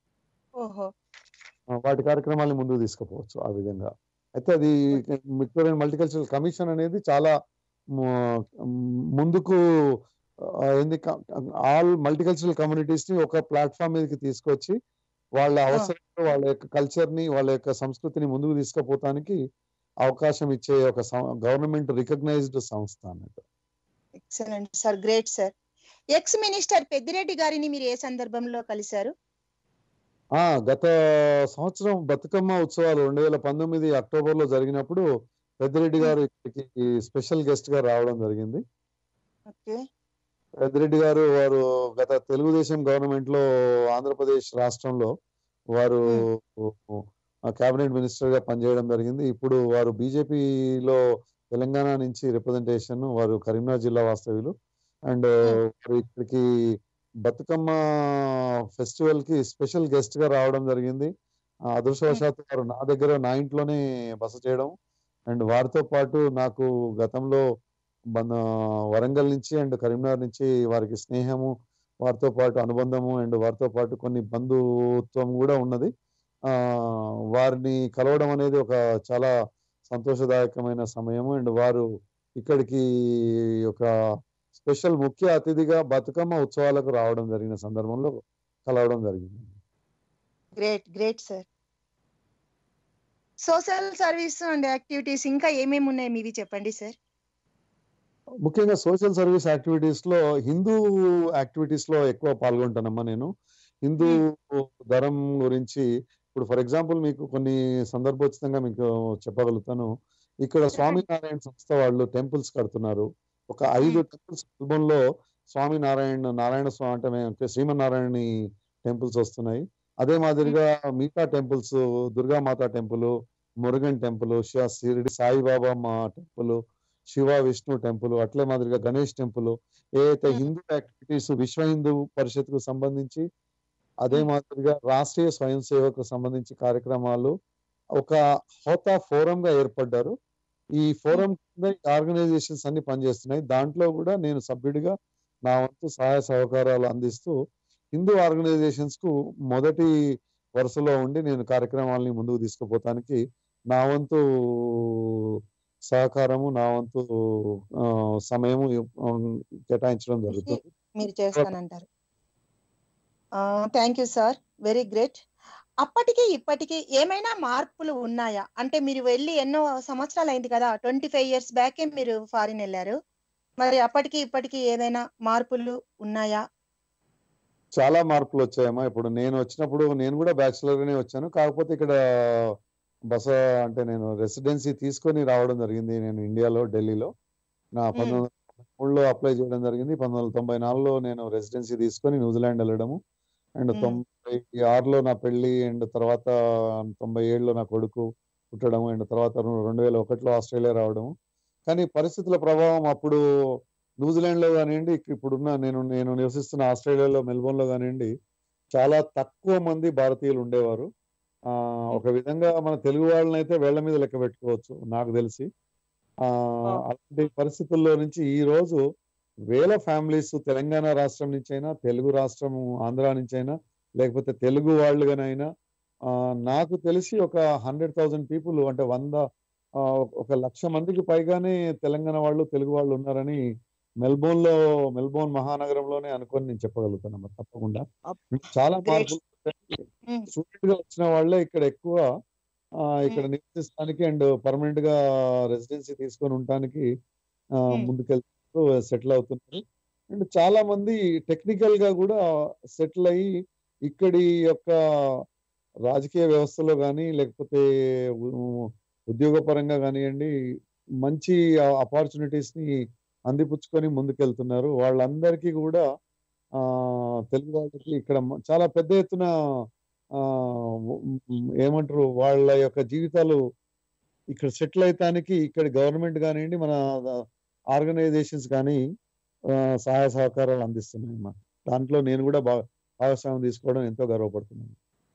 వాటి కార్యక్రమాలను ముందుకు తీసుకుపోవచ్చు ఆ విధంగా అయితే అది విక్టోరియన్ మల్టీకల్చరల్ కమిషన్ అనేది చాలా ముందుకు ఏంది ఆల్ మల్టీకల్చరల్ కమ్యూనిటీస్ ని ఒక ప్లాట్ఫామ్ మీదకి తీసుకొచ్చి వాళ్ళ అవసరం వాళ్ళ యొక్క కల్చర్ ని వాళ్ళ యొక్క సంస్కృతిని ముందుకు తీసుకుపోతానికి అవకాశం ఇచ్చే ఒక గవర్నమెంట్ రికగ్నైజ్డ్ సంస్థ అన్నట్టు excellent sir great sir ex minister Peddireddy గారిని మీరు ఏ సందర్భంలో కలిశారు ఆ గత సంవత్సరం బతుకమ్మ ఉత్సవాలు రెండు వేల పంతొమ్మిది అక్టోబర్ లో జరిగినప్పుడు పెద్దిరెడ్డి గారు ఇక్కడికి స్పెషల్ గెస్ట్ గా రావడం జరిగింది పెద్దిరెడ్డి గారు వారు గత తెలుగుదేశం గవర్నమెంట్ లో ఆంధ్రప్రదేశ్ రాష్ట్రంలో వారు కేబినెట్ మినిస్టర్ గా పనిచేయడం జరిగింది ఇప్పుడు వారు బీజేపీలో తెలంగాణ నుంచి రిప్రజెంటేషన్ వారు కరీంనగర్ జిల్లా వాస్తవ్యులు అండ్ ఇక్కడికి బతుకమ్మ ఫెస్టివల్ కి స్పెషల్ గెస్ట్ గా రావడం జరిగింది అదృష్టవశాత్తు వారు నా దగ్గర నా ఇంట్లోనే బస చేయడం అండ్ వారితో పాటు నాకు గతంలో మన వరంగల్ నుంచి అండ్ కరీంనగర్ నుంచి వారికి స్నేహము వారితో పాటు అనుబంధము అండ్ వారితో పాటు కొన్ని బంధుత్వం కూడా ఉన్నది ఆ వారిని కలవడం అనేది ఒక చాలా సంతోషదాయకమైన సమయము అండ్ వారు ఇక్కడికి ఒక స్పెషల్ ముఖ్య అతిథిగా బతుకమ్మ ఉత్సవాలకు రావడం జరిగిన సందర్భంలో కలవడం జరిగింది great great sir social service and activities ఇంకా ఏమేమి ఉన్నాయి మీవి చెప్పండి సార్ ముఖ్యంగా సోషల్ సర్వీస్ యాక్టివిటీస్ లో హిందూ యాక్టివిటీస్ లో ఎక్కువ పాల్గొంటానమ్మా నేను హిందూ ధరం గురించి ఇప్పుడు ఫర్ ఎగ్జాంపుల్ మీకు కొన్ని సందర్భోచితంగా మీకు చెప్పగలుగుతాను ఇక్కడ స్వామినారాయణ సంస్థ వాళ్ళు టెంపుల్స్ కడుతున్నారు ఒక ఐదు టెంపుల్స్ కుటుంబంలో స్వామి నారాయణ నారాయణ స్వామి అంటే శ్రీమన్నారాయణి టెంపుల్స్ వస్తున్నాయి అదే మాదిరిగా మిగతా temples Durgamata temple Murugan temple Shiva Shirdi Saibaba మా టెంపుల్ శివ విష్ణు టెంపుల్ అట్లే మాదిరిగా గణేష్ టెంపుల్ ఏదైతే హిందూ యాక్టివిటీస్ విశ్వ హిందూ పరిషత్ కు సంబంధించి అదే మాదిరిగా రాష్ట్రీయ స్వయం సేవకు సంబంధించి కార్యక్రమాలు ఒక హోతా ఫోరం గా ఏర్పడ్డారు ఈ ఫోరం కింద ఆర్గనైజేషన్స్ అన్ని పనిచేస్తున్నాయి దాంట్లో కూడా నేను సభ్యుడిగా నా వంతు సహాయ సహకారాలు అందిస్తూ హిందూ ఆర్గనైజేషన్స్ కు మొదటి వరుసలో ఉండి నేను కార్యక్రమాలని ముందుకు తీసుకుపోతానికి నా వంతు సహకారము నా వంతు సమయము కేటాయించడం జరుగుతుంది మీరు చేస్తానంటారు thank you sir very great అప్పటికి ఇప్పటికి ఏమైనా మార్పులు ఉన్నాయా అంటే మీరు వెళ్ళి ఎన్నో సంవత్సరాలు అయింది కదా ట్వంటీ ఫైవ్ ఇయర్స్ బ్యాకే మీరు ఫారిన్ వెళ్ళారు మరి అప్పటికి ఇప్పటికి ఏదైనా మార్పులు ఉన్నాయా చాలా మార్పులు వచ్చాయమ్మా ఇప్పుడు నేను వచ్చినప్పుడు నేను కూడా బ్యాచులర్ గానే వచ్చాను కాకపోతే ఇక్కడ బస అంటే నేను రెసిడెన్సీ తీసుకొని రావడం జరిగింది నేను ఇండియాలో ఢిల్లీలో నా పంతొమ్మిది వందల మూడులో అప్లై చేయడం జరిగింది పంతొమ్మిది వందల తొంభై నాలుగులో నేను రెసిడెన్సీ తీసుకొని న్యూజిలాండ్ వెళ్ళడము అండ్ తొంభై ఆరులో నా పెళ్లి అండ్ తర్వాత తొంభై ఏడులో నా కొడుకు పుట్టడం అండ్ తర్వాత రెండు వేల ఒకటిలో ఆస్ట్రేలియా రావడము కానీ పరిస్థితుల ప్రభావం అప్పుడు న్యూజిలాండ్ లో కానివ్వండి ఇప్పుడున్న నేను నేను నివసిస్తున్న ఆస్ట్రేలియాలో మెల్బోర్న్ లో కానివ్వండి చాలా తక్కువ మంది భారతీయులు ఉండేవారు ఆ ఒక విధంగా మన తెలుగు వాళ్ళని అయితే వేళ్ల మీద లెక్క పెట్టుకోవచ్చు నాకు తెలిసి ఆ అలాంటి పరిస్థితుల్లో నుంచి ఈ రోజు వేల ఫ్యామిలీస్ తెలంగాణ రాష్ట్రం నుంచి అయినా తెలుగు రాష్ట్రం ఆంధ్ర నుంచి అయినా లేకపోతే తెలుగు వాళ్ళుగానైనా ఆ, నాకు తెలిసి ఒక హండ్రెడ్ థౌజండ్ పీపుల్ అంటే వంద ఆ, ఒక లక్ష మందికి పైగానే తెలంగాణ వాళ్ళు తెలుగు వాళ్ళు ఉన్నారని మెల్బోర్న్ లో మెల్బోర్న్ మహానగరంలోనే అనుకొని నేను చెప్పగలుగుతాను అమ్మా తప్పకుండా చాలా Great. మార్పులు Mm. స్టూడెంట్ గా వచ్చిన వాళ్ళే ఇక్కడ ఎక్కువ ఆ, ఇక్కడ నివసిస్తానికి అండ్ పర్మనెంట్ గా రెసిడెన్సీ తీసుకొని ఉండటానికి Mm. ముందుకెళ్తూ సెటిల్ అవుతున్నారు అండ్ చాలా మంది టెక్నికల్ గా కూడా సెటిల్ అయ్యి ఇక్కడి యొక్క రాజకీయ వ్యవస్థలో కానీ లేకపోతే ఉ- ఉద్యోగపరంగా కానివ్వండి మంచి ఆపర్చునిటీస్ ని అందిపుచ్చుకొని ముందుకెళ్తున్నారు వాళ్ళందరికీ కూడా ఆ తెలుగు వాళ్ళకి ఇక్కడ మ- చాలా పెద్ద ఎత్తున ఆ ఉ- ఏమంటారు వాళ్ళ యొక్క జీవితాలు ఇక్కడ సెటిల్ అయితానికి ఇక్కడ గవర్నమెంట్ కానివ్వండి మన ఆర్గనైజేషన్స్ కానీ ఆ, సహాయ సహకారాలు అందిస్తున్నాయి అన్నమాట దాంట్లో నేను కూడా భా- భాగస్వామ్యం తీసుకోవడం ఎంతో గర్వపడుతున్నాను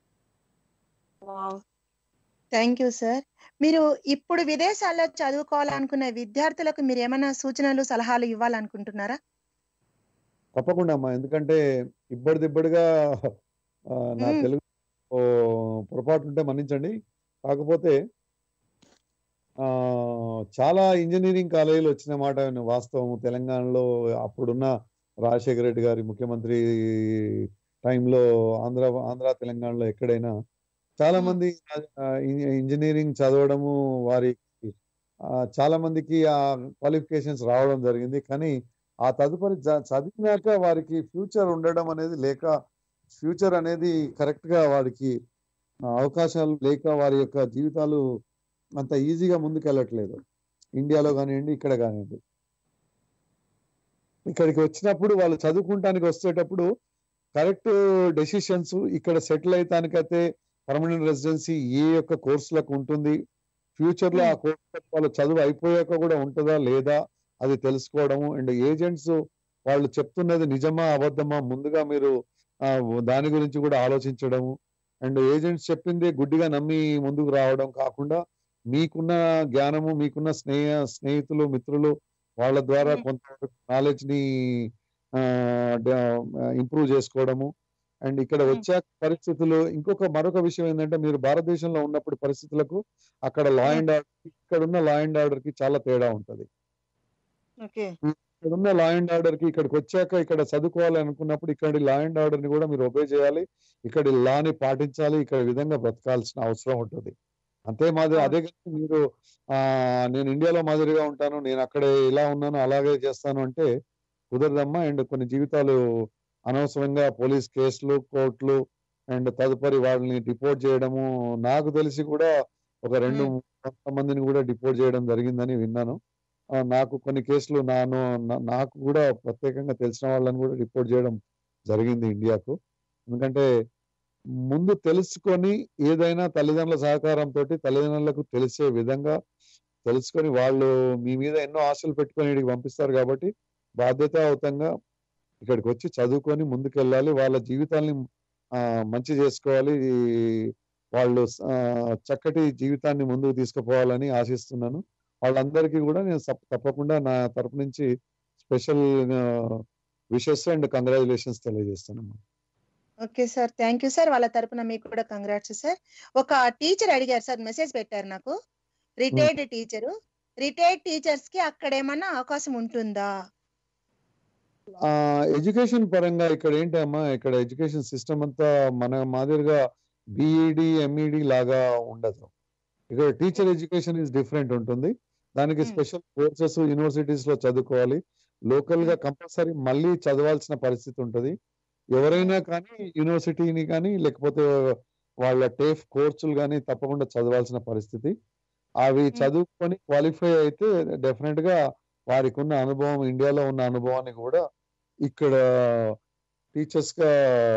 థ్యాంక్ యూ సార్ మీరు ఇప్పుడు విదేశాల్లో చదువుకోవాలనుకునే విద్యార్థులకు మీరు ఏమైనా సూచనలు సలహాలు ఇవ్వాలనుకుంటున్నారా తప్పకుండా అమ్మా ఎందుకంటే ఇబ్బడి దిబ్బడిగా ఆ, నా మ్మ్. తెలుగు ఓ, పొరపాటు ఉంటే మన్నించండి కాకపోతే ఆ చాలా ఇంజనీరింగ్ కాలేజీలు వచ్చిన మాట వాస్తవం తెలంగాణలో అప్పుడున్న రాజశేఖర రెడ్డి గారి ముఖ్యమంత్రి టైంలో ఆంధ్ర ఆంధ్ర తెలంగాణలో ఎక్కడైనా చాలా మ్మ్. మంది ఆ, ఇంజ- ఇంజనీరింగ్ చదవడము వారికి ఆ, చాలా మందికి ఆ క్వాలిఫికేషన్స్ రావడం జరిగింది కానీ ఆ తదుపరి చ- చదివినాక వారికి ఫ్యూచర్ ఉండడం అనేది లేక ఫ్యూచర్ అనేది కరెక్ట్ గా వారికి ఆ, అవకాశాలు లేక వారి యొక్క జీవితాలు అంత ఈజీగా ముందుకెళ్ళట్లేదు ఇండియాలో కానివ్వండి ఇక్కడ కానివ్వండి ఇక్కడికి వచ్చినప్పుడు వాళ్ళు చదువుకుంటానికి వచ్చేటప్పుడు కరెక్ట్ డెసిషన్స్ ఇక్కడ సెటిల్ అయితానికైతే పర్మనెంట్ రెసిడెన్సీ ఏ యొక్క కోర్సులకు ఉంటుంది ఫ్యూచర్ లో ఆ కోర్సు వాళ్ళ చదువు అయిపోయాక కూడా ఉంటుందా లేదా అది తెలుసుకోవడము అండ్ ఏజెంట్స్ వాళ్ళు చెప్తున్నది నిజమా అబద్ధమా ముందుగా మీరు ఆ, దాని గురించి కూడా ఆలోచించడము అండ్ ఏజెంట్స్ చెప్పింది గుడ్డిగా నమ్మి ముందుకు రావడం కాకుండా మీకున్న జ్ఞానము మీకున్న స్నేహ స్నేహితులు మిత్రులు వాళ్ళ ద్వారా మ్మ్. కొంత నాలెడ్జ్ ని ఇంప్రూవ్ చేసుకోవడము అండ్ ఇక్కడ మ్మ్. వచ్చాక పరిస్థితులు ఇంకొక మరొక విషయం ఏంటంటే మీరు భారతదేశంలో ఉన్నప్పుడు పరిస్థితులకు అక్కడ లా మ్మ్. అండ్ ఆర్డర్ ఇక్కడ ఉన్న లా అండ్ ఆర్డర్ కి చాలా తేడా ఉంటది ఓకే ఇక్కడ ఉన్న లా అండ్ ఆర్డర్ కి ఇక్కడికి వచ్చాక ఇక్కడ చదువుకోవాలి అనుకున్నప్పుడు ఇక్కడి లా అండ్ ఆర్డర్ ని కూడా మీరు ఒబే చేయాలి ఇక్కడి లాని పాటించాలి ఇక్కడ విధంగా బ్రతకాల్సిన అవసరం ఉంటుంది అంతే మాదిరి అవును. అదే కానీ మీరు ఆ నేను ఇండియాలో మాదిరిగా ఉంటాను నేను అక్కడే ఇలా ఉన్నాను అలాగే చేస్తాను అంటే కుదరదమ్మా అండ్ కొన్ని జీవితాలు అనవసరంగా పోలీస్ కేసులు కోర్టులు అండ్ తదుపరి వాళ్ళని డిపోర్ట్ చేయడము నాకు తెలిసి కూడా ఒక రెండు మ్మ్. వందల మందిని కూడా డిపోర్ట్ చేయడం జరిగిందని విన్నాను ఆ, నాకు కొన్ని కేసులు నాను నా- నాకు కూడా ప్రత్యేకంగా తెలిసిన వాళ్ళని కూడా రిపోర్ట్ చేయడం జరిగింది ఇండియాకు ఎందుకంటే ముందు తెలుసుకొని ఏదైనా తల్లిదండ్రుల సహకారంతో తల్లిదండ్రులకు తెలిసే విధంగా తెలుసుకొని వాళ్ళు మీ మీద ఎన్నో ఆశలు పెట్టుకొని ఇక్కడికి పంపిస్తారు కాబట్టి బాధ్యతాయుతంగా ఇక్కడికి వచ్చి చదువుకొని ముందుకెళ్ళాలి వాళ్ళ జీవితాల్ని ఆ, మంచి చేసుకోవాలి ఈ వాళ్ళు ఆ, చక్కటి జీవితాన్ని ముందుకు తీసుకుపోవాలని ఆశిస్తున్నాను వాళ్ళందరికీ కూడా నేను సప్- తప్పకుండా నా తరపు నుంచి స్పెషల్ విషెస్ అండ్ కంగ్రాచులేషన్స్ తెలియజేస్తున్నాను okay sir thank you sir వాళ్ళ తరపున మీకు కూడా కంగ్రాట్స్ సార్ ఒక టీచర్ అడిగారు సార్ మెసేజ్ పెట్టారు నాకు రిటైర్డ్ టీచరు రిటైర్డ్ టీచర్స్ కి అక్కడ ఏమన్నా అవకాశం ఉంటుందా ఆ ఎడ్యుకేషన్ పరంగా ఇక్కడ ఏంటమ్మా ఇక్కడ ఎడ్యుకేషన్ సిస్టమ్ అంతా మన మాదిరిగా బిఈడి ఎంఈడి లాగా ఉండదు ఇక్కడ టీచర్ ఎడ్యుకేషన్ ఇస్ డిఫరెంట్ ఉంటుంది దానికి Hmm. స్పెషల్ కోర్సెస్ యూనివర్సిటీస్ లో చదువుకోవాలి లోకల్ గా కంపల్సరీ మళ్ళీ చదవాల్సిన పరిస్థితి ఉంటుంది ఎవరైనా కానీ యూనివర్సిటీని కానీ లేకపోతే వాళ్ళ టేఫ్ కోర్సులు కానీ తప్పకుండా చదవాల్సిన పరిస్థితి అవి Hmm. చదువుకొని క్వాలిఫై అయితే డెఫినెట్ గా వారికి ఉన్న అనుభవం ఇండియాలో ఉన్న అనుభవాన్ని కూడా ఇక్కడ టీచర్స్ గా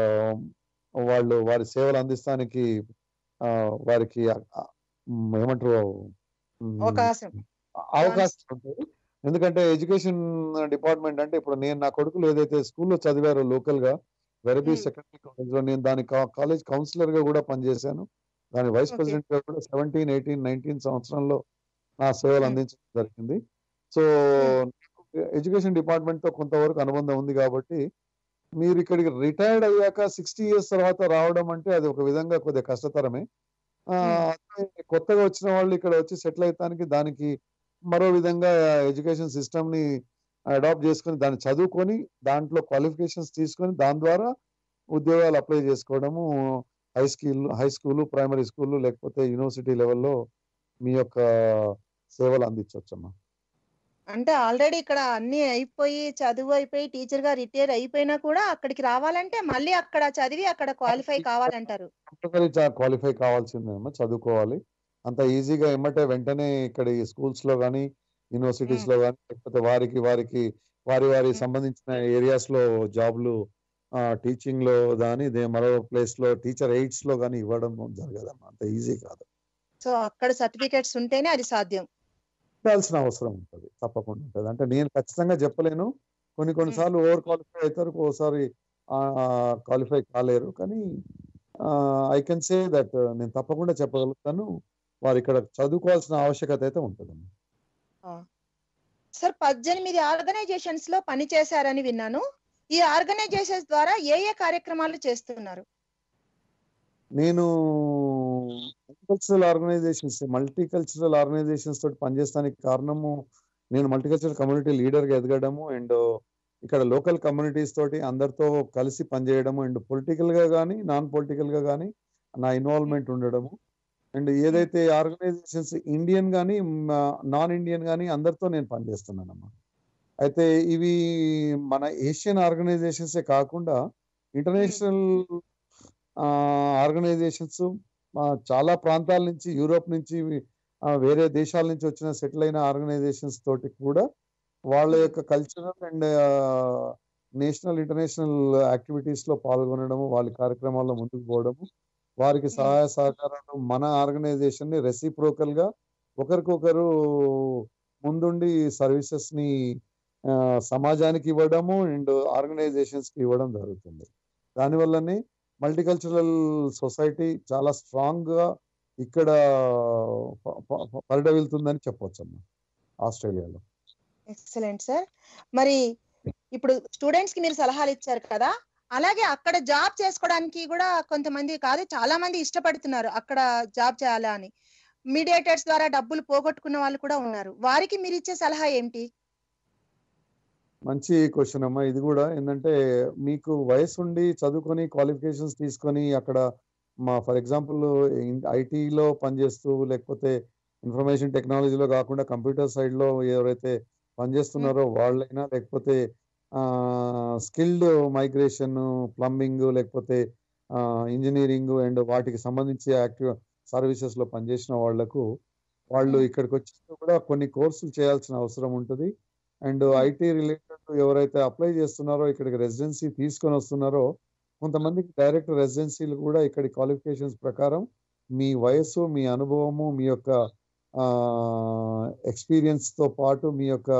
వాళ్ళు వారి సేవలు అందిస్తానికి ఆ, వారికి ఆ, ఆ, మ్, ఏమంటారు మ్, అవకాశం అవకాశం ఉంటుంది ఎందుకంటే ఎడ్యుకేషన్ డిపార్ట్మెంట్ అంటే ఇప్పుడు నేను నా కొడుకులు ఏదైతే స్కూల్లో చదివారో లోకల్ గా వెరబీ Hmm. సెకండరీ కాలేజ్ లో నేను దాని కాలేజ్ కౌన్సిలర్ గా కూడా పనిచేశాను దాని వైస్ Okay. ప్రెసిడెంట్ గా కూడా సెవెంటీన్ ఎయిటీన్ నైన్టీన్ సంవత్సరంలో నా సేవలు Hmm. అందించడం జరిగింది సో ఎడ్యుకేషన్ డిపార్ట్మెంట్ తో కొంతవరకు అనుబంధం ఉంది కాబట్టి మీరు ఇక్కడికి రిటైర్డ్ అయ్యాక సిక్స్టీ ఇయర్స్ తర్వాత రావడం అంటే అది ఒక విధంగా కొద్దిగా కష్టతరమే ఆ, అదే కొత్తగా వచ్చిన వాళ్ళు ఇక్కడ వచ్చి సెటిల్ అయ్యడానికి దానికి మరో విధంగా ఎడ్యుకేషన్ సిస్టమ్ ని అడాప్ట్ చేసుకొని దాన్ని చదువుకొని దాంట్లో క్వాలిఫికేషన్స్ తీసుకొని దాని ద్వారా ఉద్యోగాలు అప్లై చేసుకోవడము high school high school primary school లేకపోతే యూనివర్సిటీ లెవెల్లో మీ యొక్క సేవలు అందించవచ్చమ్మా అంటే ఆల్రెడీ ఇక్కడ అన్ని అయిపోయి చదువు అయిపోయి టీచర్ గా రిటైర్ అయిపోయినా కూడా అక్కడికి రావాలంటే మళ్ళీ అక్కడ చదివి అక్కడ క్వాలిఫై కావాలంటారు కంపల్సరీ క్వాలిఫై కావాల్సిందేమో చదువుకోవాలి అంత ఈజీగా ఏమంటే వెంటనే ఇక్కడ ఈ స్కూల్స్ లో కానీ యూనివర్సిటీస్ లో కానీ లేకపోతే వారికి వారికి వారి వారి సంబంధించిన ఏరియాస్ లో జాబ్లు టీచింగ్ లో కానీ ఇదే మరో ప్లేస్ లో టీచర్ ఎయిడ్స్ లో కానీ ఇవ్వడం జరగదమ్మా అంత ఈజీ కాదు సో అక్కడ సర్టిఫికేట్స్ ఉంటేనే అది సాధ్యం ఉండాల్సిన అవసరం ఉంటుంది తప్పకుండా ఉంటుంది అంటే నేను ఖచ్చితంగా చెప్పలేను కొన్ని కొన్నిసార్లు ఓవర్ క్వాలిఫై అవుతారు ఒకసారి క్వాలిఫై కాలేరు కానీ ఐ కెన్ సే దట్ నేను తప్పకుండా చెప్పగలుగుతాను వారు ఇక్కడ చదువుకోవాల్సిన ఆవశ్యకత అయితే ఉంటుందండి సార్ పద్దెనిమిది ఆర్గనైజేషన్స్ లో పని చేశారని విన్నాను ఈ ఆర్గనైజేషన్స్ ద్వారా ఏ ఏ కార్యక్రమాలు చేస్తున్నారు నేను cultural organisations multi cultural organisations తోటి పనిచేస్తానికి కారణము నేను మల్టీకల్చరల్ కమ్యూనిటీ లీడర్ గా ఎదగడము అండ్ ఇక్కడ లోకల్ కమ్యూనిటీస్ తోటి అందరితో కలిసి పనిచేయడము అండ్ పొలిటికల్ గా కానీ నాన్ పొలిటికల్ గా కానీ నా ఇన్వాల్వ్మెంట్ ఉండడము అండ్ ఏదైతే ఆర్గనైజేషన్స్ ఇండియన్ కానీ నాన్ ఇండియన్ కానీ అందరితో నేను పనిచేస్తున్నానమ్మా అయితే ఇవి మన ఏషియన్ ఆర్గనైజేషన్సే కాకుండా ఇంటర్నేషనల్ ఆర్గనైజేషన్స్ చాలా ప్రాంతాల నుంచి యూరోప్ నుంచి ఆ, వేరే దేశాల నుంచి వచ్చిన సెటిల్ అయిన ఆర్గనైజేషన్స్ తోటి కూడా వాళ్ళ యొక్క cultural and national international activities లో పాల్గొనడము వాళ్ళ కార్యక్రమాల్లో ముందుకు పోవడము వారికి సహాయ సహకారాలు మన ఆర్గనైజేషన్ ని రెసిప్రోకల్ గా ఒకరికొకరు ముందుండి సర్వీసెస్ ని ఆ, సమాజానికి ఇవ్వడము అండ్ ఆర్గనైజేషన్స్ కి ఇవ్వడం జరుగుతుంది దానివల్లనే మల్టీకల్చరల్ సొసైటీ చాలా స్ట్రాంగ్ గా ఇక్కడ ప- ప- ప- పరిడవిల్తుందని చెప్పొచ్చు అమ్మా ఆస్ట్రేలియాలో ఎక్సలెంట్ సార్ మరి ఇప్పుడు స్టూడెంట్స్ కి మీరు సలహాలు ఇచ్చారు కదా అలాగే అక్కడ జాబ్ చేసుకోవడానికి కూడా కొంతమంది కాదు చాలా మంది ఇష్టపడుతున్నారు అక్కడ జాబ్ చేయాలా అని మీడియేటర్స్ ద్వారా డబ్బులు పోగొట్టుకున్న వాళ్ళు కూడా ఉన్నారు వారికి మీరు ఇచ్చే సలహా ఏంటి మంచి క్వశ్చన్ అమ్మా ఇది కూడా ఏంటంటే మీకు వయసు ఉండి చదువుకొని క్వాలిఫికేషన్స్ తీసుకొని అక్కడ మా ఫర్ ఎగ్జాంపుల్ ఐటీలో పనిచేస్తూ లేకపోతే ఇన్ఫర్మేషన్ టెక్నాలజీలో కాకుండా కంప్యూటర్ సైడ్లో ఎవరైతే పనిచేస్తున్నారో వాళ్ళైనా లేకపోతే స్కిల్డ్ మైగ్రేషన్ ప్లంబింగ్ లేకపోతే ఇంజనీరింగ్ అండ్ వాటికి సంబంధించి యాక్టివ్ సర్వీసెస్ లో పనిచేసిన వాళ్లకు వాళ్ళు ఇక్కడికి వచ్చి కూడా కొన్ని కోర్సులు చేయాల్సిన అవసరం ఉంటుంది అండ్ ఐటీ రిలేటెడ్ ఎవరైతే అప్లై చేస్తున్నారో ఇక్కడికి రెసిడెన్సీ తీసుకొని వస్తున్నారో కొంతమందికి డైరెక్ట్ రెసిడెన్సీలు కూడా ఇక్కడి క్వాలిఫికేషన్స్ ప్రకారం మీ వయస్సు మీ అనుభవము మీ యొక్క ఎక్స్పీరియన్స్ తో పాటు మీ యొక్క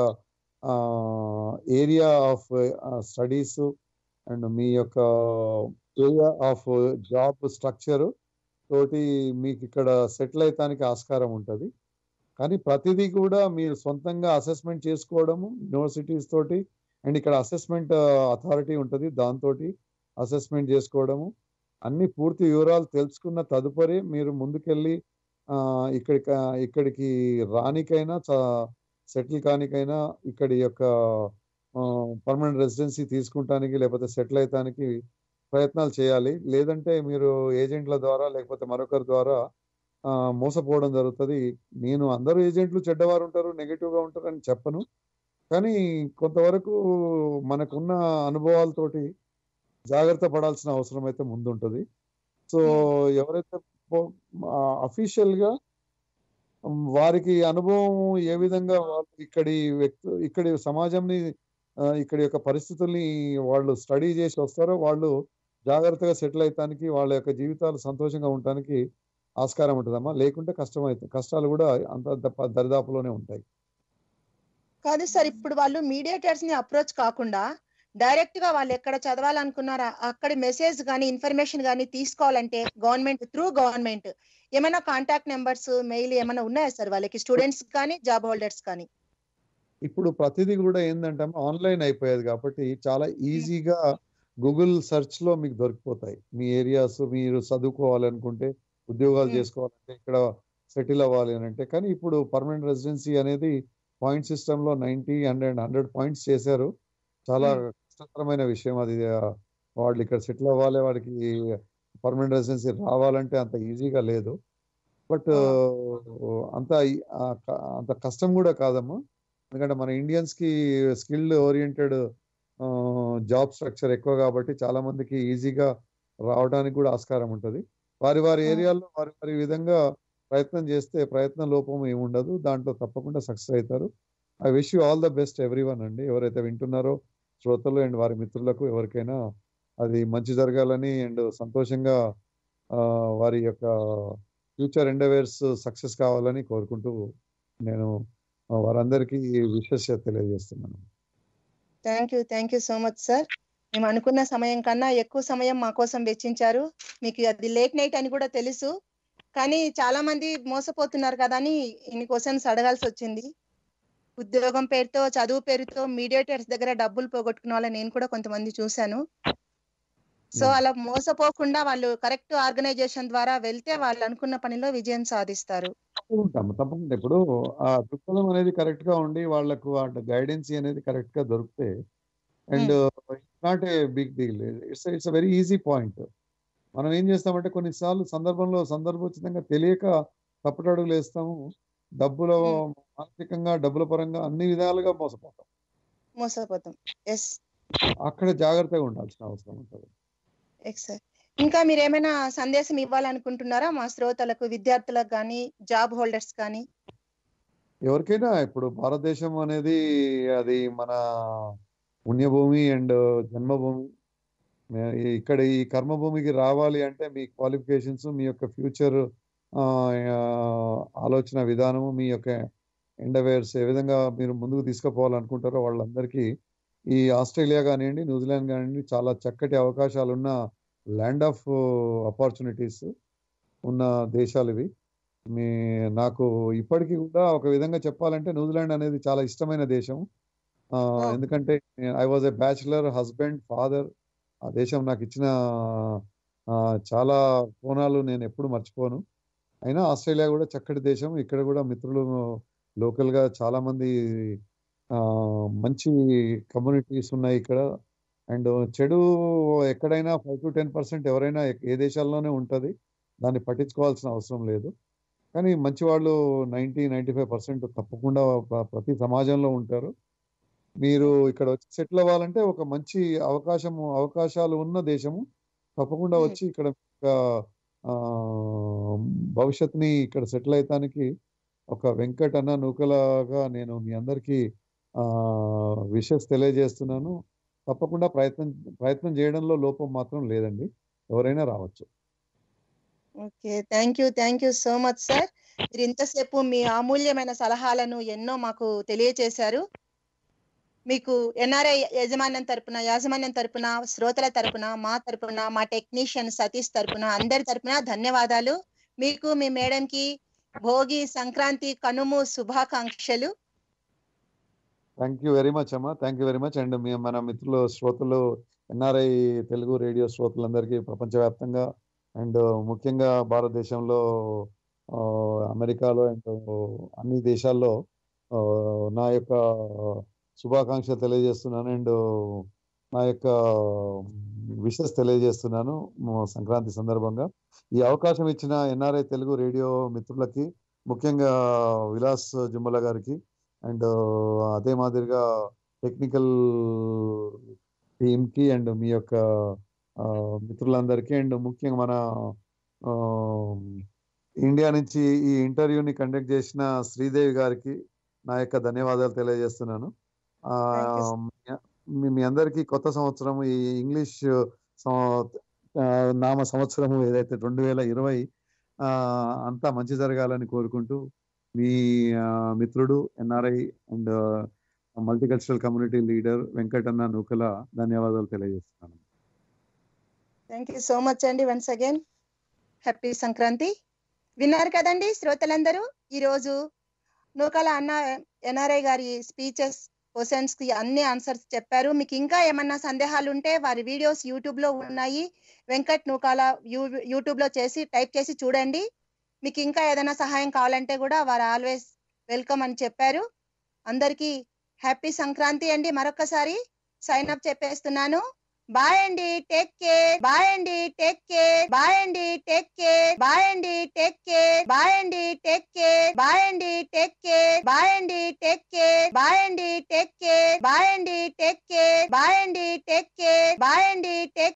ఏరియా ఆఫ్ స్టడీస్ అండ్ మీ యొక్క ఏరియా ఆఫ్ జాబ్ స్ట్రక్చర్ తోటి మీకు ఇక్కడ సెటిల్ అయ్యటానికి ఆస్కారం ఉంటుంది కానీ ప్రతిదీ కూడా మీరు సొంతంగా అసెస్మెంట్ చేసుకోవడము యూనివర్సిటీస్ తోటి అండ్ ఇక్కడ అసెస్మెంట్ అథారిటీ ఉంటుంది దాంతో అసెస్మెంట్ చేసుకోవడము అన్ని పూర్తి వివరాలు తెలుసుకున్న తదుపరి మీరు ముందుకెళ్ళి ఆ, ఇక్కడికి ఇక్కడికి రానికైనా సెటిల్ కానికైనా ఇక్కడి యొక్క పర్మనెంట్ రెసిడెన్సీ తీసుకుంటానికి లేకపోతే సెటిల్ అయ్యటానికి ప్రయత్నాలు చేయాలి లేదంటే మీరు ఏజెంట్ల ద్వారా లేకపోతే మరొకరి ద్వారా ఆ, మోసపోవడం జరుగుతుంది నేను అందరూ ఏజెంట్లు చెడ్డవారు ఉంటారు నెగిటివ్ గా ఉంటారు అని చెప్పను కానీ కొంతవరకు మనకున్న అనుభవాలతోటి జాగ్రత్త పడాల్సిన అవసరం అయితే ముందుంటుంది సో ఎవరైతే అఫీషియల్ గా ఉమ్, వారికి అనుభవం ఏ విధంగా వాళ్ళు ఇక్కడి వ్యక్తు ఇక్కడి సమాజంని ఆ, ఇక్కడి యొక్క పరిస్థితుల్ని వాళ్ళు స్టడీ చేసి వస్తారో వాళ్ళు జాగ్రత్తగా సెటిల్ అయ్యటానికి వాళ్ళ యొక్క జీవితాలు సంతోషంగా ఉండటానికి ఆస్కారం ఉంటుందమ్మా లేకుంటే కష్టం అవుతుంది కష్టాలు కూడా అంత అంత ప- దరిదాపులోనే ఉంటాయి కాదు సార్ ఇప్పుడు వాళ్ళు మీడియేటర్స్ ని అప్రోచ్ కాకుండా డైరెక్ట్ గా వాళ్ళు ఎక్కడ చదవాలనుకున్నారా అక్కడి మెసేజ్ కానీ ఇన్ఫర్మేషన్ కానీ తీసుకోవాలంటే గవర్నమెంట్ త్రూ గవర్నమెంట్ ఏమైనా కాంటాక్ట్ నెంబర్స్ మెయిల్ ఏమైనా ఉన్నాయా సార్ వాళ్ళకి స్టూడెంట్స్ కానీ జాబ్ హోల్డర్స్ కానీ ఇప్పుడు ప్రతిదీ కూడా ఏంటంటే ఆన్లైన్ అయిపోయేది కాబట్టి చాలా ఈజీగా గూగుల్ సెర్చ్ లో మీకు దొరికిపోతాయి మీ ఏరియాస్ మీరు చదువుకోవాలనుకుంటే ఉద్యోగాలు Hmm. చేసుకోవాలంటే ఇక్కడ సెటిల్ అవ్వాలి అని అంటే కానీ ఇప్పుడు పర్మనెంట్ రెసిడెన్సీ అనేది పాయింట్ సిస్టమ్ లో నైన్టీ హండ్రెడ్ హండ్రెడ్ పాయింట్స్ చేశారు చాలా Hmm. కష్టతరమైన విషయం అది ఆ, వాళ్ళు ఇక్కడ సెటిల్ అవ్వాలి వాడికి పర్మనెంట్ రెసిడెన్సీ రావాలంటే అంత ఈజీగా లేదు బట్ అంత ఈ- ఆ క- అంత కష్టం కూడా కాదమ్మా ఎందుకంటే మన ఇండియన్స్ కి స్కిల్డ్ ఓరియంటెడ్ జాబ్ స్ట్రక్చర్ ఎక్కువ కాబట్టి చాలా మందికి ఈజీగా రావడానికి కూడా ఆస్కారం ఉంటుంది వారి వారి Hmm. ఏరియాల్లో వారి వారి విధంగా ప్రయత్నం చేస్తే ప్రయత్న లోపం ఏమి ఉండదు దాంట్లో తప్పకుండా సక్సెస్ అవుతారు I wish you all the best everyone అండి ఎవరైతే వింటున్నారో శ్రోతలు అండ్ వారి మిత్రులకు ఎవరికైనా అది మంచి జరగాలని అండ్ సంతోషంగా ఆ, వారి యొక్క ఫ్యూచర్ ఎండవేర్స్ సక్సెస్ కావాలని కోరుకుంటూ నేను ఆ, వారందరికీ విషెస్ తెలియజేస్తున్నాను thank you thank you so much sir మేము అనుకున్న సమయం కన్నా ఎక్కువ సమయం మా కోసం వెచ్చించారు మీకు అది లేట్ నైట్ అని కూడా తెలుసు కానీ చాలా మంది మోసపోతున్నారు కదా అని ఇన్ని క్వశ్చన్స్ అడగాల్సి వచ్చింది ఉద్యోగం పేరుతో చదువు పేరుతో మీడియేటర్స్ దగ్గర డబ్బులు పోగొట్టుకున్న వాళ్ళని నేను కూడా కొంతమంది చూశాను సో Hmm. అలా మోసపోకుండా వాళ్ళు కరెక్ట్ ఆర్గనైజేషన్ ద్వారా వెళ్తే వాళ్ళు అనుకున్న పనిలో విజయం సాధిస్తారు ఉంటాము తప్పకుండా ఇప్పుడు ఆ దృక్పథం అనేది కరెక్ట్ గా ఉండి వాళ్ళకు ఆ గైడెన్స్ అనేది కరెక్ట్ గా దొరికితే and it's not a big deal it's it's very easy point మనం ఏం చేస్తామంటే కొన్నిసార్లు సందర్భంలో సందర్భోచితంగా తెలియక తప్పటడుగులు వేస్తాము డబ్బుల Hmm. మానసికంగా డబ్బుల పరంగా అన్ని విధాలుగా మోసపోతాం మోసపోతాం ఎస్ అక్కడ జాగ్రత్తగా ఉండాల్సిన అవసరం ఉంటుంది ఎస్ సార్ ఇంకా మీరు ఏమైనా సందేశం ఇవ్వాలనుకుంటున్నారా మా శ్రోతలకు విద్యార్థులకు కానీ జాబ్ హోల్డర్స్ కానీ ఎవరికైనా ఇప్పుడు భారతదేశం అనేది అది మన పుణ్యభూమి అండ్ జన్మభూమి మే- ఈ- ఇక్కడ ఈ కర్మభూమికి రావాలి అంటే మీ క్వాలిఫికేషన్స్ మీ యొక్క ఫ్యూచర్ ఆలోచన విధానము మీ యొక్క ఎండవేర్స్ ఏ విధంగా మీరు ముందుకు తీసుకుపోవాలనుకుంటారో వాళ్ళందరికీ ఈ ఆస్ట్రేలియా కానివ్వండి న్యూజిలాండ్ కానివ్వండి చాలా చక్కటి అవకాశాలు ఉన్న ల్యాండ్ ఆఫ్ ఆపర్చునిటీస్ ఉన్న దేశాలు ఇవి మీ నాకు ఇప్పటికీ కూడా ఒక విధంగా చెప్పాలంటే న్యూజిలాండ్ అనేది చాలా ఇష్టమైన దేశం ఆ, Oh. ఎందుకంటే I was a bachelor husband father ఆ దేశం నాకు ఇచ్చిన ఆ, చాలా కోణాలు నేను ఎప్పుడు మర్చిపోను అయినా ఆస్ట్రేలియా కూడా చక్కటి దేశం ఇక్కడ కూడా మిత్రులు లోకల్ గా చాలా మంది ఆ, మంచి కమ్యూనిటీస్ ఉన్నాయి ఇక్కడ అండ్ చెడు ఎక్కడైనా ఫైవ్ టు టెన్ పర్సెంట్ ఎవరైనా ఎక్- ఏ దేశాల్లోనే ఉంటుంది దాన్ని పట్టించుకోవాల్సిన అవసరం లేదు కానీ మంచి వాళ్ళు నైంటీ నైంటీ ఫైవ్ పర్సెంట్ తప్పకుండా ప్ర- ప్రతి సమాజంలో ఉంటారు మీరు ఇక్కడ వచ్చి సెటిల్ అవ్వాలంటే ఒక మంచి అవకాశము అవకాశాలు ఉన్న దేశము తప్పకుండా Hmm. వచ్చి ఇక్కడ ఒక, ఆ, భవిష్యత్తుని ఇక్కడ సెటిల్ అయ్యటానికి ఒక వెంకట్ అన్న నూకలాగా నేను మీ అందరికీ విషెస్ తెలియజేస్తున్నాను తప్పకుండా ప్రయత్నం ప్రయత్నం చేయడంలో లోపం మాత్రం లేదండి ఎవరైనా రావచ్చు okay thank you thank you so much sir మీరు ఇంతసేపు మీ అమూల్యమైన సలహాలను ఎన్నో మాకు తెలియచేశారు మీకు ఎన్ఆర్ఐ యజమాన్యం తరపున యాజమాన్యం తరపున శ్రోతల తరపున మా తరపున మా టెక్నీషియన్ సతీష్ తరపున అందరి తరపున ధన్యవాదాలు మీకు మీ మేడంకి భోగి సంక్రాంతి కనుము శుభాకాంక్షలు థ్యాంక్ యూ వెరీ మచ్ అమ్మా thank you very much and మీ మన మిత్రులు శ్రోతలు ఎన్ఆర్ఐ తెలుగు రేడియో శ్రోతలందరికీ ప్రపంచవ్యాప్తంగా అండ్ ముఖ్యంగా భారతదేశంలో ఆ, అమెరికాలో అండ్ అన్ని దేశాల్లో ఆ, నా యొక్క శుభాకాంక్షలు తెలియజేస్తున్నాను అండ్ నా యొక్క విషెస్ తెలియజేస్తున్నాను మ- సంక్రాంతి సందర్భంగా ఈ అవకాశం ఇచ్చిన ఎన్ఆర్ఐ తెలుగు రేడియో మిత్రులకి ముఖ్యంగా విలాస్ జుమ్మల గారికి అండ్ అదే మాదిరిగా టెక్నికల్ టీమ్కి అండ్ మీ యొక్క ఆ, మిత్రులందరికీ అండ్ ముఖ్యంగా మన ఆ, ఇండియా నుంచి ఈ ఇంటర్వ్యూని కండక్ట్ చేసిన శ్రీదేవి గారికి నా యొక్క ధన్యవాదాలు తెలియజేస్తున్నాను ఆ, Thank you, మీ మీ అందరికీ కొత్త సంవత్సరం ఈ ఇంగ్లీష్ సం- ఆ, నామ సంవత్సరం ఏదైతే రెండు వేల ఇరవై అంతా మంచి జరగాలని కోరుకుంటూ మీ ఆ, మిత్రుడు NRI and multicultural community leader Venkatanna Nukala ధన్యవాదాలు తెలియజేస్తున్నాను థ్యాంక్ యూ సో మచ్ అండి వన్స్ అగైన్ హ్యాపీ సంక్రాంతి విన్నారు కదండి శ్రోతలందరూ ఈరోజు నూకల అన్న ఎన్ఆర్ఐ గారి స్పీచెస్ క్వశ్చన్స్ కి అన్ని ఆన్సర్స్ చెప్పారు మీకు ఇంకా ఏమన్నా సందేహాలు ఉంటే వారి వీడియోస్ యూట్యూబ్ లో ఉన్నాయి వెంకట్ నూకాల యూ- యూట్యూబ్ లో చేసి టైప్ చేసి చూడండి మీకు ఇంకా ఏదైనా సహాయం కావాలంటే కూడా వారు ఆల్వేస్ వెల్కమ్ అని చెప్పారు అందరికీ హ్యాపీ సంక్రాంతి అండి మరొకసారి సైన్ అప్ చెప్పేస్తున్నాను బాయ్ అండి టేక్ కేర్ బాయ్ అండి టేక్ కేర్ బాయ్ అండి టేక్ కేర్ బాయ్ అండి టేక్ కేర్ బాయ్ అండి టేక్ కేర్ బాయ్ అండి టేక్ కేర్ బాయ్ అండి టేక్ కేర్ బాయ్ అండి టేక్ కేర్ బాయ్ అండి టేక్ కేర్ బాయ్ అండి టేక్ కేర్ బాయ్ అండి టేక్